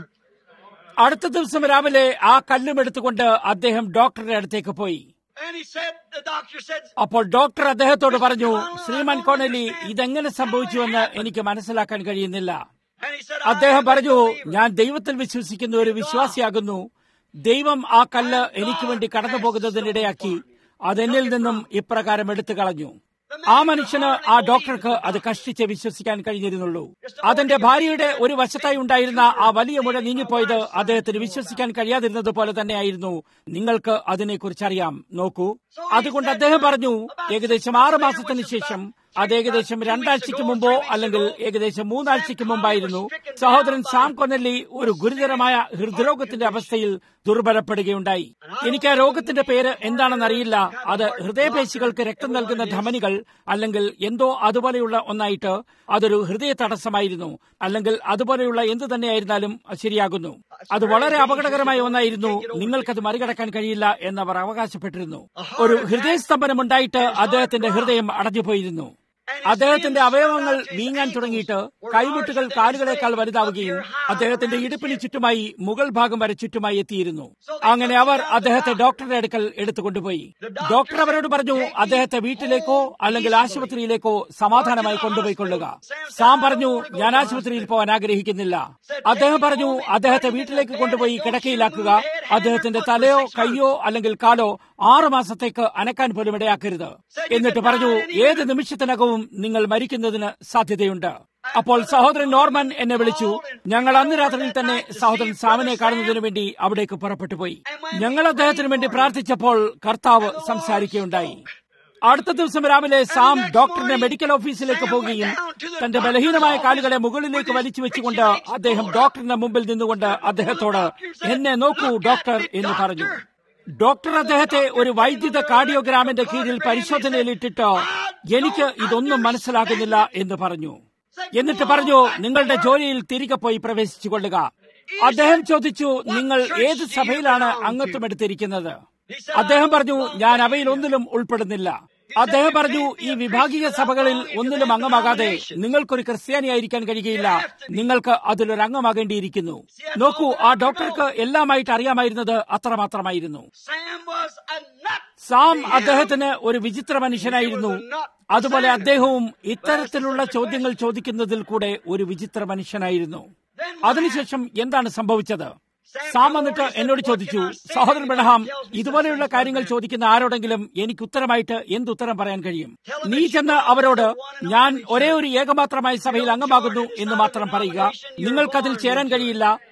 അടുത്ത ദിവസം രാവിലെ ആ കല്ലും എടുത്തുകൊണ്ട് അദ്ദേഹം ഡോക്ടറുടെ അടുത്തേക്ക് പോയി And he said, the doctor said, അപ്പോൾ ഡോക്ടർ അദ്ദേഹത്തോട് പറഞ്ഞു ശ്രീമാൻ കോണലി ഇതെങ്ങനെ സംഭവിച്ചുവെന്ന് എനിക്ക് മനസ്സിലാക്കാൻ കഴിയുന്നില്ല and he said, അദ്ദേഹം I പറഞ്ഞു believe ഞാൻ ദൈവത്തിൽ വിശ്വസിക്കുന്ന ഒരു വിശ്വാസിയാകുന്നു ദൈവം ആ കല്ല് എനിക്ക് വേണ്ടി കടന്നു പോകുന്നതിനിടയാക്കി അതെന്നിൽ നിന്നും ഇപ്രകാരം എടുത്തു കളഞ്ഞു ആ മനുഷ്യന് ആ ഡോക്ടർക്ക് അത് കഷ്ടിച്ച് വിശ്വസിക്കാൻ കഴിഞ്ഞിരുന്നുള്ളൂ അതിന്റെ ഭാര്യയുടെ ഒരു വശത്തായി ഉണ്ടായിരുന്ന ആ വലിയ മുഴ നീങ്ങിപ്പോയത് അദ്ദേഹത്തിന് വിശ്വസിക്കാൻ കഴിയാതിരുന്നത് പോലെ തന്നെയായിരുന്നു നിങ്ങൾക്ക് അതിനെക്കുറിച്ചറിയാം നോക്കൂ അതുകൊണ്ട് അദ്ദേഹം പറഞ്ഞു ഏകദേശം ആറ് മാസത്തിന് ശേഷം അത് ഏകദേശം രണ്ടാഴ്ചയ്ക്ക് മുമ്പോ അല്ലെങ്കിൽ ഏകദേശം മൂന്നാഴ്ചയ്ക്ക് മുമ്പായിരുന്നു സഹോദരൻ സാം കൊന്നല്ലി ഒരു ഗുരുതരമായ ഹൃദ്രോഗത്തിന്റെ അവസ്ഥയിൽ ദുർബലപ്പെടുകയുണ്ടായി എനിക്ക് ആ രോഗത്തിന്റെ പേര് എന്താണെന്നറിയില്ല അത് ഹൃദയപേശികൾക്ക് രക്തം നൽകുന്ന ധമനികൾ അല്ലെങ്കിൽ എന്തോ അതുപോലെയുള്ള ഒന്നായിട്ട് അതൊരു ഹൃദയ തടസ്സമായിരുന്നു അല്ലെങ്കിൽ അതുപോലെയുള്ള എന്ത് തന്നെയായിരുന്നാലും ശരിയാകുന്നു അത് വളരെ അപകടകരമായ ഒന്നായിരുന്നു നിങ്ങൾക്കത് മറികടക്കാൻ കഴിയില്ല എന്നവർ അവകാശപ്പെട്ടിരുന്നു ഒരു ഹൃദയസ്തംഭനം ഉണ്ടായിട്ട് അദ്ദേഹത്തിന്റെ ഹൃദയം അടഞ്ഞുപോയിരുന്നു അദ്ദേഹത്തിന്റെ അവയവങ്ങൾ വീങ്ങാൻ തുടങ്ങിയിട്ട് കൈമുട്ടുകൾ കാലുകളെക്കാൾ വലുതാവുകയും അദ്ദേഹത്തിന്റെ ഇടുപ്പിന് ചുറ്റുമായി മുകൾ ഭാഗം വരെ ചുറ്റുമായി എത്തിയിരുന്നു അങ്ങനെ അവർ അദ്ദേഹത്തെ ഡോക്ടറുടെ അടുക്കൽ എടുത്തുകൊണ്ടുപോയി ഡോക്ടർ അവരോട് പറഞ്ഞു അദ്ദേഹത്തെ വീട്ടിലേക്കോ അല്ലെങ്കിൽ ആശുപത്രിയിലേക്കോ സമാധാനമായി കൊണ്ടുപോയിക്കൊള്ളുക സാം പറഞ്ഞു ഞാൻ ആശുപത്രിയിൽ പോകാൻ ആഗ്രഹിക്കുന്നില്ല അദ്ദേഹം പറഞ്ഞു അദ്ദേഹത്തെ വീട്ടിലേക്ക് കൊണ്ടുപോയി കിടക്കയിലാക്കുക അദ്ദേഹത്തിന്റെ തലയോ കൈയോ അല്ലെങ്കിൽ കാലോ ആറു മാസത്തേക്ക് അനക്കാൻ പോലും ഇടയാക്കരുത് എന്നിട്ട് പറഞ്ഞു ഏത് നിമിഷത്തിനകവും നിങ്ങൾ മരിക്കുന്നതിന് സാധ്യതയുണ്ട് അപ്പോൾ സഹോദരൻ നോർമൻ എന്നെ വിളിച്ചു ഞങ്ങൾ അന്ന് രാത്രിയിൽ തന്നെ സഹോദരൻ സാമിനെ കാണുന്നതിന് വേണ്ടി അവിടേക്ക് പുറപ്പെട്ടു പോയി ഞങ്ങൾ അദ്ദേഹത്തിന് വേണ്ടി പ്രാർത്ഥിച്ചപ്പോൾ കർത്താവ് സംസാരിക്കുകയുണ്ടായി അടുത്ത ദിവസം രാവിലെ സാം ഡോക്ടറിന്റെ മെഡിക്കൽ ഓഫീസിലേക്ക് പോവുകയും തന്റെ ബലഹീനമായ കാലുകളെ മുകളിലേക്ക് വലിച്ചു വെച്ചുകൊണ്ട് അദ്ദേഹം ഡോക്ടറിന്റെ മുമ്പിൽ നിന്നുകൊണ്ട് അദ്ദേഹത്തോട് എന്നെ നോക്കൂ ഡോക്ടർ എന്ന് പറഞ്ഞു ഡോക്ടർ അദ്ദേഹത്തെ ഒരു വൈദ്യുത കാർഡിയോഗ്രാമിന്റെ കീഴിൽ പരിശോധനയിലിട്ടിട്ട് എനിക്ക് ഇതൊന്നും മനസ്സിലാകുന്നില്ല എന്ന് പറഞ്ഞു എന്നിട്ട് പറഞ്ഞു നിങ്ങളുടെ ജോലിയിൽ തിരികെ പോയി പ്രവേശിച്ചു കൊള്ളുക അദ്ദേഹം ചോദിച്ചു നിങ്ങൾ ഏത് സഭയിലാണ് അംഗത്വം എടുത്തിരിക്കുന്നത് അദ്ദേഹം പറഞ്ഞു ഞാൻ അവയിൽ ഒന്നിലും ഉൾപ്പെടുന്നില്ല അദ്ദേഹം പറഞ്ഞു ഈ വിഭാഗീയ സഭകളിൽ ഒന്നിലും അംഗമാകാതെ നിങ്ങൾക്കൊരു ക്രിസ്ത്യാനിയായിരിക്കാൻ കഴിയുകയില്ല നിങ്ങൾക്ക് അതിലൊരു അംഗമാകേണ്ടിയിരിക്കുന്നു നോക്കൂ ആ ഡോക്ടർക്ക് എല്ലാമായിട്ട് അറിയാമായിരുന്നത് അത്രമാത്രമായിരുന്നു Sam was a nut. Sam അദ്ദേഹത്തിന് ഒരു വിചിത്ര മനുഷ്യനായിരുന്നു അതുപോലെ അദ്ദേഹവും ഇത്തരത്തിലുള്ള ചോദ്യങ്ങൾ ചോദിക്കുന്നതിൽ കൂടെ ഒരു വിചിത്ര മനുഷ്യനായിരുന്നു അതിനുശേഷം എന്താണ് സംഭവിച്ചത് സാം വന്നിട്ട് എന്നോട് ചോദിച്ചു സഹോദരൻ ബ്രഹ്ഹാം ഇതുപോലെയുള്ള കാര്യങ്ങൾ ചോദിക്കുന്ന ആരോടെങ്കിലും എനിക്ക് ഉത്തരമായിട്ട് എന്തുത്തരം പറയാൻ കഴിയും നീ ചെന്ന് അവരോട് ഞാൻ ഒരേ ഒരു ഏകമാത്രമായ സഭയിൽ അംഗമാകുന്നു എന്ന് മാത്രം പറയുക നിങ്ങൾക്കതിൽ ചേരാൻ കഴിയില്ല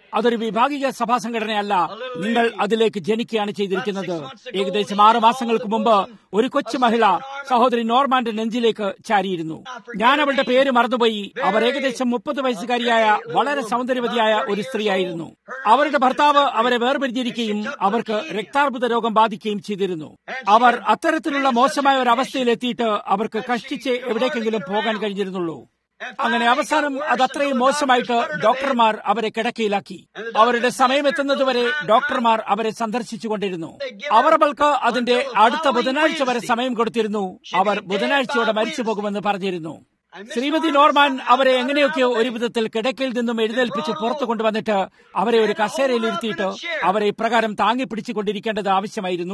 അതൊരു വിഭാഗീയ സഭാ സംഘടനയല്ല നിങ്ങൾ അതിലേക്ക് ജനിക്കുകയാണ് ചെയ്തിരിക്കുന്നത് ഏകദേശം ആറ് മാസങ്ങൾക്ക് മുമ്പ് ഒരു കൊച്ചു മഹിള സഹോദരി നോർമാന്റെ നെഞ്ചിലേക്ക് ചാരിയിരുന്നു ഞാൻ അവളുടെ പേര് മറന്നുപോയി അവർ ഏകദേശം മുപ്പത് വയസ്സുകാരിയായ വളരെ സൗന്ദര്യവതിയായ ഒരു സ്ത്രീയായിരുന്നു അവരുടെ ഭർത്താവ് അവരെ വേർപിരിഞ്ഞിരിക്കുകയും അവർക്ക് രക്താർബുദ രോഗം ബാധിക്കുകയും ചെയ്തിരുന്നു അവർ അത്തരത്തിലുള്ള മോശമായ ഒരു അവസ്ഥയിലെത്തിയിട്ട് അവർക്ക് കഷ്ടിച്ച് എവിടേക്കെങ്കിലും പോകാൻ കഴിഞ്ഞിരുന്നുള്ളൂ അങ്ങനെ അവസാനം അത് അത്രയും മോശമായിട്ട് ഡോക്ടർമാർ അവരെ കിടക്കയിലാക്കി അവരുടെ സമയമെത്തുന്നതുവരെ ഡോക്ടർമാർ അവരെ സന്ദർശിച്ചുകൊണ്ടിരുന്നു അവർ അവൾക്ക് അതിന്റെ അടുത്ത ബുധനാഴ്ച വരെ സമയം കൊടുത്തിരുന്നു അവർ ബുധനാഴ്ചയോടെ മരിച്ചു പോകുമെന്ന് പറഞ്ഞിരുന്നു ശ്രീമതി നോർമാൻ അവരെ എങ്ങനെയൊക്കെയോ ഒരു വിധത്തിൽ കിടക്കയിൽ നിന്നും എഴുന്നേൽപ്പിച്ച് പുറത്തു കൊണ്ടുവന്നിട്ട് അവരെ ഒരു കസേരയിൽ ഇരുത്തിയിട്ട് അവരെ ഇപ്രകാരം താങ്ങി പിടിച്ചുകൊണ്ടിരിക്കേണ്ടത് ആവശ്യമായിരുന്നു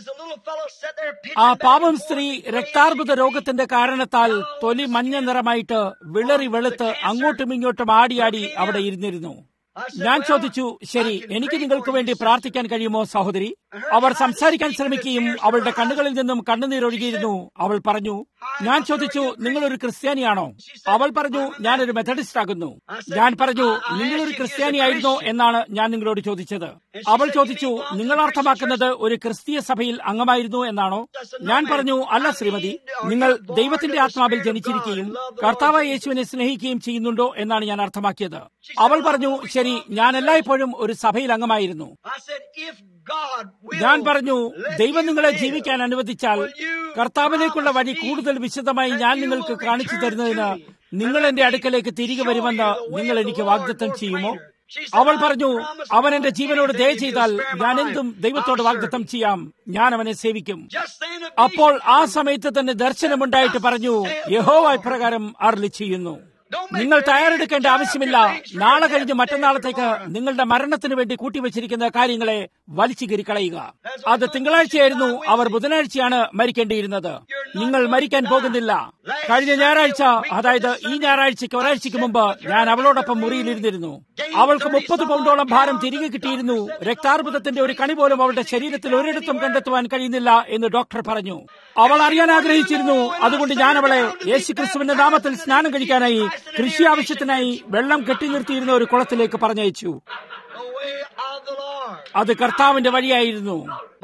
ആ പാവം സ്ത്രീ രക്താർബുദ രോഗത്തിന്റെ കാരണത്താൽ തൊലി മഞ്ഞ നിറമായിട്ട് വിളറി വെളുത്ത് അങ്ങോട്ടും ഇങ്ങോട്ടും ആടിയാടി അവിടെ ഇരുന്നിരുന്നു ഞാൻ ചോദിച്ചു ശരി എനിക്ക് നിങ്ങൾക്ക് വേണ്ടി പ്രാർത്ഥിക്കാൻ കഴിയുമോ സഹോദരി അവർ സംസാരിക്കാൻ ശ്രമിക്കുകയും അവളുടെ കണ്ണുകളിൽ നിന്നും കണ്ണുനീരൊഴുകിയിരുന്നു അവൾ പറഞ്ഞു ഞാൻ ചോദിച്ചു നിങ്ങളൊരു ക്രിസ്ത്യാനിയാണോ അവൾ പറഞ്ഞു ഞാനൊരു മെത്തഡിസ്റ്റ് ആകുന്നു ഞാൻ പറഞ്ഞു നിങ്ങളൊരു ക്രിസ്ത്യാനിയായിരുന്നോ എന്നാണ് ഞാൻ നിങ്ങളോട് ചോദിച്ചത് അവൾ ചോദിച്ചു നിങ്ങൾ അർത്ഥമാക്കുന്നത് ഒരു ക്രിസ്തീയ സഭയിൽ അംഗമായിരുന്നു എന്നാണോ ഞാൻ പറഞ്ഞു അല്ല ശ്രീമതി നിങ്ങൾ ദൈവത്തിന്റെ ആത്മാവിൽ ജനിച്ചിരിക്കുകയും കർത്താവ് യേശുവിനെ സ്നേഹിക്കുകയും ചെയ്യുന്നുണ്ടോ എന്നാണ് ഞാൻ അർത്ഥമാക്കിയത് അവൾ പറഞ്ഞു ശരി ഞാൻ എല്ലായ്പ്പോഴും ഒരു സഭയിൽ അംഗമായിരുന്നു ഞാൻ പറഞ്ഞു ദൈവം നിങ്ങളെ ജീവിക്കാൻ അനുവദിച്ചാൽ കർത്താവിലേക്കുള്ള വഴി കൂടുതൽ വിശദമായി ഞാൻ നിങ്ങൾക്ക് കാണിച്ചു തരുന്നതിന് നിങ്ങൾ എന്റെ അടുക്കലേക്ക് തിരികെ വരുമെന്ന് നിങ്ങൾ എനിക്ക് വാഗ്ദത്തം ചെയ്യുമോ അവൾ പറഞ്ഞു അവൻ എന്റെ ജീവനോട് ദയ ചെയ്താൽ ഞാൻ എന്തും ദൈവത്തോട് വാഗ്ദത്തം ചെയ്യാം ഞാൻ അവനെ സേവിക്കും അപ്പോൾ ആ സമയത്ത് തന്നെ ദർശനമുണ്ടായിട്ട് പറഞ്ഞു യഹോവ ഇപ്രകാരം അർലി ചെയ്യുന്നു നിങ്ങൾ തയ്യാറെടുക്കേണ്ട ആവശ്യമില്ല നാളെ കഴിഞ്ഞ് മറ്റന്നാളത്തേക്ക് നിങ്ങളുടെ മരണത്തിന് വേണ്ടി കൂട്ടിവച്ചിരിക്കുന്ന കാര്യങ്ങളെ വലിച്ചു കളയുക അത് തിങ്കളാഴ്ചയായിരുന്നു അവർ ബുധനാഴ്ചയാണ് മരിക്കേണ്ടിയിരുന്നത് നിങ്ങൾ മരിക്കാൻ പോകുന്നില്ല കഴിഞ്ഞ ഞായറാഴ്ച അതായത് ഈ ഞായറാഴ്ചയ്ക്ക് ഒരാഴ്ചയ്ക്ക് മുമ്പ് ഞാൻ അവളോടൊപ്പം മുറിയിലിരുന്നിരുന്നു അവൾക്ക് മുപ്പത് പൗണ്ടോളം ഭാരം തിരികെ കിട്ടിയിരുന്നു രക്താർബുദത്തിന്റെ ഒരു കണി പോലും അവളുടെ ശരീരത്തിൽ ഒരിടത്തും കണ്ടെത്തുവാൻ കഴിയുന്നില്ല എന്ന് ഡോക്ടർ പറഞ്ഞു അവൾ അറിയാൻ ആഗ്രഹിച്ചിരുന്നു അതുകൊണ്ട് ഞാൻ അവളെ യേശുക്രിസ്തുവിന്റെ നാമത്തിൽ സ്നാനം കഴിക്കാനായി കൃഷി ആവശ്യത്തിനായി വെള്ളം കെട്ടി നിർത്തിയിരുന്ന ഒരു കുളത്തിലേക്ക് പറഞ്ഞയച്ചു അത് കർത്താവിന്റെ വഴിയായിരുന്നു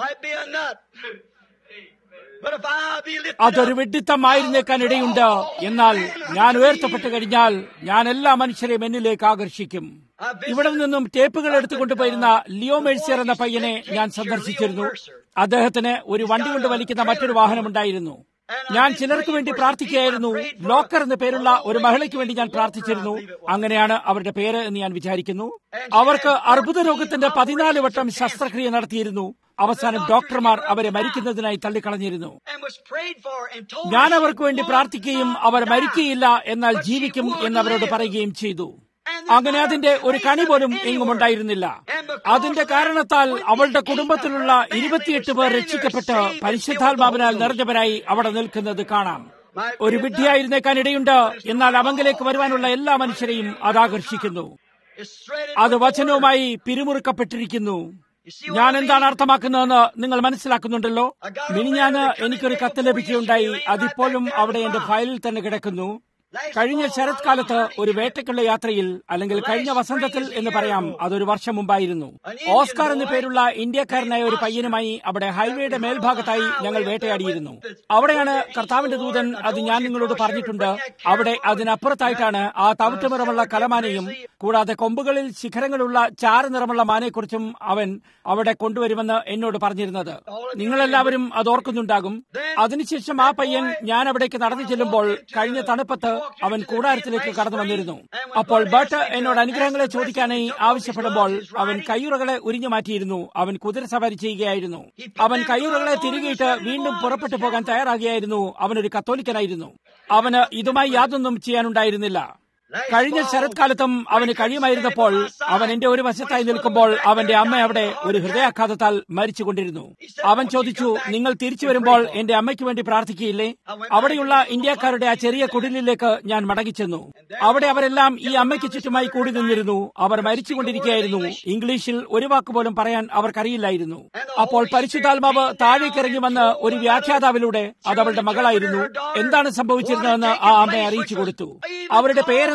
അതൊരു വെഡിത്തമായിരുന്നേക്കാൻ ഇടയുണ്ട് എന്നാൽ ഞാൻ ഉയർത്തപ്പെട്ടു കഴിഞ്ഞാൽ ഞാൻ എല്ലാ മനുഷ്യരെയും എന്നിലേക്ക് ആകർഷിക്കും ഇവിടെ നിന്നും ടേപ്പുകൾ എടുത്തുകൊണ്ടുപോയിരുന്ന ലിയോ മേഴ്സിയർ എന്ന പയ്യനെ ഞാൻ സന്ദർശിച്ചിരുന്നു അദ്ദേഹത്തിന് ഒരു വണ്ടി കൊണ്ട് വലിക്കുന്ന മറ്റൊരു വാഹനമുണ്ടായിരുന്നു ഞാൻ ചിലർക്ക് വേണ്ടി പ്രാർത്ഥിക്കുകയായിരുന്നു ലോക്കർ എന്ന പേരുള്ള ഒരു മഹിളയ്ക്ക് വേണ്ടി ഞാൻ പ്രാർത്ഥിച്ചിരുന്നു അങ്ങനെയാണ് അവരുടെ പേര് എന്ന് ഞാൻ വിചാരിക്കുന്നു അവർക്ക് അർബുദ രോഗത്തിന്റെ പതിനാല് വട്ടം ശസ്ത്രക്രിയ നടത്തിയിരുന്നു അവസാനം ഡോക്ടർമാർ അവരെ മരിക്കുന്നതിനായി തള്ളിക്കളഞ്ഞിരുന്നു ഞാൻ അവർക്ക് വേണ്ടി പ്രാർത്ഥിക്കുകയും അവർ മരിക്കുകയില്ല എന്നാൽ ജീവിക്കും എന്ന് അവരോട് പറയുകയും ചെയ്തു അങ്ങനെ അതിന്റെ ഒരു കണി പോലും എങ്ങും ഉണ്ടായിരുന്നില്ല അതിന്റെ കാരണത്താൽ അവളുടെ കുടുംബത്തിലുള്ള ഇരുപത്തിയെട്ട് പേർ രക്ഷിക്കപ്പെട്ട് പരിശുദ്ധാത്മാവിനാൽ നിറഞ്ഞവരായി അവിടെ നിൽക്കുന്നത് കാണാം ഒരു വിഡ്ഢിയായിരുന്നേക്കാൻ ഇടയുണ്ട് എന്നാൽ അവങ്കിലേക്ക് വരുവാനുള്ള എല്ലാ മനുഷ്യരെയും അത് ആകർഷിക്കുന്നു അത് വചനവുമായി പിരിമുറുക്കപ്പെട്ടിരിക്കുന്നു ഞാൻ എന്താണ് അർത്ഥമാക്കുന്നതെന്ന് നിങ്ങൾ മനസ്സിലാക്കുന്നുണ്ടല്ലോ മിനിഞ്ഞാന് എനിക്കൊരു കത്ത് ലഭിക്കുകയുണ്ടായി അതിപ്പോഴും അവിടെ എന്റെ ഫയലിൽ തന്നെ കിടക്കുന്നു കഴിഞ്ഞ ശരത്കാലത്ത് ഒരു വേട്ടയ്ക്കുള്ള യാത്രയിൽ അല്ലെങ്കിൽ കഴിഞ്ഞ വസന്തത്തിൽ എന്ന് പറയാം അതൊരു വർഷം മുമ്പായിരുന്നു ഓസ്കാർ എന്നു പേരുള്ള ഇന്ത്യക്കാരനായ ഒരു പയ്യനുമായി അവിടെ ഹൈവേയുടെ മേൽഭാഗത്തായി ഞങ്ങൾ വേട്ടയാടിയിരുന്നു അവിടെയാണ് കർത്താവിന്റെ ദൂതൻ അത് ഞാൻ നിങ്ങളോട് പറഞ്ഞിട്ടുണ്ട് അവിടെ അതിനപ്പുറത്തായിട്ടാണ് ആ തവിട്ട് നിറമുള്ള കലമാനയും കൂടാതെ കൊമ്പുകളിൽ ശിഖരങ്ങളുള്ള ചാര നിറമുള്ള മാനയെക്കുറിച്ചും അവൻ അവിടെ കൊണ്ടുവരുമെന്ന് എന്നോട് പറഞ്ഞിരുന്നത് നിങ്ങളെല്ലാവരും അത് ഓർക്കുന്നുണ്ടാകും അതിനുശേഷം ആ പയ്യൻ ഞാൻ അവിടേക്ക് നടന്നു ചെല്ലുമ്പോൾ കഴിഞ്ഞ തണുപ്പത്ത് അവൻ കൂടാരത്തിലേക്ക് കടന്നു വന്നിരുന്നു അപ്പോൾ ബട്ട് എന്നോട് അനുഗ്രഹങ്ങളെ ചോദിക്കാനായി ആവശ്യപ്പെടുമ്പോൾ അവൻ കയ്യുറകളെ ഉരിഞ്ഞു മാറ്റിയിരുന്നു അവൻ കുതിര സവാരി ചെയ്യുകയായിരുന്നു അവൻ കയ്യുറകളെ തിരികെയിട്ട് വീണ്ടും പുറപ്പെട്ടു പോകാൻ തയ്യാറാകുകയായിരുന്നു അവനൊരു കത്തോലിക്കനായിരുന്നു അവന് ഇതുമായി യാതൊന്നും ചെയ്യാനുണ്ടായിരുന്നില്ല കഴിഞ്ഞ ശരത്കാലത്തും അവന് കഴിയുമായിരുന്നപ്പോൾ അവൻ എന്റെ ഒരു വശത്തായി നിൽക്കുമ്പോൾ അവന്റെ അമ്മ അവിടെ ഒരു ഹൃദയാഘാതത്താൽ മരിച്ചുകൊണ്ടിരുന്നു അവൻ ചോദിച്ചു നിങ്ങൾ തിരിച്ചു വരുമ്പോൾ എന്റെ അമ്മയ്ക്ക് വേണ്ടി പ്രാർത്ഥിക്കുകയില്ലേ അവിടെയുള്ള ഇന്ത്യക്കാരുടെ ആ ചെറിയ കുടിലിലേക്ക് ഞാൻ മടങ്ങിച്ചെന്നു അവിടെ അവരെല്ലാം ഈ അമ്മയ്ക്ക് ചുറ്റുമായി കൂടി നിന്നിരുന്നു അവർ മരിച്ചുകൊണ്ടിരിക്കുകയായിരുന്നു ഇംഗ്ലീഷിൽ ഒരു വാക്ക് പോലും പറയാൻ അവർക്കറിയില്ലായിരുന്നു അപ്പോൾ പരിശുദ്ധാത്മാവ് താഴേക്കിറങ്ങി വന്ന് ഒരു വ്യാഖ്യാതാവിലൂടെ അത് അവളുടെ മകളായിരുന്നു എന്താണ് സംഭവിച്ചിരുന്നതെന്ന് ആ അമ്മയെ അറിയിച്ചു കൊടുത്തു അവരുടെ പേരെന്താ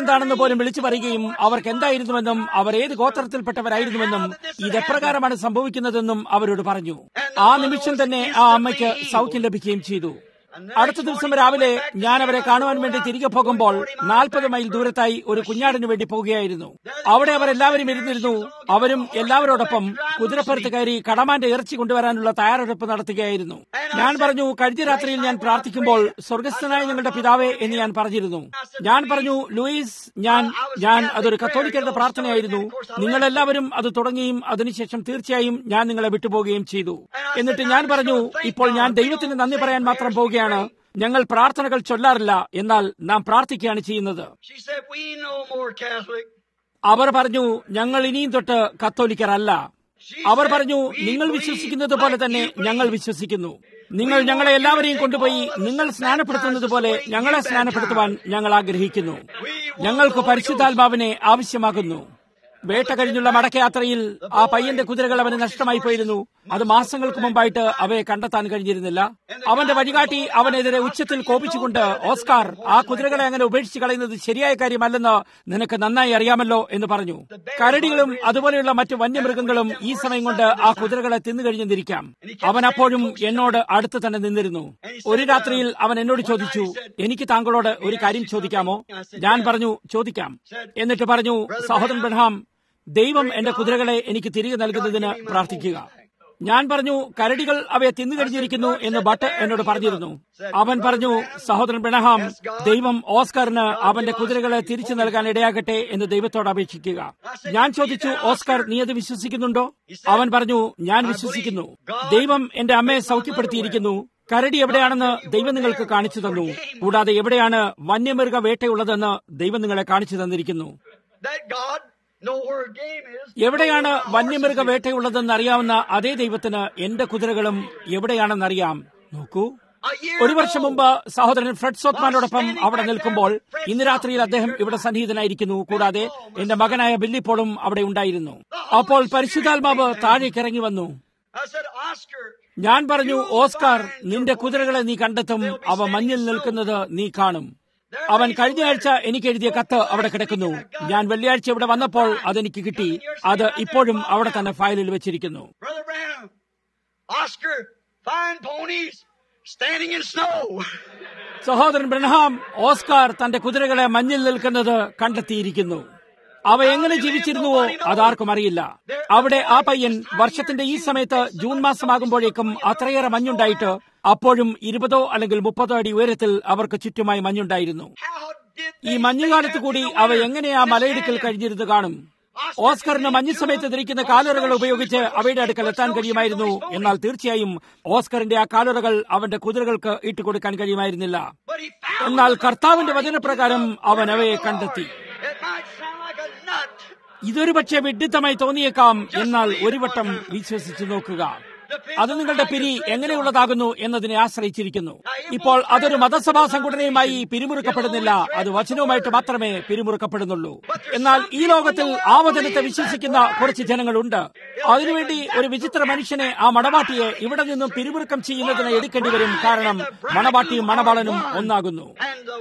പേരെന്താണെന്ന് പോലും വിളിച്ചു പറയുകയും അവർക്ക് എന്തായിരുന്നുവെന്നും അവർ ഏത് ഗോത്രത്തിൽപ്പെട്ടവരായിരുന്നുവെന്നും ഇതെപ്രകാരമാണ് സംഭവിക്കുന്നതെന്നും അവരോട് പറഞ്ഞു ആ നിമിഷം തന്നെ ആ അമ്മയ്ക്ക് സൗഖ്യം ലഭിക്കുകയും ചെയ്തു അടുത്ത ദിവസം രാവിലെ ഞാൻ അവരെ കാണുവാൻ വേണ്ടി തിരികെ പോകുമ്പോൾ നാൽപ്പത് മൈൽ ദൂരത്തായി ഒരു കുഞ്ഞാടിനു വേണ്ടി പോവുകയായിരുന്നു അവിടെ അവർ എല്ലാവരും ഇരുന്നിരുന്നു അവരും എല്ലാവരോടൊപ്പം കുതിരപ്പുറത്ത് കയറി കടമാന്റെ ഇറച്ചി കൊണ്ടുവരാനുള്ള തയ്യാറെടുപ്പ് നടത്തുകയായിരുന്നു ഞാൻ പറഞ്ഞു കഴിഞ്ഞ രാത്രിയിൽ ഞാൻ പ്രാർത്ഥിക്കുമ്പോൾ സ്വർഗസ്ഥനായ ഞങ്ങളുടെ പിതാവേ എന്ന് ഞാൻ പറഞ്ഞിരുന്നു ഞാൻ പറഞ്ഞു ലൂയിസ് ഞാൻ ഞാൻ അതൊരു കത്തോലിക്കരുടെ പ്രാർത്ഥനയായിരുന്നു നിങ്ങളെല്ലാവരും അത് തുടങ്ങുകയും അതിനുശേഷം തീർച്ചയായും ഞാൻ നിങ്ങളെ വിട്ടുപോവുകയും ചെയ്തു എന്നിട്ട് ഞാൻ പറഞ്ഞു ഇപ്പോൾ ഞാൻ ദൈവത്തിന് നന്ദി പറയാൻ മാത്രം പോവുകയാണ് ഞങ്ങൾ പ്രാർത്ഥനകൾ ചൊല്ലാറില്ല എന്നാൽ നാം പ്രാർത്ഥിക്കുകയാണ് ചെയ്യുന്നത് She said, We no more Catholic. അവർ പറഞ്ഞു ഞങ്ങൾ ഇനിയും തൊട്ട് കത്തോലിക്കരല്ല അവർ പറഞ്ഞു നിങ്ങൾ വിശ്വസിക്കുന്നത് പോലെ തന്നെ ഞങ്ങൾ വിശ്വസിക്കുന്നു നിങ്ങൾ ഞങ്ങളെ എല്ലാവരെയും കൊണ്ടുപോയി നിങ്ങൾ സ്നാനപ്പെടുത്തുന്നത് പോലെ ഞങ്ങളെ സ്നാനപ്പെടുത്തുവാൻ ഞങ്ങൾ ആഗ്രഹിക്കുന്നു ഞങ്ങൾക്ക് പരിശുദ്ധാത്മാവിനെ ആവശ്യമാകുന്നു വേട്ട കഴിഞ്ഞുള്ള മടക്കയാത്രയിൽ ആ പയ്യന്റെ കുതിരകൾ അവന് നഷ്ടമായി പോയിരുന്നു അത് മാസങ്ങൾക്ക് മുമ്പായിട്ട് അവയെ കണ്ടെത്താൻ കഴിഞ്ഞിരുന്നില്ല അവന്റെ വഴികാട്ടി അവനെതിരെ ഉച്ചത്തിൽ കോപിച്ചുകൊണ്ട് ഓസ്കാർ ആ കുതിരകളെ അങ്ങനെ ഉപേക്ഷിച്ച് കളയുന്നത് ശരിയായ കാര്യമല്ലെന്ന് നിനക്ക് നന്നായി അറിയാമല്ലോ എന്ന് പറഞ്ഞു കരടികളും അതുപോലെയുള്ള മറ്റു വന്യമൃഗങ്ങളും ഈ സമയം കൊണ്ട് ആ കുതിരകളെ തിന്നു കഴിഞ്ഞിരിക്കാം അവൻ അപ്പോഴും എന്നോട് അടുത്ത് തന്നെ നിന്നിരുന്നു ഒരു രാത്രിയിൽ അവൻ എന്നോട് ചോദിച്ചു എനിക്ക് താങ്കളോട് ഒരു കാര്യം ചോദിക്കാമോ ഞാൻ പറഞ്ഞു ചോദിക്കാം എന്നിട്ട് പറഞ്ഞു സഹോദരൻ ബ്രഹാം ദൈവം എന്റെ കുതിരകളെ എനിക്ക് തിരികെ നൽകുന്നതിന് പ്രാർത്ഥിക്കുക ഞാൻ പറഞ്ഞു കരടികൾ അവയെ തിന്നുകഴിഞ്ഞിരിക്കുന്നു എന്ന് ഭട്ട് എന്നോട് പറഞ്ഞിരുന്നു അവൻ പറഞ്ഞു സഹോദരൻ ബ്രണഹാം ദൈവം ഓസ്കറിന് അവന്റെ കുതിരകളെ തിരിച്ചു നൽകാൻ ഇടയാകട്ടെ എന്ന് ദൈവത്തോട് അപേക്ഷിക്കുക ഞാൻ ചോദിച്ചു ഓസ്കർ നീ അത് വിശ്വസിക്കുന്നുണ്ടോ അവൻ പറഞ്ഞു ഞാൻ വിശ്വസിക്കുന്നു ദൈവം എന്റെ അമ്മയെ സൗഖ്യപ്പെടുത്തിയിരിക്കുന്നു കരടി എവിടെയാണെന്ന് ദൈവം നിങ്ങൾക്ക് കാണിച്ചു തന്നു കൂടാതെ എവിടെയാണ് വന്യമൃഗ വേട്ടയുള്ളതെന്ന് ദൈവം നിങ്ങളെ കാണിച്ചു തന്നിരിക്കുന്നു That God know where game is. എവിടെയാണ് വന്യമൃഗ വേട്ടയുള്ളതെന്ന് അറിയാവുന്ന അതേ ദൈവത്തിന് എന്റെ കുതിരകളും എവിടെയാണെന്നറിയാം നോക്കൂ A year ഒരു വർഷം ago, മുമ്പ് സഹോദരൻ ഫ്രെഡ് സോത്മാനോടൊപ്പം അവിടെ നിൽക്കുമ്പോൾ ഇന്ന് രാത്രിയിൽ അദ്ദേഹം ഇവിടെ സന്നിഹിതനായിരിക്കുന്നു കൂടാതെ എന്റെ മകനായ ബില്ലിപ്പോളും അവിടെ ഉണ്ടായിരുന്നു അപ്പോൾ പരിശുദ്ധാത്മാവ് താഴേക്ക് ഇറങ്ങി വന്നു I said, Oscar, ഞാൻ പറഞ്ഞു ഓസ്കാർ നിന്റെ കുതിരകളെ നീ കണ്ടെത്തും അവ മഞ്ഞിൽ നിൽക്കുന്നത് നീ കാണും അവൻ കഴിഞ്ഞ ആഴ്ച എനിക്ക് എഴുതിയ കത്ത് അവിടെ കിടക്കുന്നു ഞാൻ വെള്ളിയാഴ്ച ഇവിടെ വന്നപ്പോൾ അതെനിക്ക് കിട്ടി അത് ഇപ്പോഴും അവിടെ തന്നെ ഫയലിൽ വെച്ചിരിക്കുന്നു Brother Branham, Oscar, fine ponies standing in snow. സഹോദരൻ ബ്രഹ്ഹാം ഓസ്കാർ തന്റെ കുതിരകളെ മഞ്ഞിൽ നിൽക്കുന്നത് കണ്ടെത്തിയിരിക്കുന്നു അവ എങ്ങനെ ജീവിച്ചിരുന്നുവോ അതാർക്കും അറിയില്ല അവിടെ ആ പയ്യൻ വർഷത്തിന്റെ ഈ സമയത്ത് ജൂൺ മാസമാകുമ്പോഴേക്കും അത്രയേറെ മഞ്ഞുണ്ടായിട്ട് അപ്പോഴും ഇരുപതോ അല്ലെങ്കിൽ മുപ്പതോ അടി ഉയരത്തിൽ അവർക്ക് ചുറ്റുമായി മഞ്ഞുണ്ടായിരുന്നു How did ഈ മഞ്ഞുകാലത്ത് കൂടി അവ എങ്ങനെ ആ മലയിടുക്കിൽ കഴിഞ്ഞിരുന്ന് കാണും ഓസ്കറിന് മഞ്ഞു സമയത്ത് ധരിക്കുന്ന കാലുറകൾ ഉപയോഗിച്ച് അവയുടെ അടുക്കൽ എത്താൻ കഴിയുമായിരുന്നു എന്നാൽ തീർച്ചയായും ഓസ്കറിന്റെ ആ കാലുറകൾ അവന്റെ കുതിരകൾക്ക് ഇട്ടുകൊടുക്കാൻ കഴിയുമായിരുന്നില്ല But he found എന്നാൽ കർത്താവിന്റെ വചനപ്രകാരം അവൻ അവയെ കണ്ടെത്തി it might sound like a nut. ഇതൊരു പക്ഷേ വിഡിത്തമായി തോന്നിയേക്കാം എന്നാൽ ഒരു വട്ടം വിശ്വസിച്ചു നോക്കുക അത് നിങ്ങളുടെ പിരി എങ്ങനെയുള്ളതാകുന്നു എന്നതിനെ ആശ്രയിച്ചിരിക്കുന്നു ഇപ്പോൾ അതൊരു മതസഭാ സംഘടനയുമായി പിരിമുറുക്കപ്പെടുന്നില്ല അത് വചനവുമായിട്ട് മാത്രമേ പിരിമുറുക്കപ്പെടുന്നുള്ളൂ എന്നാൽ ഈ ലോകത്തിൽ ആ വചനത്തെ വിശ്വസിക്കുന്ന കുറച്ച് ജനങ്ങളുണ്ട് അതിനുവേണ്ടി ഒരു വിചിത്ര മനുഷ്യനെ ആ മണവാട്ടിയെ ഇവിടെ നിന്നും പിരിമുറുക്കം ചെയ്യുന്നതിന് എടുക്കേണ്ടി വരും കാരണം മണവാട്ടിയും മണവാളനും ഒന്നാകുന്നു And the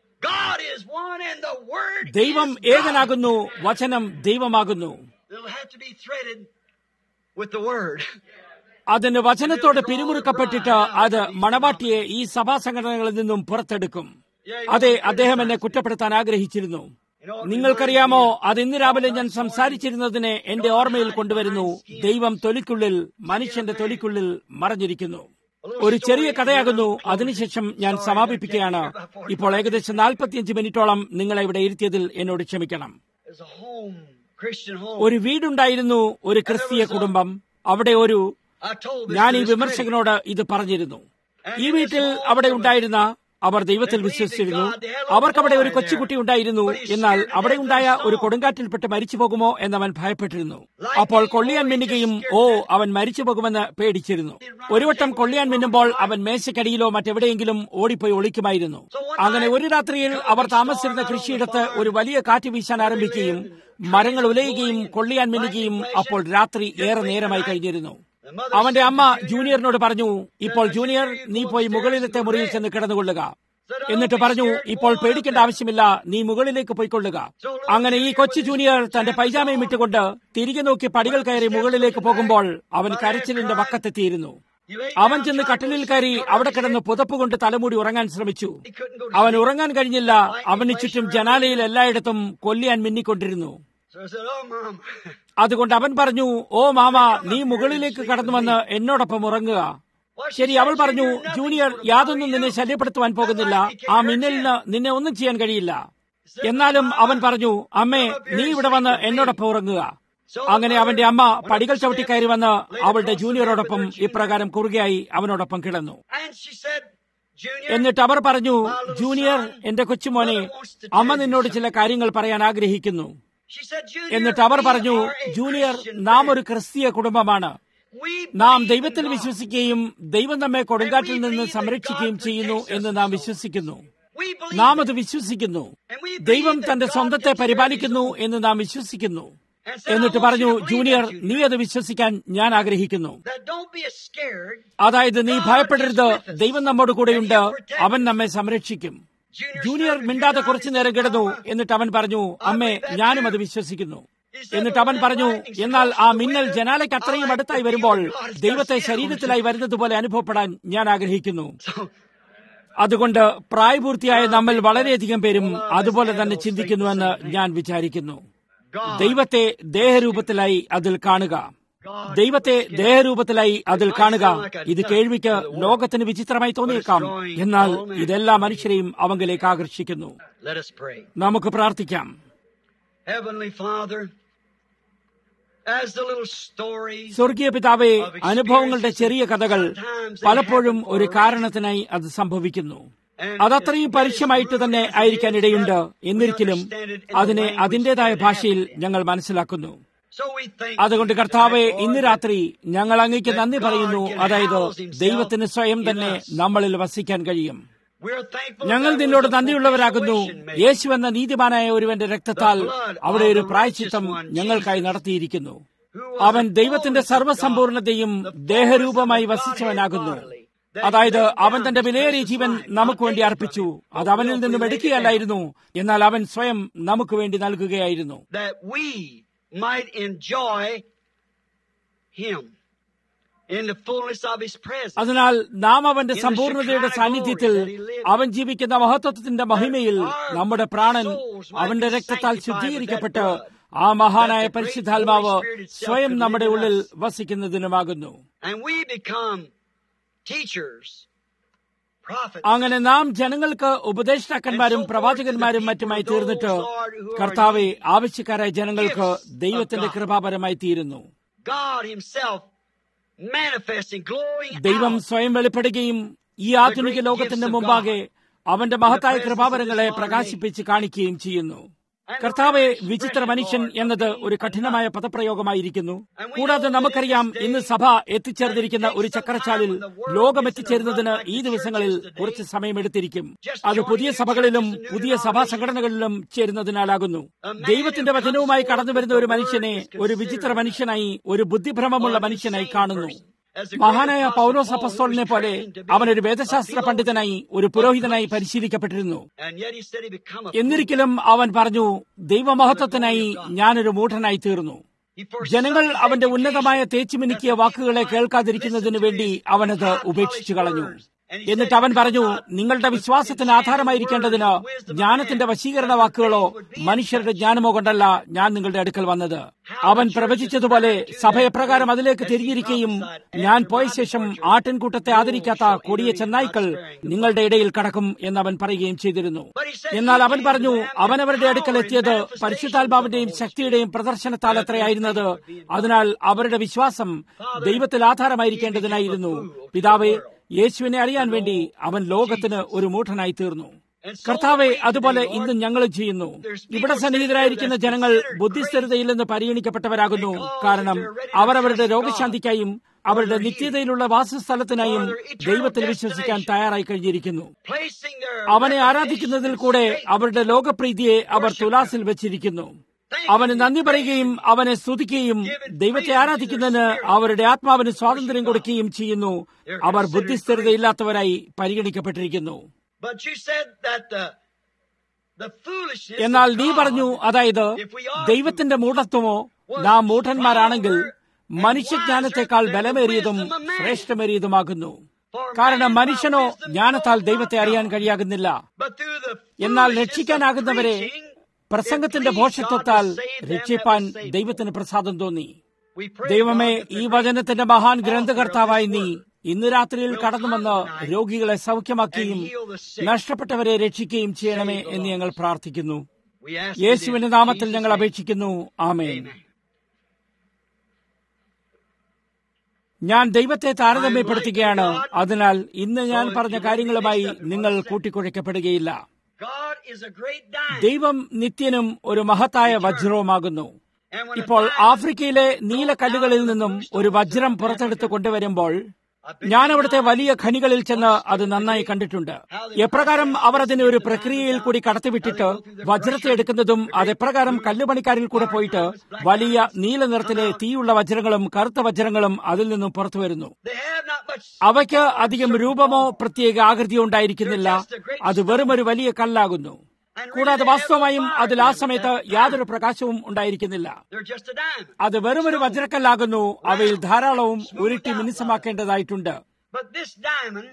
God is one and the word ദൈവം is God. ഏകനാകുന്നു വചനം ദൈവമാകുന്നു It'll have to be threaded with the word. അതിന് വചനത്തോട് പിരിമുറുക്കപ്പെട്ടിട്ട് അത് മണവാട്ടിയെ ഈ സഭാ സംഘടനകളിൽ നിന്നും പുറത്തെടുക്കും അതെ അദ്ദേഹം എന്നെ കുറ്റപ്പെടുത്താൻ ആഗ്രഹിച്ചിരുന്നു നിങ്ങൾക്കറിയാമോ അത് ഇന്ന് രാവിലെ ഞാൻ സംസാരിച്ചിരുന്നതിനെ എന്റെ ഓർമ്മയിൽ കൊണ്ടുവരുന്നു ദൈവം തൊലിക്കുള്ളിൽ മനുഷ്യന്റെ തൊലിക്കുള്ളിൽ മറഞ്ഞിരിക്കുന്നു ഒരു ചെറിയ കഥയാകുന്നു അതിനുശേഷം ഞാൻ സമാപിപ്പിക്കുകയാണ് ഇപ്പോൾ ഏകദേശം നാൽപ്പത്തിയഞ്ച് മിനിറ്റോളം നിങ്ങളെ ഇവിടെ ഇരുത്തിയതിൽ എന്നോട് ക്ഷമിക്കണം There's a home, Christian home. ഒരു വീടുണ്ടായിരുന്നു ഒരു ക്രിസ്തീയ കുടുംബം അവിടെ ഒരു I told this ഞാൻ to ഈ this വിമർശകനോട് ഇത് പറഞ്ഞിരുന്നു ഈ വീട്ടിൽ അവിടെ ഉണ്ടായിരുന്ന അവർ ദൈവത്തിൽ വിശ്വസിച്ചിരുന്നു അവർക്കവിടെ ഒരു കൊച്ചുകുട്ടി ഉണ്ടായിരുന്നു എന്നാൽ അവിടെ ഉണ്ടായ ഒരു കൊടുങ്കാറ്റിൽപ്പെട്ട് മരിച്ചു പോകുമോ എന്നവൻ ഭയപ്പെട്ടിരുന്നു അപ്പോൾ കൊള്ളിയാൻ മിന്നുകയും ഓ അവൻ മരിച്ചു പോകുമെന്ന് പേടിച്ചിരുന്നു ഒരു വട്ടം കൊള്ളിയാൻ മിന്നുമ്പോൾ അവൻ മേശക്കടിയിലോ മറ്റെവിടെയെങ്കിലും ഓടിപ്പോയി ഒളിക്കുമായിരുന്നു അങ്ങനെ ഒരു രാത്രിയിൽ അവർ താമസിച്ചിരുന്ന കൃഷിയിടത്ത് ഒരു വലിയ കാറ്റ് വീശാൻ ആരംഭിക്കുകയും മരങ്ങൾ ഉലയുകയും കൊള്ളിയാൻ മിന്നുകയും അപ്പോൾ രാത്രി ഏറെ നേരമായി കഴിഞ്ഞിരുന്നു അവന്റെ അമ്മ ജൂനിയറിനോട് പറഞ്ഞു ഇപ്പോൾ ജൂനിയർ നീ പോയി മുകളിലത്തെ മുറിയിൽ ചെന്ന് കിടന്നുകൊള്ളുക എന്നിട്ട് പറഞ്ഞു ഇപ്പോൾ പേടിക്കേണ്ട ആവശ്യമില്ല നീ മുകളിലേക്ക് പോയിക്കൊള്ളുക അങ്ങനെ ഈ കൊച്ചു ജൂനിയർ തന്റെ പൈജാമയും ഇട്ടുകൊണ്ട് തിരികെ നോക്കി പടികൾ കയറി മുകളിലേക്ക് പോകുമ്പോൾ അവൻ കരച്ചിലിന്റെ വക്കത്തെത്തിയിരുന്നു അവൻ ചെന്ന് കട്ടിലിൽ കയറി അവിടെ കിടന്ന് പുതപ്പുകൊണ്ട് തലമുടി ഉറങ്ങാൻ ശ്രമിച്ചു അവൻ ഉറങ്ങാൻ കഴിഞ്ഞില്ല അവന് ചുറ്റും ജനാലയിൽ എല്ലായിടത്തും കൊല്ലിയാൻ മിന്നിക്കൊണ്ടിരുന്നു So I said, Oh, Mom. അതുകൊണ്ട് അവൻ പറഞ്ഞു ഓ മാമ നീ മുകളിലേക്ക് കടന്നു വന്ന് എന്നോടൊപ്പം ഉറങ്ങുക ശരി അവൾ പറഞ്ഞു ജൂനിയർ യാതൊന്നും നിന്നെ ശല്യപ്പെടുത്തുവാൻ പോകുന്നില്ല ആ മിന്നലിന് നിന്നെ ഒന്നും ചെയ്യാൻ കഴിയില്ല എന്നാലും അവൻ പറഞ്ഞു അമ്മേ നീ ഇവിടെ വന്ന് എന്നോടൊപ്പം ഉറങ്ങുക അങ്ങനെ അവന്റെ അമ്മ പടികൾ ചവിട്ടി കയറി വന്ന് അവളുടെ ജൂനിയറോടൊപ്പം ഇപ്രകാരം കുറുകയായി അവനോടൊപ്പം കിടന്നു And she said, Junior, എന്നിട്ട് അവർ പറഞ്ഞു ജൂനിയർ എന്റെ കൊച്ചുമോനെ അമ്മ നിന്നോട് ചില കാര്യങ്ങൾ പറയാൻ ആഗ്രഹിക്കുന്നു she said, Junior, എന്നിട്ട് അവർ we പറഞ്ഞു are a ജൂനിയർ Christian നാം family. ഒരു ക്രിസ്തീയ കുടുംബമാണ് We നാം believe ദൈവത്തിൽ in God. വിശ്വസിക്കുകയും ദൈവം നമ്മെ കൊടുങ്കാറ്റിൽ നിന്ന് സംരക്ഷിക്കുകയും ചെയ്യുന്നു എന്ന് നാം വിശ്വസിക്കുന്നു We believe നാം that. അത് വിശ്വസിക്കുന്നു And we believe ദൈവം that തന്റെ God സ്വന്തത്തെ takes care of പരിപാലിക്കുന്നു his own. എന്ന് നാം വിശ്വസിക്കുന്നു And said, എന്നിട്ട് I want പറഞ്ഞു you to believe Junior that, നീ അത് വിശ്വസിക്കാൻ ഞാൻ ആഗ്രഹിക്കുന്നു That don't be scared. അതായത് നീ ഭയപ്പെടരുത് ദൈവം നമ്മോട് കൂടെയുണ്ട് അവൻ നമ്മെ സംരക്ഷിക്കും Junior, ജൂനിയർ said, മിണ്ടാതെ "God കുറച്ചു is നേരം in കിടന്നു power." എന്നിട്ട് അവൻ പറഞ്ഞു അമ്മേ ഞാനും അത് വിശ്വസിക്കുന്നു എന്നിട്ട് അവൻ പറഞ്ഞു എന്നാൽ ആ മിന്നൽ ജനാലയ്ക്ക് അത്രയും അടുത്തായി വരുമ്പോൾ ദൈവത്തെ ശരീരത്തിലായി വരുന്നത് പോലെ അനുഭവപ്പെടാൻ ഞാൻ ആഗ്രഹിക്കുന്നു So, അതുകൊണ്ട് പ്രായപൂർത്തിയായ നമ്മൾ വളരെയധികം പേരും അതുപോലെ തന്നെ ചിന്തിക്കുന്നുവെന്ന് ഞാൻ വിചാരിക്കുന്നു God, ദൈവത്തെ ദേഹരൂപത്തിലായി അതിൽ കാണുക God, ദൈവത്തെ ദേഹരൂപത്തിലായി അതിൽ കാണുക ഇത് കേൾവിക്ക് ലോകത്തിന് വിചിത്രമായി തോന്നിയേക്കാം എന്നാൽ ഇതെല്ലാ മനുഷ്യരെയും അവങ്കിലേക്ക് ആകർഷിക്കുന്നു let us pray. നമുക്ക് പ്രാർത്ഥിക്കാം Heavenly Father, as the little stories സ്വർഗീയ പിതാവെ അനുഭവങ്ങളുടെ ചെറിയ കഥകൾ പലപ്പോഴും ഒരു കാരണത്തിനായി അത് സംഭവിക്കുന്നു അതത്രയും പരുഷമായിട്ട് തന്നെ ആയിരിക്കാൻ ഇടയുണ്ട് എന്നിരിക്കലും അതിനെ അതിന്റേതായ ഭാഷയിൽ ഞങ്ങൾ മനസ്സിലാക്കുന്നു So we thank അതുകൊണ്ട് you കർത്താവെ tonight, Lord, ഇന്ന് രാത്രി ഞങ്ങൾ അങ്ങേക്ക് നന്ദി പറയുന്നു അതായത് ദൈവത്തിന് സ്വയം തന്നെ നമ്മളിൽ വസിക്കാൻ കഴിയും we're thankful ഞങ്ങൾ that നിന്നോട് was a നന്ദിയുള്ളവരാകുന്നു propitiation made. യേശു എന്ന നീതിമാനായ ഒരുവന്റെ രക്തത്താൽ അവിടെ ഒരു പ്രായച്ചിത്തം ഞങ്ങൾക്കായി നടത്തിയിരിക്കുന്നു അവൻ ദൈവത്തിന്റെ സർവ്വസമ്പൂർണതയും ദേഹരൂപമായി വസിച്ചവനാകുന്നു അതായത് അവൻ തന്റെ വിലയേറിയ ജീവൻ നമുക്ക് വേണ്ടി അർപ്പിച്ചു അത് അവനിൽ നിന്നും എടുക്കുകയല്ലായിരുന്നു എന്നാൽ അവൻ സ്വയം നമുക്ക് വേണ്ടി നൽകുകയായിരുന്നു that we might enjoy Him in the fullness of His presence. അതിനാൽ നാം അവന്റെ സമ്പൂർണതയുടെ സാന്നിധ്യത്തിൽ അവൻ ജീവിക്കുന്ന മഹത്വത്തിന്റെ മഹിമയിൽ നമ്മുടെ പ്രാണൻ അവന്റെ രക്തത്താൽ ശുദ്ധീകരിക്കപ്പെട്ട് ആ മഹാനായ പരിശുദ്ധാത്മാവ് സ്വയം നമ്മുടെ ഉള്ളിൽ വസിക്കുന്നതിനുമാകുന്നു And we become teachers, prophets, അങ്ങനെ നാം ജനങ്ങൾക്ക് ഉപദേഷ്ടാക്കന്മാരും പ്രവാചകന്മാരും മറ്റുമായി തീർന്നിട്ട് കർത്താവെ ആവശ്യക്കാരായ ജനങ്ങൾക്ക് ദൈവത്തിന്റെ കൃപാപരമായി തീരുന്നു God Himself manifesting, glowing ദൈവം out. സ്വയം വെളിപ്പെടുകയും ഈ ആധുനിക ലോകത്തിന്റെ മുമ്പാകെ അവന്റെ മഹത്തായ കൃപാവരങ്ങളെ പ്രകാശിപ്പിച്ച് കാണിക്കുകയും ചെയ്യുന്നു കർത്താവെ വിചിത്ര മനുഷ്യൻ എന്നത് ഒരു കഠിനമായ പദപ്രയോഗമായിരിക്കുന്നു കൂടാതെ നമുക്കറിയാം ഇന്ന് സഭ എത്തിച്ചേർന്നിരിക്കുന്ന ഒരു ചക്രച്ചാലിൽ ലോകം എത്തിച്ചേരുന്നതിന് ഈ ദിവസങ്ങളിൽ കുറച്ച് സമയമെടുത്തിരിക്കും അത് പുതിയ സഭകളിലും പുതിയ സഭാ സംഘടനകളിലും ചേരുന്നതിനാലാകുന്നു ദൈവത്തിന്റെ വചനവുമായി കടന്നുവരുന്ന ഒരു മനുഷ്യനെ ഒരു വിചിത്ര മനുഷ്യനായി ഒരു ബുദ്ധിഭ്രമമുള്ള മനുഷ്യനായി കാണുന്നു മഹാനായ പൗലോസ് അപ്പസ്തോലിനെ പോലെ അവനൊരു വേദശാസ്ത്ര പണ്ഡിതനായി ഒരു പുരോഹിതനായി പരിശീലിക്കപ്പെട്ടിരുന്നു And yet He said He become a എന്നിരിക്കലും അവൻ പറഞ്ഞു ദൈവമഹത്വത്തിനായി ഞാനൊരു മൂഢനായി തീർന്നു He forsook ജനങ്ങൾ his അവന്റെ education ഉന്നതമായ തേച്ചുമിനുക്കിയ വാക്കുകളെ കേൾക്കാതിരിക്കുന്നതിന് വേണ്ടി അവനത് ഉപേക്ഷിച്ചു കളഞ്ഞു എന്നിട്ട് അവൻ പറഞ്ഞു നിങ്ങളുടെ വിശ്വാസത്തിന് ആധാരമായിരിക്കേണ്ടതിന് ജ്ഞാനത്തിന്റെ വശീകരണ വാക്കുകളോ മനുഷ്യരുടെ ജ്ഞാനമോ കൊണ്ടല്ല ഞാൻ നിങ്ങളുടെ അടുക്കൽ വന്നത് അവൻ പ്രവചിച്ചതുപോലെ സഭ എപ്രകാരം അതിലേക്ക് തിരിഞ്ഞിരിക്കുകയും ഞാൻ പോയ ശേഷം ആട്ടിൻകൂട്ടത്തെ ആദരിക്കാത്ത കൊടിയ ചെന്നായ്ക്കൾ നിങ്ങളുടെ ഇടയിൽ കടക്കും എന്നവൻ പറയുകയും ചെയ്തിരുന്നു എന്നാൽ അവൻ പറഞ്ഞു അവനവരുടെ അടുക്കൽ എത്തിയത് പരിശുദ്ധാത്മാവിന്റെയും ശക്തിയുടെയും പ്രദർശനത്താൽ അത്രയായിരുന്നത് അതിനാൽ അവരുടെ വിശ്വാസം ദൈവത്തിൽ ആധാരമായിരിക്കേണ്ടതിനായിരുന്നു പിതാവെ യേശുവിനെ അറിയാൻ വേണ്ടി അവൻ ലോകത്തിന് ഒരു മൂഢനായി തീർന്നു കർത്താവെ അതുപോലെ ഇന്ന് ഞങ്ങളും ചെയ്യുന്നു ഇവിടെ സന്നിഹിതരായിരിക്കുന്ന ജനങ്ങൾ ബുദ്ധിസ്ഥിരതയിൽ നിന്ന് പരിഗണിക്കപ്പെട്ടവരാകുന്നു കാരണം അവർ അവരുടെ രോഗശാന്തിക്കായും അവരുടെ നിത്യതയിലുള്ള വാസസ്ഥലത്തിനായും ദൈവത്തിൽ വിശ്വസിക്കാൻ തയ്യാറായി കഴിഞ്ഞിരിക്കുന്നു placing their അവനെ ആരാധിക്കുന്നതിൽ കൂടെ അവരുടെ ലോകപ്രീതിയെ അവർ തുലാസിൽ വെച്ചിരിക്കുന്നു അവന് നന്ദി പറയുകയും അവനെ സ്തുതിക്കുകയും ദൈവത്തെ ആരാധിക്കുന്നതിന് അവരുടെ ആത്മാവിന് സ്വാതന്ത്ര്യം കൊടുക്കുകയും ചെയ്യുന്നു അവർ ബുദ്ധിസ്ഥിരതയില്ലാത്തവരായി പരിഗണിക്കപ്പെട്ടിരിക്കുന്നു But you said that the, the foolishness എന്നാൽ of നീ God, പറഞ്ഞു അതായത് ദൈവത്തിന്റെ മൂഢത്വമോ നാം മൂഢന്മാരാണെങ്കിൽ മനുഷ്യജ്ഞാനത്തെക്കാൾ ബലമേറിയതും ശ്രേഷ്ഠമേറിയതുമാകുന്നു കാരണം മനുഷ്യനോ ജ്ഞാനത്താൽ ദൈവത്തെ അറിയാൻ കഴിയാകുന്നില്ല but through the എന്നാൽ foolishness of രക്ഷിക്കാനാകുന്നവരെ preaching, പ്രസംഗത്തിന്റെ it pleased God ഭോഷത്വത്താൽ to save them രക്ഷിപ്പാൻ that were saved. ദൈവത്തിന് പ്രസാദം തോന്നി We pray, ദൈവമേ God, that ഈ the വചനത്തിന്റെ മഹാൻ ഗ്രന്ഥകർത്താവായി നീ ഇന്ന് രാത്രിയിൽ കടന്നുവന്ന് രോഗികളെ സൗഖ്യമാക്കുകയും നഷ്ടപ്പെട്ടവരെ രക്ഷിക്കുകയും ചെയ്യണമേ എന്ന് ഞങ്ങൾ പ്രാർത്ഥിക്കുന്നു we ask it in യേശുവിന്റെ നാമത്തിൽ ഞങ്ങൾ Jesus' name. അപേക്ഷിക്കുന്നു ആമേൻ Amen. ഞാൻ ദൈവത്തെ താരതമ്യപ്പെടുത്തുകയാണ് അതിനാൽ ഇന്ന് ഞാൻ പറഞ്ഞ കാര്യങ്ങളുമായി നിങ്ങൾ കൂട്ടിക്കുഴയ്ക്കപ്പെടുകയില്ല God is a great diamond. ദൈവം നിത്യനും ഒരു മഹത്തായ വജ്രവുമാകുന്നു And when a ഇപ്പോൾ diamond ആഫ്രിക്കയിലെ നീലക്കല്ലുകളിൽ നിന്നും ഒരു വജ്രം പുറത്തെടുത്ത് കൊണ്ടുവരുമ്പോൾ ഞാൻ അവിടുത്തെ വലിയ ഖനികളിൽ ചെന്ന് അത് നന്നായി കണ്ടിട്ടുണ്ട് എപ്രകാരം അവർ അതിനെ ഒരു പ്രക്രിയയിൽ കൂടി കടത്തിവിട്ടിട്ട് വജ്രത്തെ എടുക്കുന്നതും അത് എപ്രകാരം കല്ലുപണിക്കാരിൽ കൂടെ പോയിട്ട് വലിയ നീല നിറത്തിലെ തീയുള്ള വജ്രങ്ങളും കറുത്ത വജ്രങ്ങളും അതിൽ നിന്നും പുറത്തു വരുന്നു They have not much അവയ്ക്ക് അധികം രൂപമോ പ്രത്യേക ആകൃതിയോ ഉണ്ടായിരിക്കുന്നില്ല അത് വെറുമൊരു വലിയ കല്ലാകുന്നു കൂടാതെ വാസ്തവമായും അതിൽ ആ സമയത്ത് യാതൊരു പ്രകാശവും ഉണ്ടായിരിക്കുന്നില്ല They're just a diamond. അത് വെറുമൊരു വജ്രക്കല്ലാകുന്നു അവയിൽ ധാരാളവും ഉരുട്ടി മിനുസമാക്കേണ്ടതായിട്ടുണ്ട് But this diamond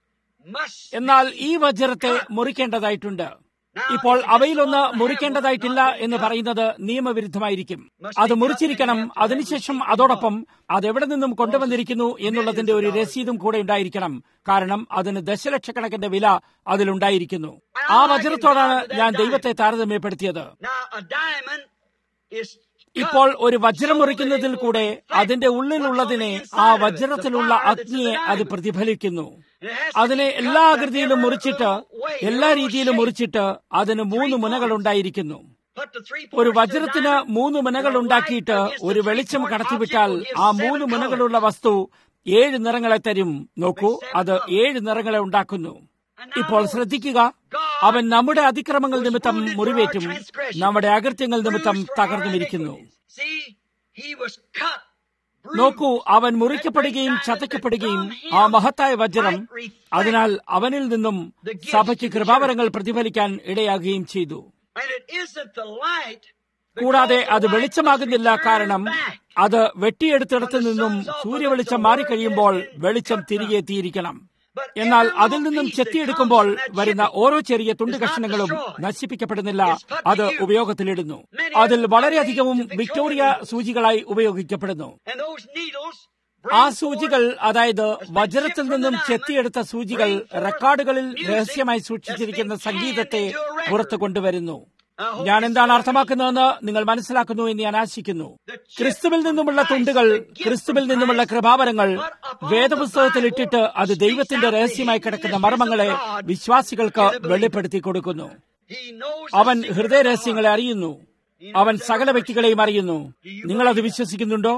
must എന്നാൽ ഈ വജ്രത്തെ മുറിക്കേണ്ടതായിട്ടുണ്ട് ഇപ്പോൾ അവയിലൊന്ന് മുറിക്കേണ്ടതായിട്ടില്ല എന്ന് പറയുന്നത് നിയമവിരുദ്ധമായിരിക്കും അത് മുറിച്ചിരിക്കണം അതിനുശേഷം അതോടൊപ്പം അതെവിടെ നിന്നും കൊണ്ടുവന്നിരിക്കുന്നു എന്നുള്ളതിന്റെ ഒരു രസീതും കൂടെ ഉണ്ടായിരിക്കണം കാരണം അതിന് ദശലക്ഷക്കണക്കിന്റെ വില അതിലുണ്ടായിരിക്കുന്നു ആ വജ്രത്തോടാണ് ഞാൻ ദൈവത്തെ താരതമ്യപ്പെടുത്തിയത് Now, a diamond is ഇപ്പോൾ ഒരു വജ്രം മുറിക്കുന്നതിൽ കൂടെ അതിന്റെ ഉള്ളിലുള്ളതിനെ ആ വജ്രത്തിലുള്ള അഗ്നിയെ അത് പ്രതിഫലിക്കുന്നു അതിനെ എല്ലാ ആകൃതിയിലും മുറിച്ചിട്ട് എല്ലാ രീതിയിലും മുറിച്ചിട്ട് അതിന് മൂന്ന് മുനകൾ ഉണ്ടായിരിക്കുന്നു put the three ഒരു parts of the വജ്രത്തിന് diamond, മൂന്ന് മുനകൾ ഉണ്ടാക്കിയിട്ട് ഒരു വെളിച്ചം കടത്തിവിട്ടാൽ ആ മൂന്ന് മുനകളുള്ള വസ്തു ഏഴ് നിറങ്ങളെ തരും നോക്കൂ അത് ഏഴ് നിറങ്ങളെ ഉണ്ടാക്കുന്നു ഇപ്പോൾ ശ്രദ്ധിക്കുക അവൻ നമ്മുടെ അതിക്രമങ്ങൾ നിമിത്തം മുറിവേറ്റും നമ്മുടെ അകൃത്യങ്ങൾ നിമിത്തം തകർന്നുമിരിക്കുന്നു See, he was cut, നോക്കൂ അവൻ മുറിക്കപ്പെടുകയും ചതയ്ക്കപ്പെടുകയും ആ മഹത്തായ വജ്രം അതിനാൽ അവനിൽ നിന്നും സഭയ്ക്ക് കൃപാവരങ്ങൾ പ്രതിഫലിക്കാൻ ഇടയാകുകയും ചെയ്തു and it isn't the light. കൂടാതെ അത് വെളിച്ചമാകുന്നില്ല കാരണം അത് വെട്ടിയെടുത്തിടത്തു നിന്നും സൂര്യവെളിച്ചം മാറിക്കഴിയുമ്പോൾ വെളിച്ചം തിരികെ എത്തിയിരിക്കണം എന്നാൽ അതിൽ നിന്നും ചെത്തിയെടുക്കുമ്പോൾ വരുന്ന ഓരോ ചെറിയ തുണ്ട് കഷ്ണങ്ങളും നശിപ്പിക്കപ്പെടുന്നില്ല അത് ഉപയോഗത്തിലിടുന്നു അതിൽ വളരെയധികവും വിക്ടോറിയ സൂചികളായി ഉപയോഗിക്കപ്പെടുന്നു And those needles ആ സൂചികൾ അതായത് വജ്രത്തിൽ നിന്നും ചെത്തിയെടുത്ത സൂചികൾ റെക്കോർഡുകളിൽ രഹസ്യമായി സൂക്ഷിച്ചിരിക്കുന്ന സംഗീതത്തെ പുറത്തു കൊണ്ടുവരുന്നു ഞാൻ എന്താണ് അർത്ഥമാക്കുന്നതെന്ന് നിങ്ങൾ മനസ്സിലാക്കുന്നു എന്ന് ഞാൻ ആശിക്കുന്നു ക്രിസ്തുവിൽ നിന്നുമുള്ള തുണ്ടുകൾ ക്രിസ്തുവിൽ നിന്നുമുള്ള കൃപാവരങ്ങൾ വേദപുസ്തകത്തിൽ ഇട്ടിട്ട് അത് ദൈവത്തിന്റെ രഹസ്യമായി കിടക്കുന്ന മർമ്മങ്ങളെ വിശ്വാസികൾക്ക് വെളിപ്പെടുത്തി കൊടുക്കുന്നു he knows അവൻ ഹൃദയരഹസ്യങ്ങളെ അറിയുന്നു അവൻ സകല വ്യക്തികളെയും അറിയുന്നു നിങ്ങൾ അത് വിശ്വസിക്കുന്നുണ്ടോ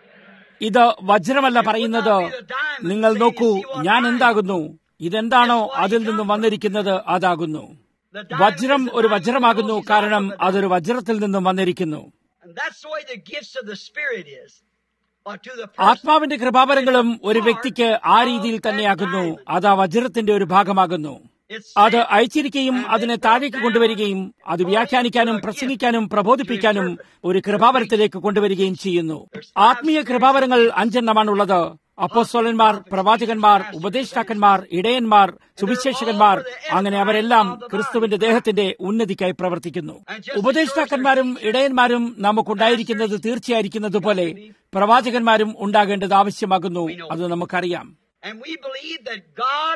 ഇത് വജ്രമല്ല പറയുന്നത് നിങ്ങൾ നോക്കൂ ഞാൻ എന്താകുന്നു ഇതെന്താണോ അതിൽ നിന്നും വന്നിരിക്കുന്നത് അതാകുന്നു വജ്രം ഒരു വജ്രമാകുന്നു കാരണം അതൊരു വജ്രത്തിൽ നിന്നും വന്നിരിക്കുന്നു And that's the way the gifts of the Spirit is. Or to the person. ആത്മാവിന്റെ കൃപാവരങ്ങളും ഒരു വ്യക്തിക്ക് ആ രീതിയിൽ തന്നെയാകുന്നു അത് ആ വജ്രത്തിന്റെ ഒരു ഭാഗമാകുന്നു It's അത് അയച്ചിരിക്കുകയും അതിനെ താഴേക്ക് കൊണ്ടുവരികയും അത് വ്യാഖ്യാനിക്കാനും പ്രസംഗിക്കാനും പ്രബോധിപ്പിക്കാനും ഒരു കൃപാവരത്തിലേക്ക് കൊണ്ടുവരികയും ചെയ്യുന്നു ആത്മീയ കൃപാവരങ്ങൾ അഞ്ചെണ്ണമാണുള്ളത് അപ്പോസ്തോലന്മാർ പ്രവാചകന്മാർ ഉപദേഷ്ടാക്കന്മാർ ഇടയന്മാർ സുവിശേഷകന്മാർ അങ്ങനെ അവരെല്ലാം ക്രിസ്തുവിന്റെ ദേഹത്തിന്റെ ഉന്നതിക്കായി പ്രവർത്തിക്കുന്നു ഉപദേഷ്ടാക്കന്മാരും ഇടയന്മാരും നമുക്കുണ്ടായിരിക്കുന്നത് തീർച്ചയായിരിക്കുന്നത് പോലെ പ്രവാചകന്മാരും ഉണ്ടാകേണ്ടത് ആവശ്യമാകുന്നു അത് നമുക്കറിയാം And we believe that God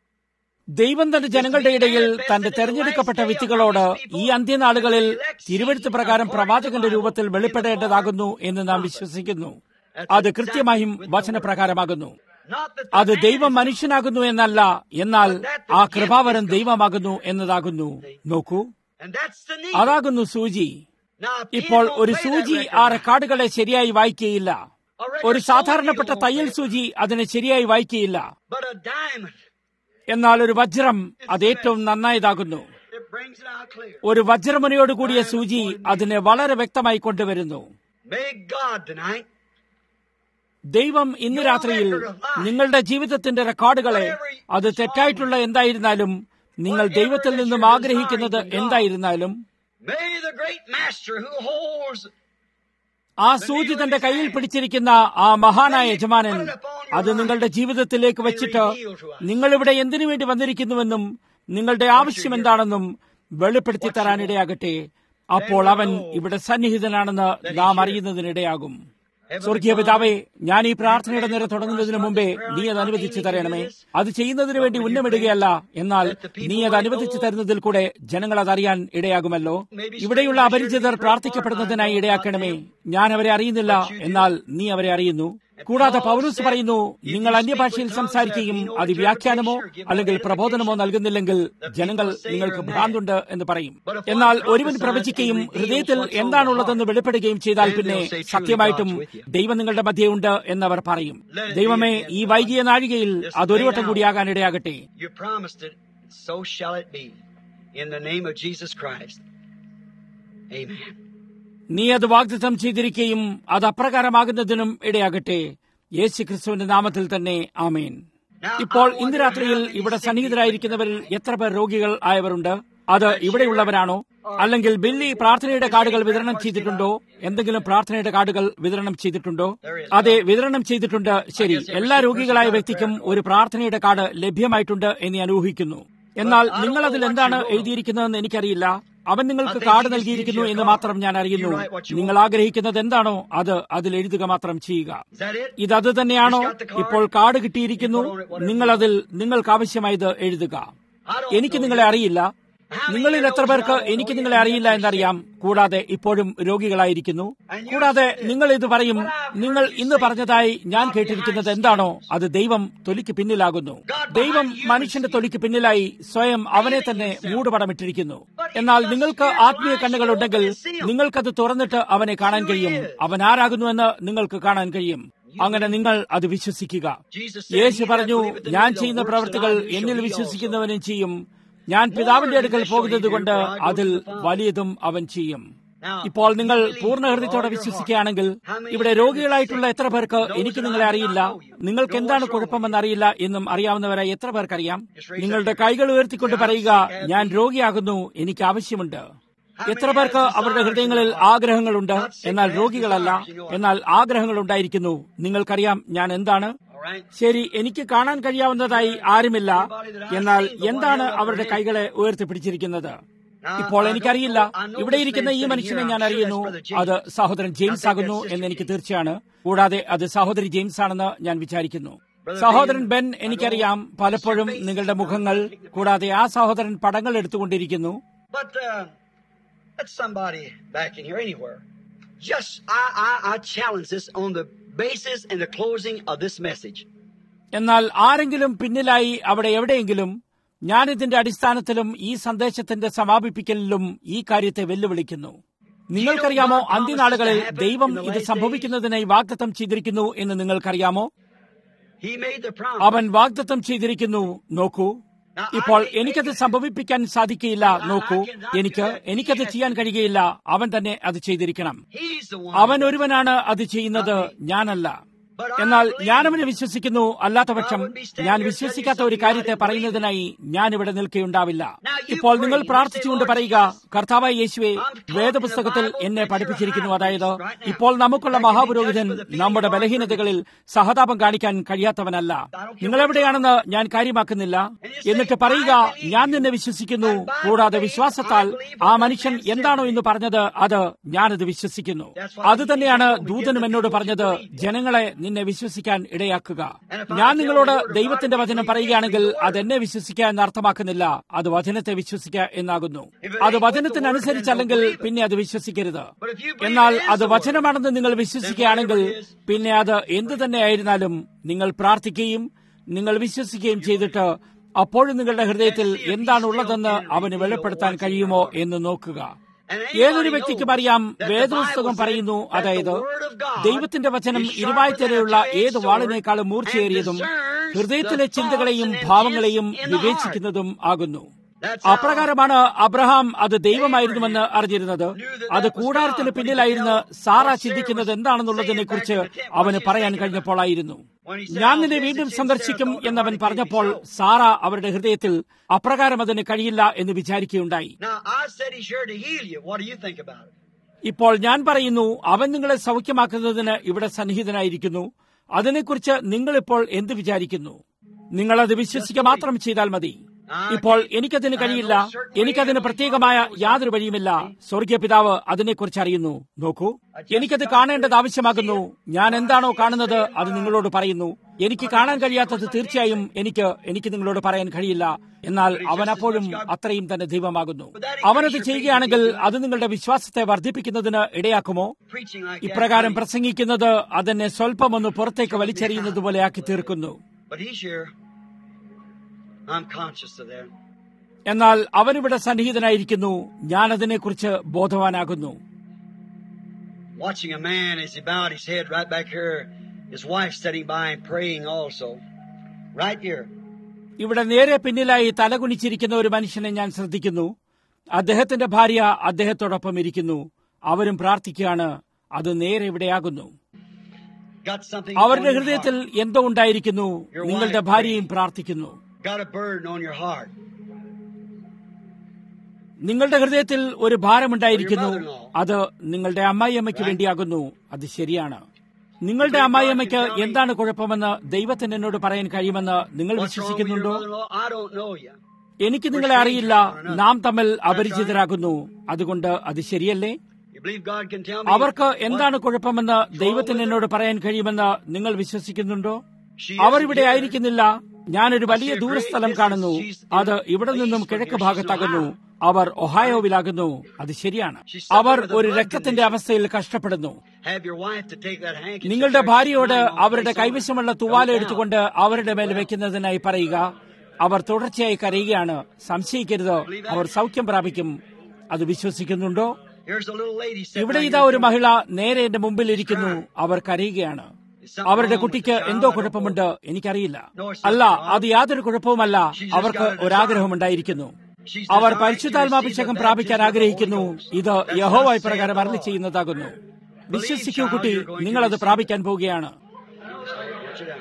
ദൈവം തന്റെ ജനങ്ങളുടെ ഇടയിൽ തന്റെ തെരഞ്ഞെടുക്കപ്പെട്ട വ്യക്തികളോട് ഈ അന്ത്യനാളുകളിൽ തിരുവഴുത്ത് പ്രകാരം പ്രവാചകന്റെ രൂപത്തിൽ വെളിപ്പെടേണ്ടതാകുന്നു എന്ന് നാം വിശ്വസിക്കുന്നു അത് കൃത്യമായും വചനപ്രകാരമാകുന്നു not that അത് ദൈവം മനുഷ്യനാകുന്നു എന്നല്ല എന്നാൽ ആ കൃപാവരം ദൈവമാകുന്നു എന്നതാകുന്നു നോക്കൂ and that's the need. അതാകുന്നു സൂചി Now, if ഇപ്പോൾ you don't ഒരു play that സൂചി record, ആ റെക്കോർഡുകളെ ശരിയായി വായിക്കുകയില്ല ഒരു സാധാരണപ്പെട്ട തയ്യൽ സൂചി അതിനെ ശരിയായി വായിക്കുകയില്ല but a diamond, എന്നാൽ ഒരു വജ്രം അത് ഏറ്റവും നന്നായതാകുന്നു it brings it out clear. ഒരു വജ്രമുനയോട് കൂടിയ സൂചി അതിനെ വളരെ വ്യക്തമായി കൊണ്ടുവരുന്നു May God tonight ദൈവം ഇന്ന് രാത്രിയിൽ നിങ്ങളുടെ ജീവിതത്തിന്റെ റെക്കോർഡുകളെ അത് തെറ്റായിട്ടുള്ള എന്തായിരുന്നാലും നിങ്ങൾ ദൈവത്തിൽ നിന്നും ആഗ്രഹിക്കുന്നത് എന്തായിരുന്നാലും May the great master who holds ആ സൂചി തന്റെ കയ്യിൽ പിടിച്ചിരിക്കുന്ന ആ മഹാനായ യജമാനൻ അത് നിങ്ങളുടെ ജീവിതത്തിലേക്ക് വെച്ചിട്ട് നിങ്ങളിവിടെ എന്തിനു വേണ്ടി വന്നിരിക്കുന്നുവെന്നും നിങ്ങളുടെ ആവശ്യം എന്താണെന്നും വെളിപ്പെടുത്തി തരാനിടയാകട്ടെ അപ്പോൾ അവൻ ഇവിടെ സന്നിഹിതനാണെന്ന് നാം അറിയുന്നതിനിടയാകും സ്വർഗീയ പിതാവേ ഞാൻ ഈ പ്രാർത്ഥനയുടെ നേരെ തുടങ്ങുന്നതിന് മുമ്പേ നീ അത് അനുവദിച്ചു തരണമേ അത് ചെയ്യുന്നതിന് വേണ്ടി ഉന്നമിടുകയല്ല എന്നാൽ നീ അത് അനുവദിച്ചു തരുന്നതിൽ കൂടെ ജനങ്ങൾ അതറിയാൻ ഇടയാകുമല്ലോ ഇവിടെയുള്ള അപരിചിതർ പ്രാർത്ഥിക്കപ്പെടുന്നതിനായി ഇടയാക്കണമേ ഞാൻ അവരെ അറിയുന്നില്ല എന്നാൽ നീ അവരെ അറിയുന്നു കൂടാതെ പൗലൂസ് പറയുന്നു നിങ്ങൾ അന്യഭാഷയിൽ സംസാരിക്കുകയും അത് വ്യാഖ്യാനമോ അല്ലെങ്കിൽ പ്രബോധനമോ നൽകുന്നില്ലെങ്കിൽ ജനങ്ങൾ നിങ്ങൾക്ക് ഭ്രാന്തുണ്ട് എന്ന് പറയും എന്നാൽ ഒരുവൻ പ്രവചിക്കുകയും ഹൃദയത്തിൽ എന്താണുള്ളതെന്ന് വെളിപ്പെടുകയും ചെയ്താൽ പിന്നെ സത്യമായിട്ടും ദൈവം നിങ്ങളുടെ മധ്യയുണ്ട് എന്നവർ പറയും ദൈവമേ ഈ വൈകിയ നാഴികയിൽ അതൊരു വട്ടം കൂടിയാകാൻ ഇടയാകട്ടെ you promised it, so shall it be. In the name of Jesus Christ. Amen. നീ അത് വാഗ്ദത്തം ചെയ്തിരിക്കുകയും അത് അപ്രകാരമാകുന്നതിനും ഇടയാകട്ടെ യേശു ക്രിസ്തുവിന്റെ നാമത്തിൽ തന്നെ ആമേൻ ഇപ്പോൾ ഇന്ന് രാത്രിയിൽ ഇവിടെ സന്നിഹിതരായിരിക്കുന്നവരിൽ എത്ര പേർ രോഗികൾ ആയവരുണ്ട് അത് ഇവിടെയുള്ളവരാണോ അല്ലെങ്കിൽ ബില്ലി പ്രാർത്ഥനയുടെ കാർഡുകൾ വിതരണം ചെയ്തിട്ടുണ്ടോ എന്തെങ്കിലും പ്രാർത്ഥനയുടെ കാർഡുകൾ വിതരണം ചെയ്തിട്ടുണ്ടോ അതെ വിതരണം ചെയ്തിട്ടുണ്ട് ശരി എല്ലാ രോഗികളായ വ്യക്തിക്കും ഒരു പ്രാർത്ഥനയുടെ കാർഡ് ലഭ്യമായിട്ടുണ്ട് എന്ന് ഞാൻ ഊഹിക്കുന്നു എന്നാൽ നിങ്ങൾ അതിൽ എന്താണ് എഴുതിയിരിക്കുന്നതെന്ന് എനിക്കറിയില്ല അവൻ നിങ്ങൾക്ക് കാർഡ് നൽകിയിരിക്കുന്നു എന്ന് മാത്രം ഞാൻ അറിയുന്നു നിങ്ങൾ ആഗ്രഹിക്കുന്നത് എന്താണോ അത് അതിൽ എഴുതുക മാത്രം ചെയ്യുക Is that it? ഇതത് തന്നെയാണോ ഇപ്പോൾ കാർഡ് കിട്ടിയിരിക്കുന്നു നിങ്ങൾ അതിൽ നിങ്ങൾക്ക് ആവശ്യമായത് എഴുതുക എനിക്ക് നിങ്ങളെ അറിയില്ല നിങ്ങളിൽ എത്ര പേർക്ക് എനിക്ക് നിങ്ങളെ അറിയില്ല എന്നറിയാം കൂടാതെ ഇപ്പോഴും രോഗികളായിരിക്കുന്നു കൂടാതെ നിങ്ങൾ ഇത് പറയും നിങ്ങൾ ഇന്ന് പറഞ്ഞതായി ഞാൻ കേട്ടിരിക്കുന്നത് എന്താണോ അത് ദൈവം തൊലിക്ക് പിന്നിലാകുന്നു ദൈവം മനുഷ്യന്റെ തൊലിക്ക് പിന്നിലായി സ്വയം അവനെ തന്നെ മൂടുപടമിട്ടിരിക്കുന്നു എന്നാൽ നിങ്ങൾക്ക് ആത്മീയ കണ്ണുകളുണ്ടെങ്കിൽ നിങ്ങൾക്കത് തുറന്നിട്ട് അവനെ കാണാൻ കഴിയും അവൻ ആരാകുന്നുവെന്ന് നിങ്ങൾക്ക് കാണാൻ കഴിയും അങ്ങനെ നിങ്ങൾ അത് വിശ്വസിക്കുക യേശു പറഞ്ഞു ഞാൻ ചെയ്യുന്ന പ്രവൃത്തികൾ എന്നിൽ വിശ്വസിക്കുന്നവനും ചെയ്യും ഞാൻ പിതാവിന്റെ അടുക്കൽ പോകുന്നത് കൊണ്ട് അതിൽ വലിയതും അവൻ ചെയ്യും ഇപ്പോൾ നിങ്ങൾ പൂർണ്ണ ഹൃദയത്തോടെ വിശ്വസിക്കുകയാണെങ്കിൽ ഇവിടെ രോഗികളായിട്ടുള്ള എത്ര പേർക്ക് എനിക്ക് നിങ്ങളെ അറിയില്ല നിങ്ങൾക്ക് എന്താണ് കുഴപ്പമെന്ന് അറിയില്ല എന്നും അറിയാവുന്നവരായി എത്ര പേർക്കറിയാം നിങ്ങളുടെ കൈകൾ ഉയർത്തിക്കൊണ്ട് പറയുക ഞാൻ രോഗിയാകുന്നു എനിക്ക് ആവശ്യമുണ്ട് എത്ര പേർക്ക് അവരുടെ ഹൃദയങ്ങളിൽ ആഗ്രഹങ്ങളുണ്ട് എന്നാൽ രോഗികളല്ല എന്നാൽ ആഗ്രഹങ്ങൾ ഉണ്ടായിരിക്കുന്നു നിങ്ങൾക്കറിയാം ഞാൻ എന്താണ് All right. ശരി എനിക്ക് കാണാൻ കഴിയാവുന്നതായി ആരുമില്ല എന്നാൽ എന്താണ് അവരുടെ കൈകളെ ഉയർത്തിപ്പിടിച്ചിരിക്കുന്നത് ഇപ്പോൾ എനിക്കറിയില്ല ഇവിടെ ഇരിക്കുന്ന ഈ മനുഷ്യനെ ഞാൻ അറിയുന്നു അത് സഹോദരൻ ജെയിംസ് ആകുന്നു എന്ന് എനിക്ക് തീർച്ചയാണ് കൂടാതെ അത് സഹോദരി ജെയിംസ് ആണെന്ന് ഞാൻ വിചാരിക്കുന്നു സഹോദരൻ ബെൻ എനിക്കറിയാം പലപ്പോഴും നിങ്ങളുടെ മുഖങ്ങൾ കൂടാതെ ആ സഹോദരൻ പടങ്ങൾ എടുത്തുകൊണ്ടിരിക്കുന്നു But uh, let somebody back in here anywhere. Just I, I I challenge this on the basis and the closing of this message. എന്നാൽ ആരെങ്കിലും പിന്നിലായി അവിടെ എവിടെയെങ്കിലും ഞാൻ ഇതിന്റെ അടിസ്ഥാനത്തിലും ഈ സന്ദേശത്തിന്റെ സമാപിപ്പിക്കലിലും ഈ കാര്യത്തെ വെല്ലുവിളിക്കുന്നു നിങ്ങൾക്കറിയാമോ അന്ത്യനാളുകളിൽ ദൈവം ഇത് സംഭവിക്കുന്നതിനായി വാഗ്ദത്തം ചെയ്തിരിക്കുന്നു എന്ന് നിങ്ങൾക്കറിയാമോ He made the promise. അവൻ വാഗ്ദത്തം ചെയ്തിരിക്കുന്നു നോക്കൂ ഇപ്പോൾ എനിക്കത് സംഭവിപ്പിക്കാൻ സാധിക്കുകയില്ല നോക്കൂ എനിക്ക് എനിക്കത് ചെയ്യാൻ കഴിയുകയില്ല അവൻ തന്നെ അത് ചെയ്തിരിക്കണം He's the one. അവൻ ഒരുവനാണ് അത് ചെയ്യുന്നത് ഞാനല്ല എന്നാൽ ഞാനവനെ വിശ്വസിക്കുന്നു അല്ലാത്തപക്ഷം ഞാൻ വിശ്വസിക്കാത്ത ഒരു കാര്യത്തെ പറയുന്നതിനായി ഞാൻ ഇവിടെ നിൽക്കുകയുണ്ടാവില്ല ഇപ്പോൾ നിങ്ങൾ പ്രാർത്ഥിച്ചുകൊണ്ട് പറയുക കർത്താവായ യേശുവെ വേദപുസ്തകത്തിൽ എന്നെ പഠിപ്പിച്ചിരിക്കുന്നു അതായത് ഇപ്പോൾ നമുക്കുള്ള മഹാപുരോഹിതൻ നമ്മുടെ ബലഹീനതകളിൽ സഹതാപം കാണിക്കാൻ കഴിയാത്തവനല്ല നിങ്ങൾ എവിടെയാണെന്ന് ഞാൻ കാര്യമാക്കുന്നില്ല എന്നിട്ട് പറയുക ഞാൻ നിന്നെ വിശ്വസിക്കുന്നു കൂടാതെ വിശ്വാസത്താൽ ആ മനുഷ്യൻ എന്താണോ എന്ന് പറഞ്ഞത് അത് ഞാനത് വിശ്വസിക്കുന്നു അത് തന്നെയാണ് ദൂതനും എന്നോട് പറഞ്ഞത് ജനങ്ങളെ നിന്നെ വിശ്വസിക്കാൻ ഇടയാക്കുക ഞാൻ നിങ്ങളോട് ദൈവത്തിന്റെ വചനം പറയുകയാണെങ്കിൽ അത് എന്നെ വിശ്വസിക്കുക എന്ന് അർത്ഥമാക്കുന്നില്ല അത് വചനത്തെ വിശ്വസിക്കുക എന്നാകുന്നു അത് വചനത്തിനനുസരിച്ചല്ലെങ്കിൽ പിന്നെ അത് വിശ്വസിക്കരുത് എന്നാൽ അത് വചനമാണെന്ന് നിങ്ങൾ വിശ്വസിക്കുകയാണെങ്കിൽ പിന്നെ അത് എന്തു തന്നെയായിരുന്നാലും നിങ്ങൾ പ്രാർത്ഥിക്കുകയും നിങ്ങൾ വിശ്വസിക്കുകയും ചെയ്തിട്ട് അപ്പോഴും നിങ്ങളുടെ ഹൃദയത്തിൽ എന്താണുള്ളതെന്ന് അവന് വെളിപ്പെടുത്താൻ കഴിയുമോ എന്ന് നോക്കുക ഏതൊരു വ്യക്തിക്കും അറിയാം വേദപുസ്തകം പറയുന്നു അതായത് ദൈവത്തിന്റെ വചനം ഇരുവായ്ത്തരയുള്ള ഏത് വാളിനേക്കാളും മൂർച്ചയേറിയതും ഹൃദയത്തിലെ ചിന്തകളെയും ഭാവങ്ങളെയും വിവേചിക്കുന്നതും ആകുന്നു അപ്രകാരമാണ് അബ്രഹാം അത് ദൈവമായിരുന്നുവെന്ന് അറിഞ്ഞിരുന്നത് അത് കൂടാരത്തിന് പിന്നിലായിരുന്ന് സാറ ചിന്തിക്കുന്നത് എന്താണെന്നുള്ളതിനെ കുറിച്ച് അവന് പറയാൻ കഴിഞ്ഞപ്പോഴായിരുന്നു When he said, ഞാൻ "I'll നിന്നെ visit വീണ്ടും you," സന്ദർശിക്കും Sarah thought എന്നവൻ it might be പറഞ്ഞപ്പോൾ so. സാറ അവരുടെ ഹൃദയത്തിൽ അപ്രകാരം അതിന് കഴിയില്ല എന്ന് വിചാരിക്കുകയുണ്ടായി Now, I said he's here to heal you. What do you think about it? ഇപ്പോൾ ഞാൻ പറയുന്നു അവൻ നിങ്ങളെ സൗഖ്യമാക്കുന്നതിന് ഇവിടെ സന്നിഹിതനായിരിക്കുന്നു അതിനെക്കുറിച്ച് നിങ്ങളിപ്പോൾ എന്ത് വിചാരിക്കുന്നു നിങ്ങൾ അത് വിശ്വസിക്കുക മാത്രം ചെയ്താൽ മതി ഇപ്പോൾ എനിക്കതിന് കഴിയില്ല എനിക്കതിന് പ്രത്യേകമായ യാതൊരു വഴിയുമില്ല സ്വർഗീയ പിതാവ് അതിനെക്കുറിച്ച് അറിയുന്നു നോക്കൂ എനിക്കത് കാണേണ്ടത് ആവശ്യമാകുന്നു ഞാൻ എന്താണോ കാണുന്നത് അത് നിങ്ങളോട് പറയുന്നു എനിക്ക് കാണാൻ കഴിയാത്തത് തീർച്ചയായും എനിക്ക് എനിക്ക് നിങ്ങളോട് പറയാൻ കഴിയില്ല എന്നാൽ അവൻ അപ്പോഴും അത്രയും തന്നെ ദൈവമാകുന്നു അവനത് ചെയ്യുകയാണെങ്കിൽ അത് നിങ്ങളുടെ വിശ്വാസത്തെ വർദ്ധിപ്പിക്കുന്നതിന് ഇടയാക്കുമോ Preaching like that. ഇപ്രകാരം പ്രസംഗിക്കുന്നത് അതെന്നെ സ്വല്പമൊന്ന് പുറത്തേക്ക് വലിച്ചെറിയുന്നത് പോലെ ആക്കി തീർക്കുന്നു But he's here. I'm conscious of that. എന്നാൽ അവനിവിടെ സന്നിഹിതനായിരിക്കുന്നു ഞാൻ അതിനെക്കുറിച്ച് ബോധവാനാകുന്നു Watching a man as he bowed his head right back here, his wife sitting by him praying also. Right here. ഇവിടെ നേരെ പിന്നിലായി തലകുനിച്ചിരിക്കുന്ന ഒരു മനുഷ്യനെ ഞാൻ ശ്രദ്ധിക്കുന്നു അദ്ദേഹത്തിന്റെ ഭാര്യ അദ്ദേഹത്തോടൊപ്പം ഇരിക്കുന്നു അവരും പ്രാർത്ഥിക്കുകയാണ് അത് നേരെ ഇവിടെയാകുന്നു Got something അവരുടെ on your ഹൃദയത്തിൽ heart. എന്തോ ഉണ്ടായിരിക്കുന്നു നിങ്ങളുടെ ഭാര്യയും പ്രാർത്ഥിക്കുന്നു Got a burden on your heart. നിങ്ങളുടെ ഹൃദയത്തിൽ ഒരു ഭാരമുണ്ടായിരിക്കുന്നു അത് നിങ്ങളുടെ അമ്മായിയമ്മയ്ക്ക് വേണ്ടിയാകുന്നു അത് ശരിയാണ് നിങ്ങളുടെ അമ്മായിയമ്മയ്ക്ക് എന്താണ് കുഴപ്പമെന്ന് ദൈവത്തിന് എന്നോട് പറയാൻ കഴിയുമെന്ന് നിങ്ങൾ What's wrong with your വിശ്വസിക്കുന്നുണ്ടോ brother-in-law? I don't know you. എനിക്ക് നിങ്ങളെ അറിയില്ല നാം തമ്മിൽ അപരിചിതരാകുന്നു അതുകൊണ്ട് അത് ശരിയല്ലേ You believe God can tell me? അവർക്ക് what എന്താണ് കുഴപ്പമെന്ന് ദൈവത്തിന് എന്നോട് പറയാൻ കഴിയുമെന്ന് നിങ്ങൾ വിശ്വസിക്കുന്നുണ്ടോ she അവർ isn't ഇവിടെ here? ആയിരിക്കുന്നില്ല ഞാനൊരു വലിയ ദൂരസ്ഥലം കാണുന്നു അത് ഇവിടെ നിന്നും കിഴക്ക് ഭാഗത്താകുന്നു അവർ ഒഹായോവിലാകുന്നു അത് ശരിയാണ് അവർ ഒരു രക്തത്തിന്റെ അവസ്ഥയിൽ കഷ്ടപ്പെടുന്നു Have your wife to take that handkerchief നിങ്ങളുടെ there, ഭാര്യയോട് lying on അവരുടെ place on it. കൈവശമുള്ള തുവാല എടുത്തുകൊണ്ട് അവരുടെ മേൽ വെക്കുന്നതിനായി പറയുക അവർ തുടർച്ചയായി കരയുകയാണ് സംശയിക്കരുത് അവർ സൗഖ്യം പ്രാപിക്കും അത് വിശ്വസിക്കുന്നുണ്ടോ Here's a little lady sitting ഇവിടെ right ഇതാ here ഒരു in front മഹിള നേരെ എന്റെ മുമ്പിൽ ഇരിക്കുന്നു അവർ കരയുകയാണ് അവരുടെ കുട്ടിക്ക് എന്തോ കുഴപ്പമുണ്ട് എനിക്കറിയില്ല അല്ല അത് യാതൊരു കുഴപ്പവുമല്ല അവർക്ക് ഒരാഗ്രഹമുണ്ടായിരിക്കുന്നു അവർ പരിശുദ്ധാത്മാഭിഷേകം പ്രാപിക്കാൻ ആഗ്രഹിക്കുന്നു ഇത് യഹോവായി പ്രകാരം അരളി ചെയ്യുന്നതാകുന്നു വിശ്വസിക്കൂ കുട്ടി നിങ്ങൾ അത് പ്രാപിക്കാൻ പോവുകയാണ് Put you down.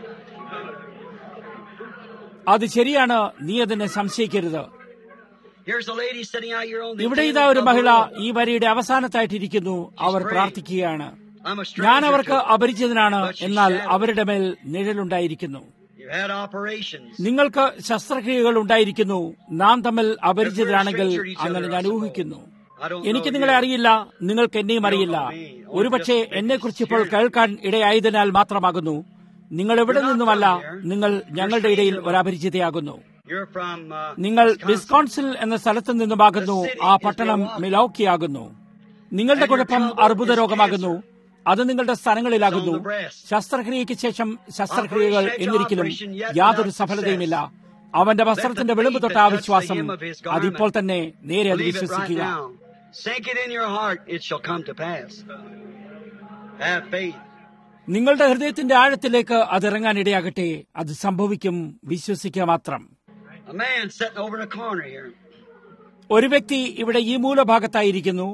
അത് ശരിയാണ് നീ അതിനെ സംശയിക്കരുത് Here's a lady sitting out here on the ഇവിടെ end ഇതാ ഒരു of the മഹിള road. ഈ വരിയുടെ അവസാനത്തായിട്ടിരിക്കുന്നു അവർ പ്രാർത്ഥിക്കുകയാണ് I'm a ഞാൻ stranger അവർക്ക് to it. അപരിചിതനാണ് But she എന്നാൽ shadowed. അവരുടെ മേൽ നിഴലുണ്ടായിരിക്കുന്നു You've had operations. നിങ്ങൾക്ക് ശസ്ത്രക്രിയകൾ ഉണ്ടായിരിക്കുന്നു നാം തമ്മിൽ അപരിചിതരാണെങ്കിൽ അങ്ങനെ ഞാൻ ഊഹിക്കുന്നു എനിക്ക് നിങ്ങളെ അറിയില്ല നിങ്ങൾക്ക് എന്നെയും അറിയില്ല ഒരുപക്ഷെ എന്നെക്കുറിച്ച് ഇപ്പോൾ കേൾക്കാൻ ഇടയായതിനാൽ മാത്രമാകുന്നു നിങ്ങൾ എവിടെ നിന്നുമല്ല നിങ്ങൾ ഞങ്ങളുടെ ഇടയിൽ ഒരു അപരിചിതയാകുന്നു You're from uh, നിങ്ങൾ Wisconsin. വിസ്കോൺസിൽ എന്ന സ്ഥലത്ത് നിന്നുമാകുന്നു ആ പട്ടണം മിലോക്കിയാകുന്നു നിങ്ങളുടെ കുഴപ്പം അർബുദ രോഗമാകുന്നു അത് നിങ്ങളുടെ സ്ഥലങ്ങളിലാകുന്നു ശസ്ത്രക്രിയയ്ക്ക് ശേഷം ശസ്ത്രക്രിയകൾ എന്നിരിക്കലും യാതൊരു സഫലതയുമില്ല അവന്റെ വസ്ത്രത്തിന്റെ വിളിമ്പ് തൊട്ട ആ വിശ്വാസം അതിപ്പോൾ തന്നെ നേരെ അത് Believe it right വിശ്വസിക്കുക now. Sink it in your heart, it shall come to pass. Have faith. നിങ്ങളുടെ ഹൃദയത്തിന്റെ ആഴത്തിലേക്ക് അത് ഇറങ്ങാൻ ഇടയാകട്ടെ അത് സംഭവിക്കും വിശ്വസിക്കുക മാത്രം A man sitting over in a corner here. ഒരു വ്യക്തി ഇവിടെ ഈ മൂലഭാഗത്തായിരിക്കുന്നു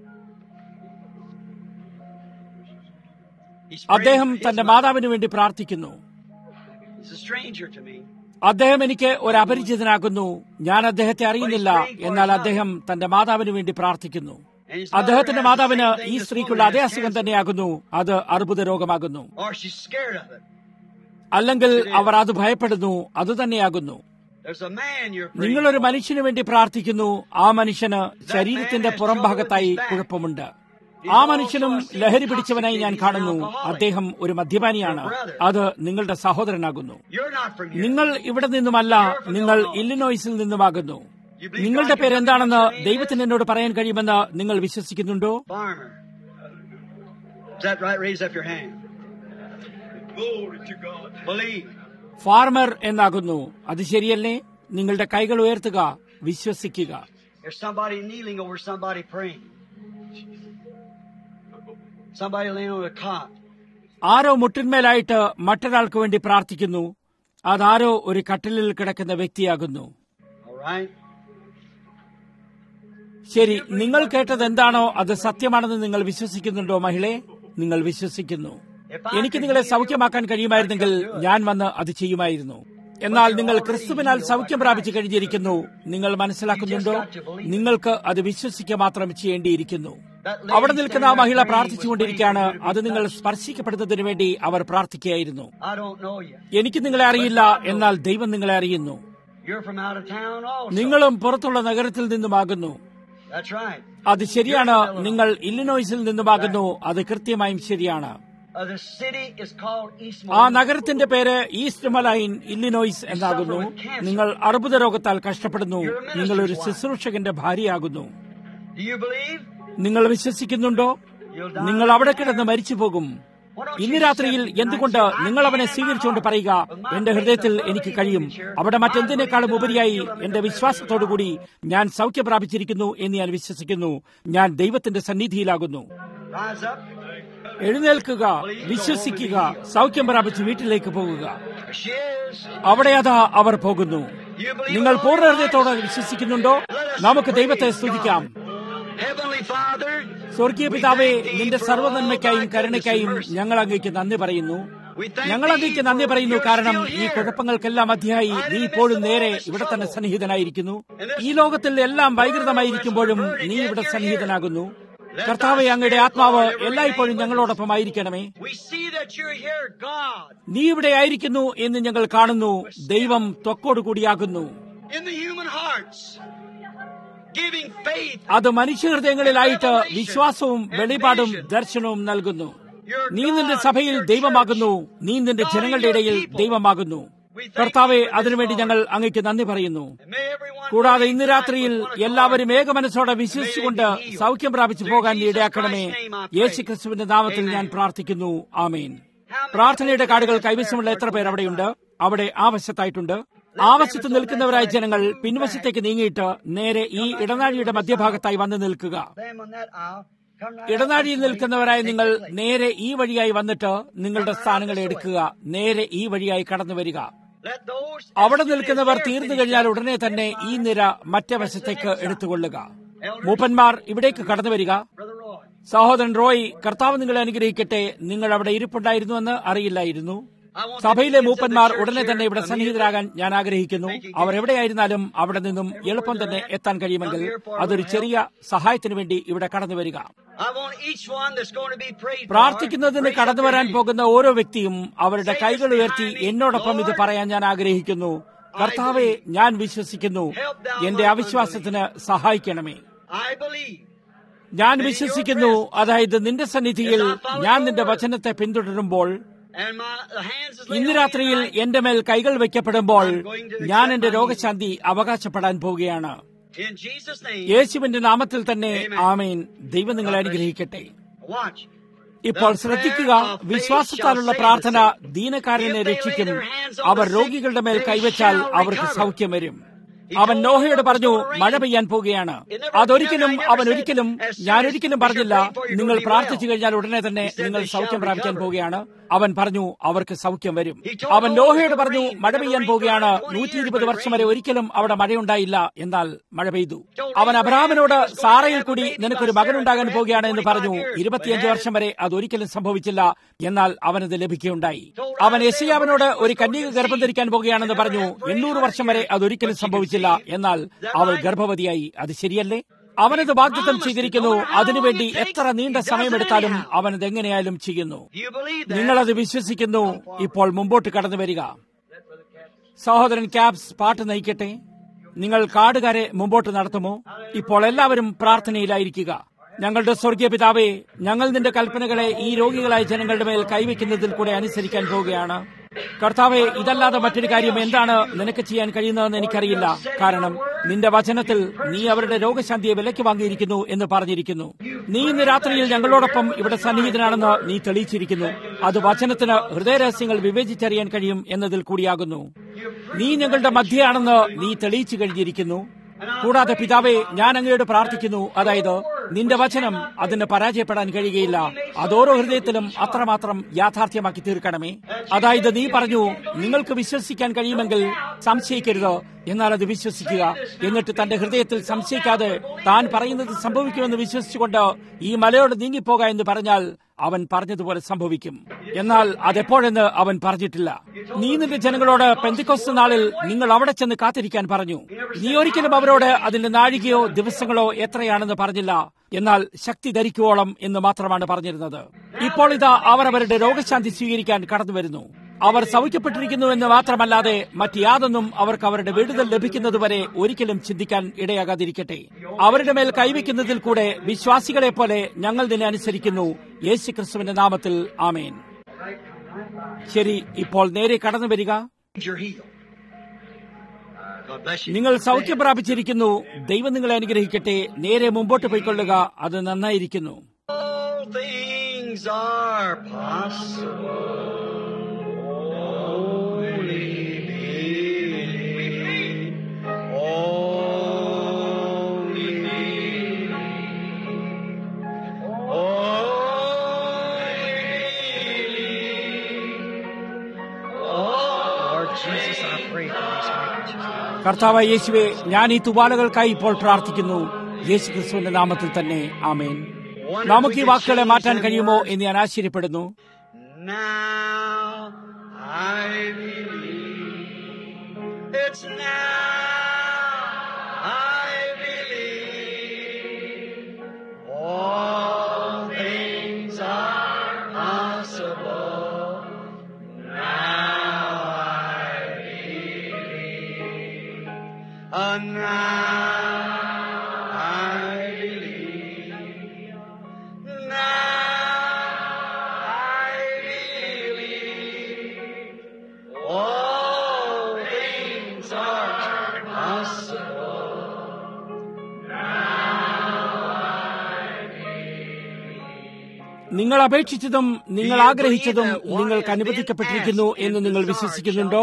He's praying അദ്ദേഹം for his തന്റെ mother. മാതാവിന് വേണ്ടി പ്രാർത്ഥിക്കുന്നു He's a stranger to me. അദ്ദേഹം എനിക്ക് ഒരു അപരിചിതനാകുന്നു ഞാൻ അദ്ദേഹത്തെ അറിയുന്നില്ല എന്നാൽ അദ്ദേഹം തന്റെ മാതാവിന് വേണ്ടി പ്രാർത്ഥിക്കുന്നു And his അദ്ദേഹത്തിന്റെ mother has the മാതാവിന് same thing ഈ this സ്ത്രീക്കുള്ള woman അതേ has, അസുഖം cancer. തന്നെയാകുന്നു അത് അർബുദ രോഗമാകുന്നു Or she's scared of it. അല്ലെങ്കിൽ അവർ അത് ഭയപ്പെടുന്നു അത് തന്നെയാകുന്നു There's a man you're praying നിങ്ങളൊരു for. മനുഷ്യന് വേണ്ടി പ്രാർത്ഥിക്കുന്നു ആ മനുഷ്യന് ശരീരത്തിന്റെ പുറം ഭാഗത്തായി കുഴപ്പമുണ്ട് ആ മനുഷ്യനും ലഹരി പിടിച്ചവനായി ഞാൻ കാണുന്നു അദ്ദേഹം ഒരു മദ്യപാനിയാണ് അത് നിങ്ങളുടെ സഹോദരനാകുന്നു You're not from here. നിങ്ങൾ ഇവിടെ നിന്നുമല്ല നിങ്ങൾ ഇല്ലിനോയ്സിൽ നിന്നുമാകുന്നു നിങ്ങളുടെ പേരെന്താണെന്ന് ദൈവത്തിന് എന്നോട് പറയാൻ കഴിയുമെന്ന് നിങ്ങൾ വിശ്വസിക്കുന്നുണ്ടോ Farmer. Is that right? Raise up your hand. Glory to God. Believe. Farmer എന്നാകുന്നു അത് ശരിയല്ലേ നിങ്ങളുടെ കൈകൾ ഉയർത്തുക വിശ്വസിക്കുക There's somebody kneeling over somebody praying. Somebody laying on a cot. ആരോ മുട്ടിന്മേലായിട്ട് മറ്റൊരാൾക്ക് വേണ്ടി പ്രാർത്ഥിക്കുന്നു അതാരോ ഒരു കട്ടിലിൽ കിടക്കുന്ന വ്യക്തിയാകുന്നു All right? ശരി നിങ്ങൾ കേട്ടത് എന്താണോ അത് സത്യമാണെന്ന് നിങ്ങൾ വിശ്വസിക്കുന്നുണ്ടോ മഹിളെ നിങ്ങൾ വിശ്വസിക്കുന്നു എനിക്ക് നിങ്ങളെ സൗഖ്യമാക്കാൻ കഴിയുമായിരുന്നെങ്കിൽ ഞാൻ വന്ന് അത് ചെയ്യുമായിരുന്നു എന്നാൽ നിങ്ങൾ ക്രിസ്തുവിനാൽ സൗഖ്യം പ്രാപിച്ചു കഴിഞ്ഞിരിക്കുന്നു നിങ്ങൾ മനസ്സിലാക്കുന്നുണ്ടോ നിങ്ങൾക്ക് അത് വിശ്വസിക്കുക മാത്രം ചെയ്യേണ്ടിയിരിക്കുന്നു അവിടെ നിൽക്കുന്ന ആ മഹിള പ്രാർത്ഥിച്ചുകൊണ്ടിരിക്കുകയാണ് അത് നിങ്ങൾ സ്പർശിക്കപ്പെടുന്നതിനു വേണ്ടി അവർ പ്രാർത്ഥിക്കുകയായിരുന്നു I don't know you. എനിക്ക് നിങ്ങളെ അറിയില്ല എന്നാൽ ദൈവം നിങ്ങളെ അറിയുന്നു You're from out of town also. നിങ്ങളും പുറത്തുള്ള നഗരത്തിൽ നിന്നുമാകുന്നു That's right. അത് ശരിയാണ് നിങ്ങൾ ഇല്ലിനോയ്സിൽ നിന്നുമാകുന്നു അത് കൃത്യമായും ശരിയാണ് Uh, the city is called East ആ Moline. നഗരത്തിന്റെ പേര് ഈസ്റ്റ് മലൈൻ ഇല്ലിനോയ്സ് എന്നാകുന്നു നിങ്ങൾ അർബുദ രോഗത്താൽ കഷ്ടപ്പെടുന്നു നിങ്ങൾ ഒരു ശുശ്രൂഷകന്റെ ഭാര്യയാകുന്നു Do you believe? നിങ്ങൾ വിശ്വസിക്കുന്നുണ്ടോ നിങ്ങൾ അവിടെ കിടന്ന് മരിച്ചു പോകും ഇന്ന് രാത്രിയിൽ എന്തുകൊണ്ട് നിങ്ങൾ അവനെ സ്വീകരിച്ചുകൊണ്ട് പറയുക എന്റെ ഹൃദയത്തിൽ എനിക്ക് കഴിയും അവിടെ മറ്റെന്തിനേക്കാളും ഉപരിയായി എന്റെ വിശ്വാസത്തോടുകൂടി ഞാൻ സൗഖ്യം പ്രാപിച്ചിരിക്കുന്നു എന്ന് ഞാൻ വിശ്വസിക്കുന്നു ഞാൻ ദൈവത്തിന്റെ സന്നിധിയിലാകുന്നു Rise up. എഴുന്നേൽക്കുക വിശ്വസിക്കുക സൗഖ്യം പ്രാപിച്ച് വീട്ടിലേക്ക് പോകുക There she is. അവിടെ അതാ അവർ പോകുന്നു You believe നിങ്ങൾ it, പൂർണ്ണ Lord? ഹൃദയത്തോടെ വിശ്വസിക്കുന്നുണ്ടോ നമുക്ക് ദൈവത്തെ സ്തുതിക്കാം Heavenly Father, സ്വർഗീയ പിതാവേ നിന്റെ സർവ്വനന്മയ്ക്കായും കരുണയ്ക്കായും ഞങ്ങൾ അങ്ങേക്ക് നന്ദി പറയുന്നു we thank ഞങ്ങൾ അങ്ങേക്ക് നന്ദി പറയുന്നു കാരണം ഈ കുഴപ്പങ്ങൾക്കെല്ലാം മധ്യയായി നീ ഇപ്പോഴും നേരെ ഇവിടെ തന്നെ സന്നിഹിതനായിരിക്കുന്നു ഈ ലോകത്തിൽ എല്ലാം വൈകൃതമായിരിക്കുമ്പോഴും നീ ഇവിടെ സന്നിഹിതനാകുന്നു കർത്താവെ അങ്ങയുടെ ആത്മാവ് എല്ലായ്പ്പോഴും ഞങ്ങളോടൊപ്പം ആയിരിക്കണമേ we see that you're here, God, നീ ഇവിടെ ആയിരിക്കുന്നു എന്ന് ഞങ്ങൾ കാണുന്നു ദൈവം ത്വക്കോടുകൂടിയാകുന്നു in the human hearts, giving faith. അത് മനുഷ്യഹൃദയങ്ങളിലായിട്ട് വിശ്വാസവും വെളിപാടും ദർശനവും നൽകുന്നു You're നീ നിന്റെ God, സഭയിൽ your ദൈവമാകുന്നു church. നീ നിന്റെ ജനങ്ങളുടെ ഇടയിൽ ദൈവമാകുന്നു കർത്താവെ അതിനുവേണ്ടി ഞങ്ങൾ അങ്ങയ്ക്ക് നന്ദി പറയുന്നു And may everyone കൂടാതെ believe ഇന്ന് tonight രാത്രിയിൽ with one accord. എല്ലാവരും ഏകമനസ്സോടെ വിശ്വസിച്ചുകൊണ്ട് സൗഖ്യം പ്രാപിച്ചു പോകാൻ ഇടയാക്കണമേ യേശു ക്രിസ്തുവിന്റെ നാമത്തിൽ ഞാൻ പ്രാർത്ഥിക്കുന്നു ആമേൻ പ്രാർത്ഥനയുടെ കാർഡുകൾ കൈവശമുള്ള എത്ര പേർ അവിടെയുണ്ട് അവിടെ ആവശ്യത്തായിട്ടുണ്ട് ആവശ്യത്ത് നിൽക്കുന്നവരായ ജനങ്ങൾ പിൻവശത്തേക്ക് നീങ്ങിയിട്ട് നേരെ ഈ ഇടനാഴിയുടെ മധ്യഭാഗത്തായി വന്ന് നിൽക്കുക Them on that aisle, come right ഇടനാഴിയിൽ up. നിൽക്കുന്നവരായ നിങ്ങൾ നേരെ ഈ വഴിയായി വന്നിട്ട് നിങ്ങളുടെ സ്ഥാനങ്ങൾ എടുക്കുക നേരെ ഈ വഴിയായി കടന്നു വരിക Let those അവിടെ നിൽക്കുന്നവർ തീർന്നു കഴിഞ്ഞാൽ ഉടനെ തന്നെ ഈ നിര മറ്റേ വശത്തേക്ക് എടുത്തുകൊള്ളുക മൂപ്പന്മാർ ഇവിടേക്ക് കടന്നു വരിക Brother Roy. സഹോദരൻ റോയ് കർത്താവ് നിങ്ങളെ അനുഗ്രഹിക്കട്ടെ നിങ്ങൾ അവിടെ ഇരിപ്പുണ്ടായിരുന്നുവെന്ന് അറിയില്ലായിരുന്നു സഭയിലെ മൂപ്പന്മാർ ഉടനെ തന്നെ ഇവിടെ സന്നിഹിതരാകാൻ ഞാൻ ആഗ്രഹിക്കുന്നു അവർ എവിടെയായിരുന്നാലും അവിടെ നിന്നും എളുപ്പം തന്നെ എത്താൻ കഴിയുമെങ്കിൽ അതൊരു ചെറിയ സഹായത്തിനു വേണ്ടി ഇവിടെ കടന്നു വരിക I want each one that's going to be prayed for, പ്രാർത്ഥിക്കുന്നതിന് raise up കടന്നു your വരാൻ hand. പോകുന്ന ഓരോ വ്യക്തിയും അവരുടെ കൈകൾ ഉയർത്തി എന്നോടൊപ്പം ഇത് പറയാൻ ഞാൻ ആഗ്രഹിക്കുന്നു കർത്താവെ ഞാൻ വിശ്വസിക്കുന്നു എന്റെ അവിശ്വാസത്തിന് സഹായിക്കണമേ I believe. ഞാൻ വിശ്വസിക്കുന്നു അതായത് നിന്റെ സന്നിധിയിൽ ഞാൻ നിന്റെ വചനത്തെ പിന്തുടരുമ്പോൾ And my the hands is laid ഇന്ന് on me രാത്രിയിൽ tonight. എന്റെ മേൽ കൈകൾ വെക്കപ്പെടുമ്പോൾ ഞാൻ എന്റെ രോഗശാന്തി അവകാശപ്പെടാൻ പോവുകയാണ് In Jesus' name, യേശുവിന്റെ നാമത്തിൽ തന്നെ ആമേൻ ദൈവം നിങ്ങളെ അനുഗ്രഹിക്കട്ടെ watch. ഇപ്പോൾ ശ്രദ്ധിക്കുക വിശ്വാസത്താലുള്ള പ്രാർത്ഥന ദീനക്കാരനെ രക്ഷിക്കും അവർ രോഗികളുടെ മേൽ കൈവച്ചാൽ അവർക്ക് സൗഖ്യം വരും അവൻ നോഹയോട് പറഞ്ഞു മഴ പെയ്യാൻ പോവുകയാണ് അതൊരിക്കലും അവൻ ഒരിക്കലും ഞാൻ ഒരിക്കലും പറഞ്ഞില്ല നിങ്ങൾ പ്രാർത്ഥിച്ചു കഴിഞ്ഞാൽ ഉടനെ തന്നെ നിങ്ങൾ സൗഖ്യം പ്രാപിക്കാൻ പോവുകയാണ് അവൻ പറഞ്ഞു അവർക്ക് സൗഖ്യം വരും അവൻ നോഹയോട് പറഞ്ഞു മഴ പെയ്യാൻ പോവുകയാണ് നൂറ്റി ഇരുപത് വർഷം വരെ ഒരിക്കലും അവിടെ മഴയുണ്ടായില്ല എന്നാൽ മഴ പെയ്തു അവൻ അബ്രാഹ്മനോട് സാറയിൽ കൂടി നിനക്കൊരു മകനുണ്ടാകാൻ പോവുകയാണ് എന്ന് പറഞ്ഞു ഇരുപത്തിയഞ്ച് വർഷം വരെ അതൊരിക്കലും സംഭവിച്ചില്ല എന്നാൽ അവനത് ലഭിക്കുകയുണ്ടായി അവൻ യശയാവനോട് ഒരു കന്യക ഗർഭം ധരിക്കാൻ പോകുകയാണെന്ന് പറഞ്ഞു എണ്ണൂറ് വർഷം വരെ അതൊരിക്കലും സംഭവിച്ചില്ല എന്നാൽ അവൾ ഗർഭവതിയായി അത് ശരിയല്ലേ അവനത് വാഗ്ദത്തം ചെയ്തിരിക്കുന്നു അതിനുവേണ്ടി എത്ര നീണ്ട സമയമെടുത്താലും അവനത് എങ്ങനെയായാലും ചെയ്യുന്നു Do you believe that? നിങ്ങളത് വിശ്വസിക്കുന്നു ഇപ്പോൾ മുമ്പോട്ട് കടന്നു വരിക സഹോദരൻ ക്യാബ്സ് പാട്ട് നയിക്കട്ടെ നിങ്ങൾ കാടുകാരെ മുമ്പോട്ട് നടത്തുമോ ഇപ്പോൾ എല്ലാവരും പ്രാർത്ഥനയിലായിരിക്കുക ഞങ്ങളുടെ സ്വർഗീയ പിതാവേ ഞങ്ങൾ നിന്റെ കൽപ്പനകളെ ഈ രോഗികളായ ജനങ്ങളുടെ മേൽ കൈവയ്ക്കുന്നതിൽ കൂടെ അനുസരിക്കാൻ പോവുകയാണ് കർത്താവെ ഇതല്ലാതെ മറ്റൊരു കാര്യം എന്താണ് നിനക്ക് ചെയ്യാൻ കഴിയുന്നതെന്ന് എനിക്കറിയില്ല കാരണം നിന്റെ വചനത്തിൽ നീ അവരുടെ രോഗശാന്തിയെ വിലയ്ക്ക് വാങ്ങിയിരിക്കുന്നു എന്ന് പറഞ്ഞിരിക്കുന്നു നീ ഇന്ന് രാത്രിയിൽ ഞങ്ങളോടൊപ്പം ഇവിടെ സന്നിഹിതനാണെന്ന് നീ തെളിയിച്ചിരിക്കുന്നു അത് വചനത്തിന് ഹൃദയരഹസ്യങ്ങൾ വിവേചിച്ചറിയാൻ കഴിയും എന്നതിൽ കൂടിയാകുന്നു നീ ഞങ്ങളുടെ മധ്യയാണെന്ന് നീ തെളിയിച്ചു കഴിഞ്ഞിരിക്കുന്നു കൂടാതെ പിതാവെ ഞാൻ അങ്ങയോട് പ്രാർത്ഥിക്കുന്നു അതായത് നിന്റെ വചനം അതിന് പരാജയപ്പെടാൻ കഴിയുകയില്ല അതോരോ ഹൃദയത്തിലും അത്രമാത്രം യാഥാർത്ഥ്യമാക്കി തീർക്കണമേ അതായത് നീ പറഞ്ഞു നിങ്ങൾക്ക് വിശ്വസിക്കാൻ കഴിയുമെങ്കിൽ സംശയിക്കരുത് എന്നാൽ അത് വിശ്വസിക്കുക എന്നിട്ട് തന്റെ ഹൃദയത്തിൽ സംശയിക്കാതെ താൻ പറയുന്നത് സംഭവിക്കുമെന്ന് വിശ്വസിച്ചുകൊണ്ട് ഈ മലയോട് നീങ്ങിപ്പോക എന്ന് പറഞ്ഞാൽ അവൻ പറഞ്ഞതുപോലെ സംഭവിക്കും എന്നാൽ അതെപ്പോഴെന്ന് അവൻ പറഞ്ഞിട്ടില്ല നീ നിന്റെ ജനങ്ങളോട് പെന്തിക്കൊസ്തു നാളിൽ നിങ്ങൾ അവിടെ ചെന്ന് കാത്തിരിക്കാൻ പറഞ്ഞു നീ ഒരിക്കലും അവരോട് അതിന്റെ നാഴികയോ ദിവസങ്ങളോ എത്രയാണെന്ന് പറഞ്ഞില്ല എന്നാൽ ശക്തി ധരിക്കുവോളം എന്ന് മാത്രമാണ് പറഞ്ഞിരുന്നത് ഇപ്പോൾ ഇതാ അവർ അവരുടെ രോഗശാന്തി സ്വീകരിക്കാൻ കടന്നു വരുന്നു അവർ സൗഖ്യപ്പെട്ടിരിക്കുന്നു എന്ന് മാത്രമല്ലാതെ മറ്റ് യാതൊന്നും അവർക്ക് അവരുടെ വിടുതൽ ലഭിക്കുന്നതുവരെ ഒരിക്കലും ചിന്തിക്കാൻ ഇടയാകാതിരിക്കട്ടെ അവരുടെ മേൽ കൈവയ്ക്കുന്നതിൽ കൂടെ വിശ്വാസികളെ പോലെ ഞങ്ങൾ നിന്നെ അനുസരിക്കുന്നു യേശു ക്രിസ്തുവിന്റെ നാമത്തിൽ ആമേൻ ശരി ഇപ്പോൾ നേരെ കടന്നു വരിക You're healed. God bless you. നിങ്ങൾ സൗഖ്യം പ്രാപിച്ചിരിക്കുന്നു ദൈവം നിങ്ങളെ അനുഗ്രഹിക്കട്ടെ നേരെ മുമ്പോട്ട് പോയിക്കൊള്ളുക അത് നന്നായിരിക്കുന്നു All things are possible. Only believe. Only believe. Only believe. Oh, Lord Jesus, I pray for these handkerchiefs. കർത്താവ് യേശുവെ ഞാൻ ഈ തുവാലകൾക്കായി ഇപ്പോൾ പ്രാർത്ഥിക്കുന്നു യേശു ക്രിസ്തുവിന്റെ നാമത്തിൽ തന്നെ ആമേൻ നമുക്ക് ഈ വാക്കുകളെ മാറ്റാൻ കഴിയുമോ എന്ന് ഞാൻ ആശ്ചര്യപ്പെടുന്നു Now I believe. It's now I believe. All things are possible. Now I believe. And now I believe. Now I believe. All things are possible. നിങ്ങൾ അപേക്ഷിച്ചതും നിങ്ങൾ ആഗ്രഹിച്ചതും നിങ്ങൾക്ക് അനുവദിക്കപ്പെട്ടിരിക്കുന്നു എന്ന് നിങ്ങൾ വിശ്വസിക്കുന്നുണ്ടോ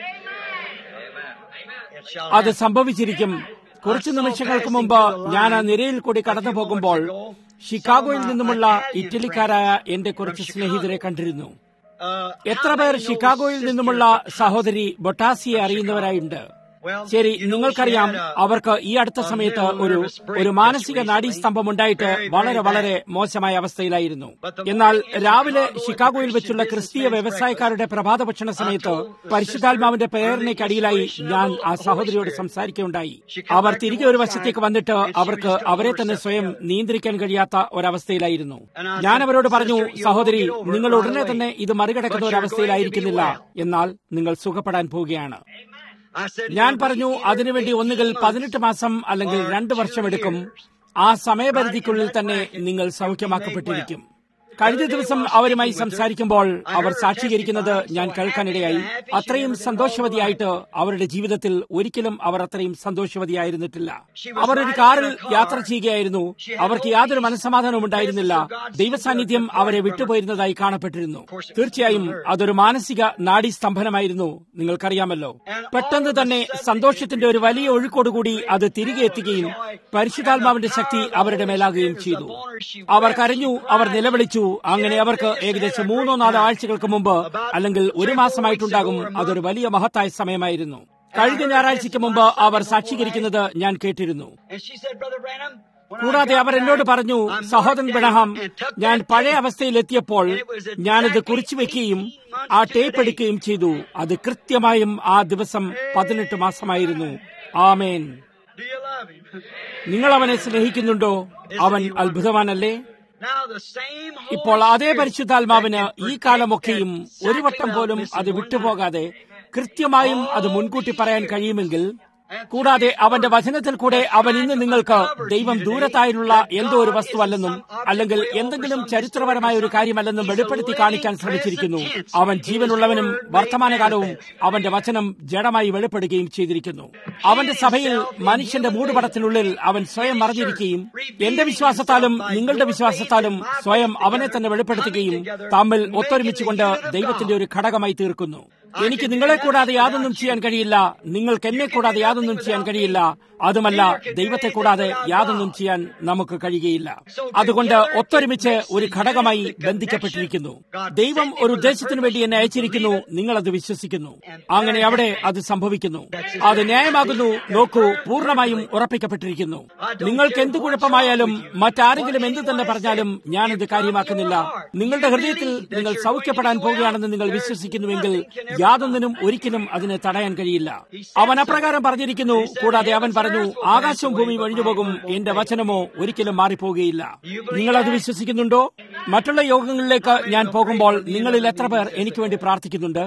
അത് സംഭവിച്ചിരിക്കും കുറച്ചു നിമിഷങ്ങൾക്ക് മുമ്പ് ഞാൻ ആ നിരയിൽ കൂടി കടന്നു പോകുമ്പോൾ ഷിക്കാഗോയിൽ നിന്നുമുള്ള ഇറ്റലിക്കാരായ എന്റെ കുറച്ച് സ്നേഹിതരെ കണ്ടിരുന്നു എത്ര പേർ ഷിക്കാഗോയിൽ നിന്നുമുള്ള സഹോദരി ബൊട്ടാസിയെ അറിയുന്നവരായുണ്ട് ശരി നിങ്ങൾക്കറിയാം അവർക്ക് ഈ അടുത്ത സമയത്ത് ഒരു ഒരു മാനസിക നാഡീസ്തംഭം ഉണ്ടായിട്ട് വളരെ വളരെ മോശമായ അവസ്ഥയിലായിരുന്നു എന്നാൽ രാവിലെ ഷിക്കാഗോയിൽ വെച്ചുള്ള ക്രിസ്തീയ വ്യവസായക്കാരുടെ പ്രഭാത ഭക്ഷണ സമയത്ത് പരിശുദ്ധാത്മാവിന്റെ പ്രേരണയ്ക്കടിയിലായി ഞാൻ ആ സഹോദരിയോട് സംസാരിക്കുകയുണ്ടായി അവർ തിരികെ ഒരു വശത്തേക്ക് വന്നിട്ട് അവർക്ക് അവരെ തന്നെ സ്വയം നിയന്ത്രിക്കാൻ കഴിയാത്ത ഒരവസ്ഥയിലായിരുന്നു ഞാൻ അവരോട് പറഞ്ഞു സഹോദരി നിങ്ങൾ ഉടനെ തന്നെ ഇത് മറികടക്കുന്ന ഒരവസ്ഥയിലായിരിക്കുന്നില്ല എന്നാൽ നിങ്ങൾ സുഖപ്പെടാൻ പോവുകയാണ് ഞാൻ പറഞ്ഞു അതിനുവേണ്ടി ഒന്നുകിൽ പതിനെട്ട് മാസം അല്ലെങ്കിൽ രണ്ട് വർഷം എടുക്കും ആ സമയപരിധിക്കുള്ളിൽ തന്നെ നിങ്ങൾ സൗഖ്യമാക്കപ്പെട്ടിരിക്കും കഴിഞ്ഞ ദിവസം അവരുമായി സംസാരിക്കുമ്പോൾ അവർ സാക്ഷീകരിക്കുന്നത് ഞാൻ കേൾക്കാനിടയായി അത്രയും സന്തോഷവതിയായിട്ട് അവരുടെ ജീവിതത്തിൽ ഒരിക്കലും അവർ അത്രയും സന്തോഷവതിയായിരുന്നിട്ടില്ല അവർ ഒരു കാറിൽ യാത്ര ചെയ്യുകയായിരുന്നു അവർക്ക് യാതൊരു മനസ്സമാധാനവും ഉണ്ടായിരുന്നില്ല ദൈവസാന്നിധ്യം അവരെ വിട്ടുപോയിരുന്നതായി കാണപ്പെട്ടിരുന്നു തീർച്ചയായും അതൊരു മാനസിക നാഡീസ്തംഭനമായിരുന്നു നിങ്ങൾക്കറിയാമല്ലോ പെട്ടെന്ന് തന്നെ സന്തോഷത്തിന്റെ ഒരു വലിയ ഒഴുക്കോടുകൂടി അത് തിരികെ എത്തുകയും പരിശുദ്ധാത്മാവിന്റെ ശക്തി അവരുടെ മേലാകുകയും ചെയ്തു അവർ കരഞ്ഞു അവർ നിലവിളിച്ചു അങ്ങനെ അവർക്ക് ഏകദേശം മൂന്നോ നാലോ ആഴ്ചകൾക്ക് മുമ്പ് അല്ലെങ്കിൽ ഒരു മാസമായിട്ടുണ്ടാകും അതൊരു വലിയ മഹത്തായ സമയമായിരുന്നു കഴിഞ്ഞ ഞായറാഴ്ചയ്ക്ക് മുമ്പ് അവർ സാക്ഷീകരിക്കുന്നത് ഞാൻ കേട്ടിരുന്നു കൂടാതെ അവർ എന്നോട് പറഞ്ഞു സഹോദരൻ ബെണഹാം ഞാൻ പഴയ അവസ്ഥയിൽ എത്തിയപ്പോൾ ഞാനിത് കുറിച്ചു വെക്കുകയും ആ ടേപ്പ് എടുക്കുകയും ചെയ്തു അത് കൃത്യമായും ആ ദിവസം പതിനെട്ട് മാസമായിരുന്നു ആമേൻ നിങ്ങൾ അവനെ സ്നേഹിക്കുന്നുണ്ടോ അവൻ അത്ഭുതവാനല്ലേ ഇപ്പോൾ അതേ പരിശുദ്ധാത്മാവിന് ഈ കാലമൊക്കെയും ഒരു വട്ടം പോലും അത് വിട്ടുപോകാതെ കൃത്യമായും അത് മുൻകൂട്ടി പറയാൻ കഴിയുമെങ്കിൽ കൂടാതെ അവന്റെ വചനത്തിൽ കൂടെ അവൻ ഇന്ന് നിങ്ങൾക്ക് ദൈവം ദൂരത്തായുള്ള എന്തോ ഒരു വസ്തുവല്ലെന്നും അല്ലെങ്കിൽ എന്തെങ്കിലും ചരിത്രപരമായ ഒരു കാര്യമല്ലെന്നും വെളിപ്പെടുത്തി കാണിക്കാൻ ശ്രമിച്ചിരിക്കുന്നു അവൻ ജീവനുള്ളവനും വർത്തമാനകാലവും അവന്റെ വചനം ജഡമായി വെളിപ്പെടുകയും ചെയ്തിരിക്കുന്നു അവന്റെ സഭയിൽ മനുഷ്യന്റെ മൂടുപടത്തിനുള്ളിൽ അവൻ സ്വയം മറിഞ്ഞിരിക്കുകയും എന്റെ വിശ്വാസത്താലും നിങ്ങളുടെ വിശ്വാസത്താലും സ്വയം അവനെ തന്നെ വെളിപ്പെടുത്തുകയും തമ്മിൽ ഒത്തൊരുമിച്ചുകൊണ്ട് ദൈവത്തിന്റെ ഒരു ഘടകമായി തീർക്കുന്നു എനിക്ക് നിങ്ങളെ കൂടാതെ യാതൊന്നും ചെയ്യാൻ കഴിയില്ല നിങ്ങൾക്ക് എന്നെ കൂടാതെ യാതൊന്നും ചെയ്യാൻ കഴിയില്ല അതുമല്ല ദൈവത്തെ കൂടാതെ യാതൊന്നും ചെയ്യാൻ നമുക്ക് കഴിയുകയില്ല അതുകൊണ്ട് ഒത്തൊരുമിച്ച് ഒരു ഘടകമായി ബന്ധിക്കപ്പെട്ടിരിക്കുന്നു ദൈവം ഒരു ഉദ്ദേശത്തിനു വേണ്ടി എന്നെ അയച്ചിരിക്കുന്നു നിങ്ങൾ അത് വിശ്വസിക്കുന്നു അങ്ങനെ അവിടെ അത് സംഭവിക്കുന്നു അത് ന്യായമാകുന്നു നോക്കൂ പൂർണ്ണമായും ഉറപ്പിക്കപ്പെട്ടിരിക്കുന്നു നിങ്ങൾക്ക് എന്ത് കുഴപ്പമായാലും മറ്റാരെങ്കിലും എന്ത് തന്നെ പറഞ്ഞാലും ഞാനിത് കാര്യമാക്കുന്നില്ല നിങ്ങളുടെ ഹൃദയത്തിൽ നിങ്ങൾ സൗഖ്യപ്പെടാൻ പോകുകയാണെന്ന് നിങ്ങൾ വിശ്വസിക്കുന്നുവെങ്കിൽ യാതൊന്നിനും ഒരിക്കലും അതിനെ തടയാൻ കഴിയില്ല അവൻ അപ്രകാരം പറഞ്ഞിരിക്കുന്നു കൂടാതെ അവൻ പറഞ്ഞു ആകാശവും ഭൂമിയും ഒഴിഞ്ഞുപോകും എന്റെ വചനമോ ഒരിക്കലും മാറിപ്പോകുകയില്ല നിങ്ങൾ അത് വിശ്വസിക്കുന്നുണ്ടോ മറ്റുള്ള യോഗങ്ങളിലേക്ക് ഞാൻ പോകുമ്പോൾ നിങ്ങളിൽ എത്ര പേർ എനിക്ക് വേണ്ടി പ്രാർത്ഥിക്കുന്നുണ്ട്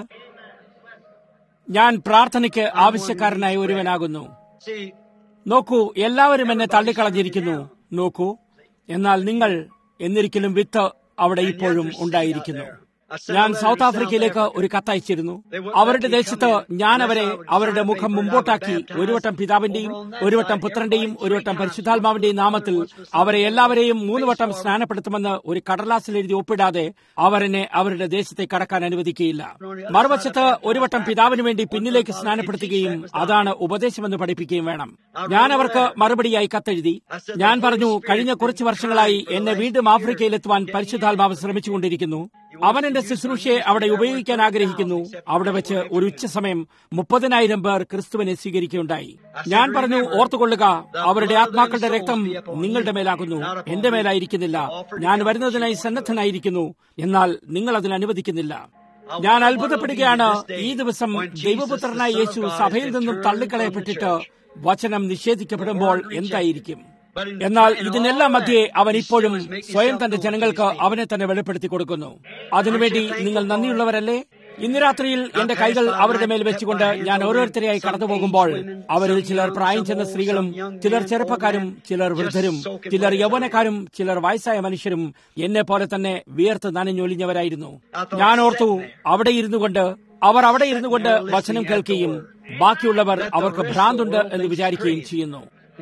ഞാൻ പ്രാർത്ഥനയ്ക്ക് ആവശ്യക്കാരനായ ഒരുവനാകുന്നു See, നോക്കൂ എല്ലാവരും എന്നെ തള്ളിക്കളഞ്ഞിരിക്കുന്നു നോക്കൂ എന്നാൽ നിങ്ങൾ എന്നിരിക്കലും വിത്ത് അവിടെ ഇപ്പോഴും ഉണ്ടായിരിക്കുന്നു ഞാൻ സൗത്ത് ആഫ്രിക്കയിലേക്ക് ഒരു കത്തയച്ചിരുന്നു അവരുടെ ദേശത്ത് ഞാൻ അവരെ അവരുടെ മുഖം മുമ്പോട്ടാക്കി ഒരു വട്ടം പിതാവിന്റെയും ഒരു വട്ടം പുത്രന്റെയും ഒരു വട്ടം പരിശുദ്ധാത്മാവിന്റെയും നാമത്തിൽ അവരെ എല്ലാവരെയും മൂന്ന് വട്ടം സ്നാനപ്പെടുത്തുമെന്ന് ഒരു കടലാസിൽ എഴുതി ഒപ്പിടാതെ അവരെന്നെ അവരുടെ ദേശത്തേക്ക് കടക്കാൻ അനുവദിക്കുകയില്ല മറുവശത്ത് ഒരു വട്ടം പിതാവിന് വേണ്ടി പിന്നിലേക്ക് സ്നാനപ്പെടുത്തുകയും അതാണ് ഉപദേശമെന്ന് പഠിപ്പിക്കുകയും വേണം ഞാൻ അവർക്ക് മറുപടിയായി കത്തെഴുതി ഞാൻ പറഞ്ഞു കഴിഞ്ഞ കുറച്ച് വർഷങ്ങളായി എന്നെ വീണ്ടും ആഫ്രിക്കയിലെത്തുവാൻ പരിശുദ്ധാത്മാവ് ശ്രമിച്ചുകൊണ്ടിരിക്കുന്നു അവൻ എന്റെ ശുശ്രൂഷയെ അവിടെ ഉപയോഗിക്കാൻ ആഗ്രഹിക്കുന്നു അവിടെ വെച്ച് ഒരു ഉച്ച സമയം മുപ്പതിനായിരം പേർ ക്രിസ്തുവിനെ സ്വീകരിക്കുകയുണ്ടായി ഞാൻ പറഞ്ഞു ഓർത്തുകൊള്ളുക അവരുടെ ആത്മാക്കളുടെ രക്തം നിങ്ങളുടെ മേലാകുന്നു എന്റെ മേലായിരിക്കുന്നില്ല ഞാൻ വരുന്നതിനായി സന്നദ്ധനായിരിക്കുന്നു എന്നാൽ നിങ്ങൾ അതിന് അനുവദിക്കുന്നില്ല ഞാൻ അത്ഭുതപ്പെടുകയാണ് ഈ ദിവസം ദൈവപുത്രനായ യേശു സഭയിൽ നിന്നും തള്ളിക്കളയപ്പെട്ടിട്ട് വചനം നിഷേധിക്കപ്പെടുമ്പോൾ എന്തായിരിക്കും എന്നാൽ ഇതിനെല്ലാം മധ്യേ അവൻ ഇപ്പോഴും സ്വയം തന്റെ ജനങ്ങൾക്ക് അവനെ തന്നെ വെളിപ്പെടുത്തി കൊടുക്കുന്നു അതിനുവേണ്ടി നിങ്ങൾ നന്ദിയുള്ളവരല്ലേ ഇന്ന് രാത്രിയിൽ എന്റെ കൈകൾ അവരുടെ മേൽ വെച്ചുകൊണ്ട് ഞാൻ ഓരോരുത്തരെയായി കടന്നു പോകുമ്പോൾ അവരിൽ ചിലർ പ്രായം ചെന്ന സ്ത്രീകളും ചിലർ ചെറുപ്പക്കാരും ചിലർ വൃദ്ധരും ചിലർ യൗവനക്കാരും ചിലർ വയസ്സായ മനുഷ്യരും എന്നെ പോലെ തന്നെ വിയർത്ത് നനഞ്ഞൊലിഞ്ഞവരായിരുന്നു ഞാൻ ഓർത്തു അവിടെ ഇരുന്നു കൊണ്ട് അവർ അവിടെ ഇരുന്നു കൊണ്ട് വചനം കേൾക്കുകയും ബാക്കിയുള്ളവർ അവർക്ക് ഭ്രാന്തുണ്ട് എന്ന് വിചാരിക്കുകയും ചെയ്യുന്നു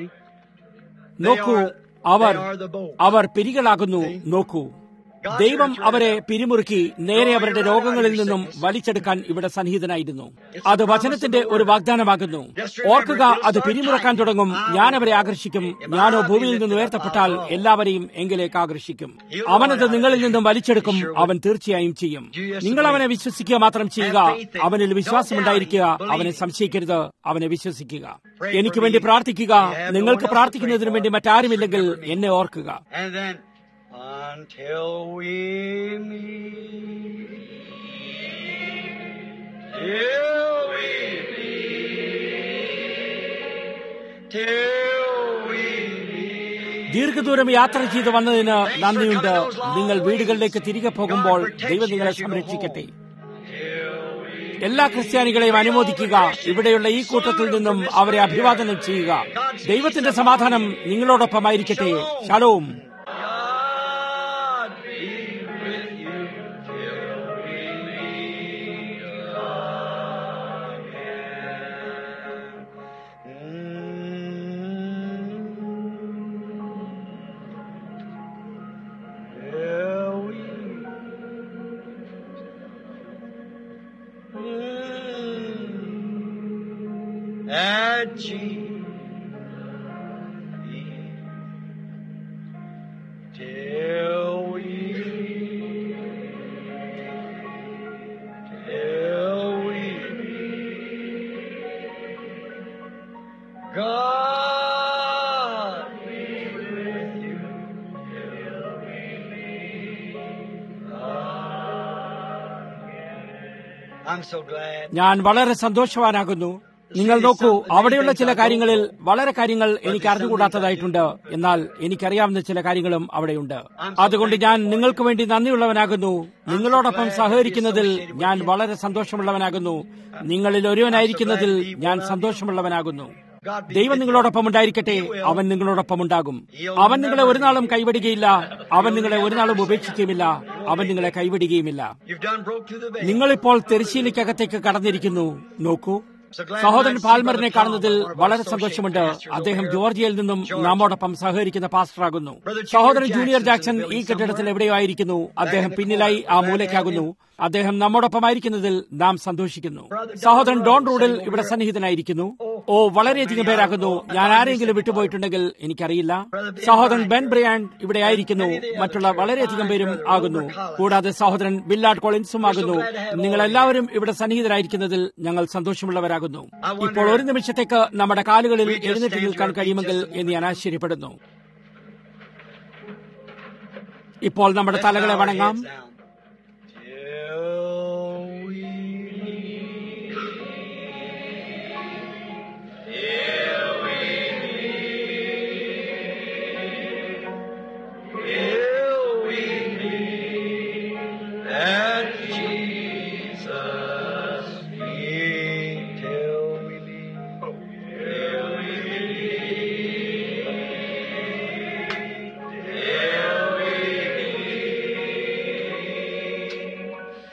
നോക്കൂ അവർ അവർ പിരികളാകുന്നു നോക്കൂ ദൈവം അവരെ പിരിമുറുക്കി നേരെ അവരുടെ രോഗങ്ങളിൽ നിന്നും വലിച്ചെടുക്കാൻ ഇവിടെ സന്നിഹിതനായിരുന്നു അത് വചനത്തിന്റെ ഒരു വാഗ്ദാനമാകുന്നു ഓർക്കുക അത് പിരിമുറക്കാൻ തുടങ്ങും ഞാൻ അവരെ ആകർഷിക്കും ഞാനോ ഭൂമിയിൽ നിന്ന് ഉയർത്തപ്പെട്ടാൽ എല്ലാവരെയും എങ്കിലേക്ക് ആകർഷിക്കും അവനത് നിങ്ങളിൽ നിന്നും വലിച്ചെടുക്കും അവൻ തീർച്ചയായും ചെയ്യും നിങ്ങൾ അവനെ വിശ്വസിക്കുക മാത്രം ചെയ്യുക അവനിൽ വിശ്വാസമുണ്ടായിരിക്കുക അവനെ സംശയിക്കരുത് അവനെ വിശ്വസിക്കുക എനിക്ക് വേണ്ടി പ്രാർത്ഥിക്കുക നിങ്ങൾക്ക് പ്രാർത്ഥിക്കുന്നതിന് വേണ്ടി മറ്റാരുമില്ലെങ്കിൽ എന്നെ ഓർക്കുക And then, until we meet, till we meet, till we meet. ദീർഘദൂരം യാത്ര ചെയ്ത് വന്നതിന് നന്ദിയുണ്ട് നിങ്ങൾ വീടുകളിലേക്ക് തിരികെ പോകുമ്പോൾ ദൈവം നിങ്ങളെ സംരക്ഷിക്കട്ടെ എല്ലാ ക്രിസ്ത്യാനികളെയും അനുമോദിക്കുക ഇവിടെയുള്ള ഈ കൂട്ടത്തിൽ നിന്നും അവരെ അഭിവാദനം ചെയ്യുക ദൈവത്തിന്റെ സമാധാനം നിങ്ങളോടൊപ്പമായിരിക്കട്ടെ ശലോം God be with you till we meet again. Till we meet at Jesus' feet. Till we till we God be with you till we meet again. I'm so glad. ഞാൻ വളരെ സന്തോഷവാനാകുന്നു നിങ്ങൾ നോക്കൂ അവിടെയുള്ള ചില കാര്യങ്ങളിൽ വളരെ കാര്യങ്ങൾ എനിക്ക് അറിഞ്ഞുകൂടാത്തതായിട്ടുണ്ട് എന്നാൽ എനിക്കറിയാവുന്ന ചില കാര്യങ്ങളും അവിടെയുണ്ട് അതുകൊണ്ട് ഞാൻ നിങ്ങൾക്ക് വേണ്ടി നന്ദിയുള്ളവനാകുന്നു നിങ്ങളോടൊപ്പം സഹകരിക്കുന്നതിൽ ഞാൻ വളരെ സന്തോഷമുള്ളവനാകുന്നു നിങ്ങളിൽ ഒരുവനായിരിക്കുന്നതിൽ ഞാൻ സന്തോഷമുള്ളവനാകുന്നു God be ദൈവം നിങ്ങളോടൊപ്പം ഉണ്ടായിരിക്കട്ടെ അവൻ നിങ്ങളോടൊപ്പം ഉണ്ടാകും അവൻ നിങ്ങളെ ഒരു നാളും കൈവിടുകയില്ല അവൻ നിങ്ങളെ ഒരു നാളും ഉപേക്ഷിക്കുകയുമില്ല അവൻ നിങ്ങളെ കൈവിടുകയുമില്ല You've done broke through the veil. നിങ്ങളിപ്പോൾ തെരശ്ശീലയ്ക്കകത്തേക്ക് കടന്നിരിക്കുന്നു നോക്കൂ സഹോദരൻ പാൽമറിനെ കാണുന്നതിൽ വളരെ സന്തോഷമുണ്ട് അദ്ദേഹം ജോർജിയയിൽ നിന്നും നമ്മോടൊപ്പം സഹകരിക്കുന്ന പാസ്റ്ററാകുന്നു സഹോദരൻ ജൂനിയർ ജാക്സൺ ഈ കെട്ടിടത്തിൽ എവിടെയോ ആയിരിക്കുന്നു അദ്ദേഹം പിന്നിലായി ആ മൂലയ്ക്കാകുന്നു അദ്ദേഹം നമ്മോടൊപ്പമായിരിക്കുന്നതിൽ നാം സന്തോഷിക്കുന്നു സഹോദരൻ ഡോൺ റോഡിൽ ഇവിടെ സന്നിഹിതനായിരിക്കുന്നു ഓ വളരെയധികം പേരാകുന്നു ഞാൻ ആരെങ്കിലും വിട്ടുപോയിട്ടുണ്ടെങ്കിൽ എനിക്കറിയില്ല സഹോദരൻ ബെൻ ബ്രിയാൻഡ് ഇവിടെ ആയിരിക്കുന്നു മറ്റുള്ള വളരെയധികം പേരും ആകുന്നു കൂടാതെ സഹോദരൻ ബില്ലാഡ് കോളിൻസും ആകുന്നു നിങ്ങൾ എല്ലാവരും ഇവിടെ സന്നിഹിതരായിരിക്കുന്നതിൽ ഞങ്ങൾ സന്തോഷമുള്ളവരാകുന്നു ഇപ്പോൾ ഒരു നിമിഷത്തേക്ക് നമ്മുടെ കാലുകളിൽ എഴുന്നേറ്റ് നിൽക്കാൻ കഴിയുമെങ്കിൽ എന്ന് ഞാൻ ആശ്ചര്യപ്പെടുന്നു ഇപ്പോൾ നമ്മുടെ തലകളെ വണങ്ങാം Till we Till we meet at Jesus' feet. Till we meet. Till we meet. Till we meet.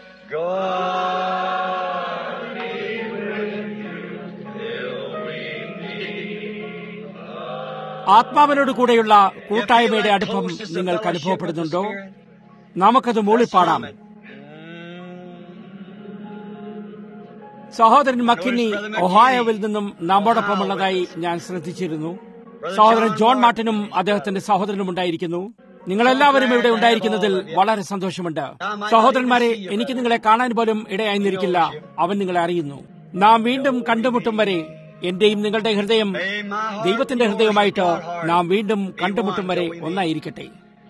God be with you till we meet. ആത്മാവിനോട് കൂടെയുള്ള കൂട്ടായ്മയുടെ അടുപ്പം നിങ്ങൾക്ക് അനുഭവപ്പെടുന്നുണ്ടോ നമുക്കത് മൂളിപ്പാടാം സഹോദരൻ മക്കിന്നി ഒഹായോവിൽ നിന്നും നമ്മോടൊപ്പമുള്ളതായി ഞാൻ ശ്രദ്ധിച്ചിരുന്നു സഹോദരൻ ജോൺ മാർട്ടിനും അദ്ദേഹത്തിന്റെ സഹോദരനും ഉണ്ടായിരിക്കുന്നു നിങ്ങളെല്ലാവരും ഇവിടെ ഉണ്ടായിരിക്കുന്നതിൽ വളരെ സന്തോഷമുണ്ട് സഹോദരന്മാരെ എനിക്ക് നിങ്ങളെ കാണാൻ പോലും ഇടയായിരുന്നിരിക്കില്ല അവൻ നിങ്ങളെ അറിയുന്നു നാം വീണ്ടും കണ്ടുമുട്ടും വരെ എന്റെയും നിങ്ങളുടെ ഹൃദയം ദൈവത്തിന്റെ ഹൃദയമായിട്ട് നാം വീണ്ടും കണ്ടുമുട്ടും വരെ ഒന്നായിരിക്കട്ടെ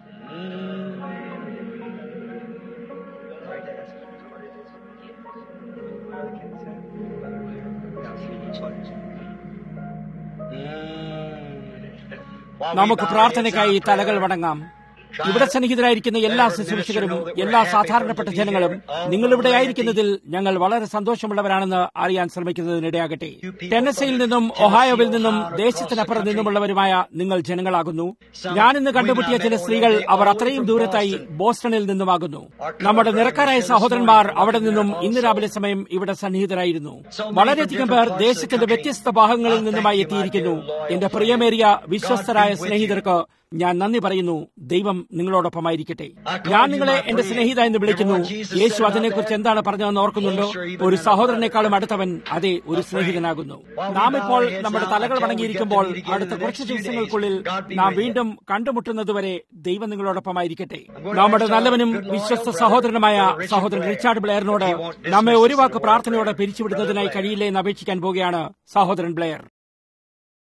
നമുക്ക് പ്രാർത്ഥനയ്ക്കായി തലകൾ വണങ്ങാം ഇവിടെ സന്നിഹിതരായിരിക്കുന്ന എല്ലാ ശുശ്രൂഷകരും എല്ലാ സാധാരണപ്പെട്ട ജനങ്ങളും നിങ്ങളിവിടെ ആയിരിക്കുന്നതിൽ ഞങ്ങൾ വളരെ സന്തോഷമുള്ളവരാണെന്ന് അറിയാൻ ശ്രമിക്കുന്നതിനിടയാകട്ടെ ടെന്നസിയിൽ നിന്നും ഒഹായോവിൽ നിന്നും ദേശത്തിനപ്പുറം നിന്നുമുള്ളവരുമായ നിങ്ങൾ ജനങ്ങളാകുന്നു ഞാനിന്ന് കണ്ടുമുട്ടിയ ചില സ്ത്രീകൾ അവർ അത്രയും ദൂരത്തായി ബോസ്റ്റണിൽ നിന്നുമാകുന്നു നമ്മുടെ നിരക്കാരായ സഹോദരന്മാർ അവിടെ നിന്നും ഇന്ന് രാവിലെ സമയം ഇവിടെ സന്നിഹിതരായിരുന്നു വളരെയധികം പേർ ദേശത്തിന്റെ വ്യത്യസ്ത ഭാഗങ്ങളിൽ നിന്നുമായി എത്തിയിരിക്കുന്നു എന്റെ പ്രിയമേറിയ വിശ്വസ്തരായ സ്നേഹിതർക്ക് ഞാൻ നന്ദി പറയുന്നു ദൈവം നിങ്ങളോടൊപ്പമായിരിക്കട്ടെ ഞാൻ നിങ്ങളെ എന്റെ സ്നേഹിത എന്ന് വിളിക്കുന്നു യേശു അതിനെക്കുറിച്ച് എന്താണ് പറഞ്ഞതെന്ന് ഓർക്കുന്നുണ്ടോ ഒരു സഹോദരനേക്കാളും അടുത്തവൻ അതെ ഒരു സ്നേഹിതനാകുന്നു നാം ഇപ്പോൾ നമ്മുടെ തലകൾ വണങ്ങിയിരിക്കുമ്പോൾ അടുത്ത കുറച്ച് ദിവസങ്ങൾക്കുള്ളിൽ നാം വീണ്ടും കണ്ടുമുട്ടുന്നതുവരെ ദൈവം നിങ്ങളോടൊപ്പമായിരിക്കട്ടെ നമ്മുടെ നല്ലവനും വിശ്വസ്ത സഹോദരനുമായ സഹോദരൻ റിച്ചാർഡ് ബ്ലെയറിനോട് നമ്മെ ഒരു വാക്ക് പ്രാർത്ഥനയോടെ പിരിച്ചുവിടുന്നതിനായി കഴിയില്ലേ എന്ന് അപേക്ഷിക്കാൻ പോവുകയാണ് സഹോദരൻ ബ്ലെയർ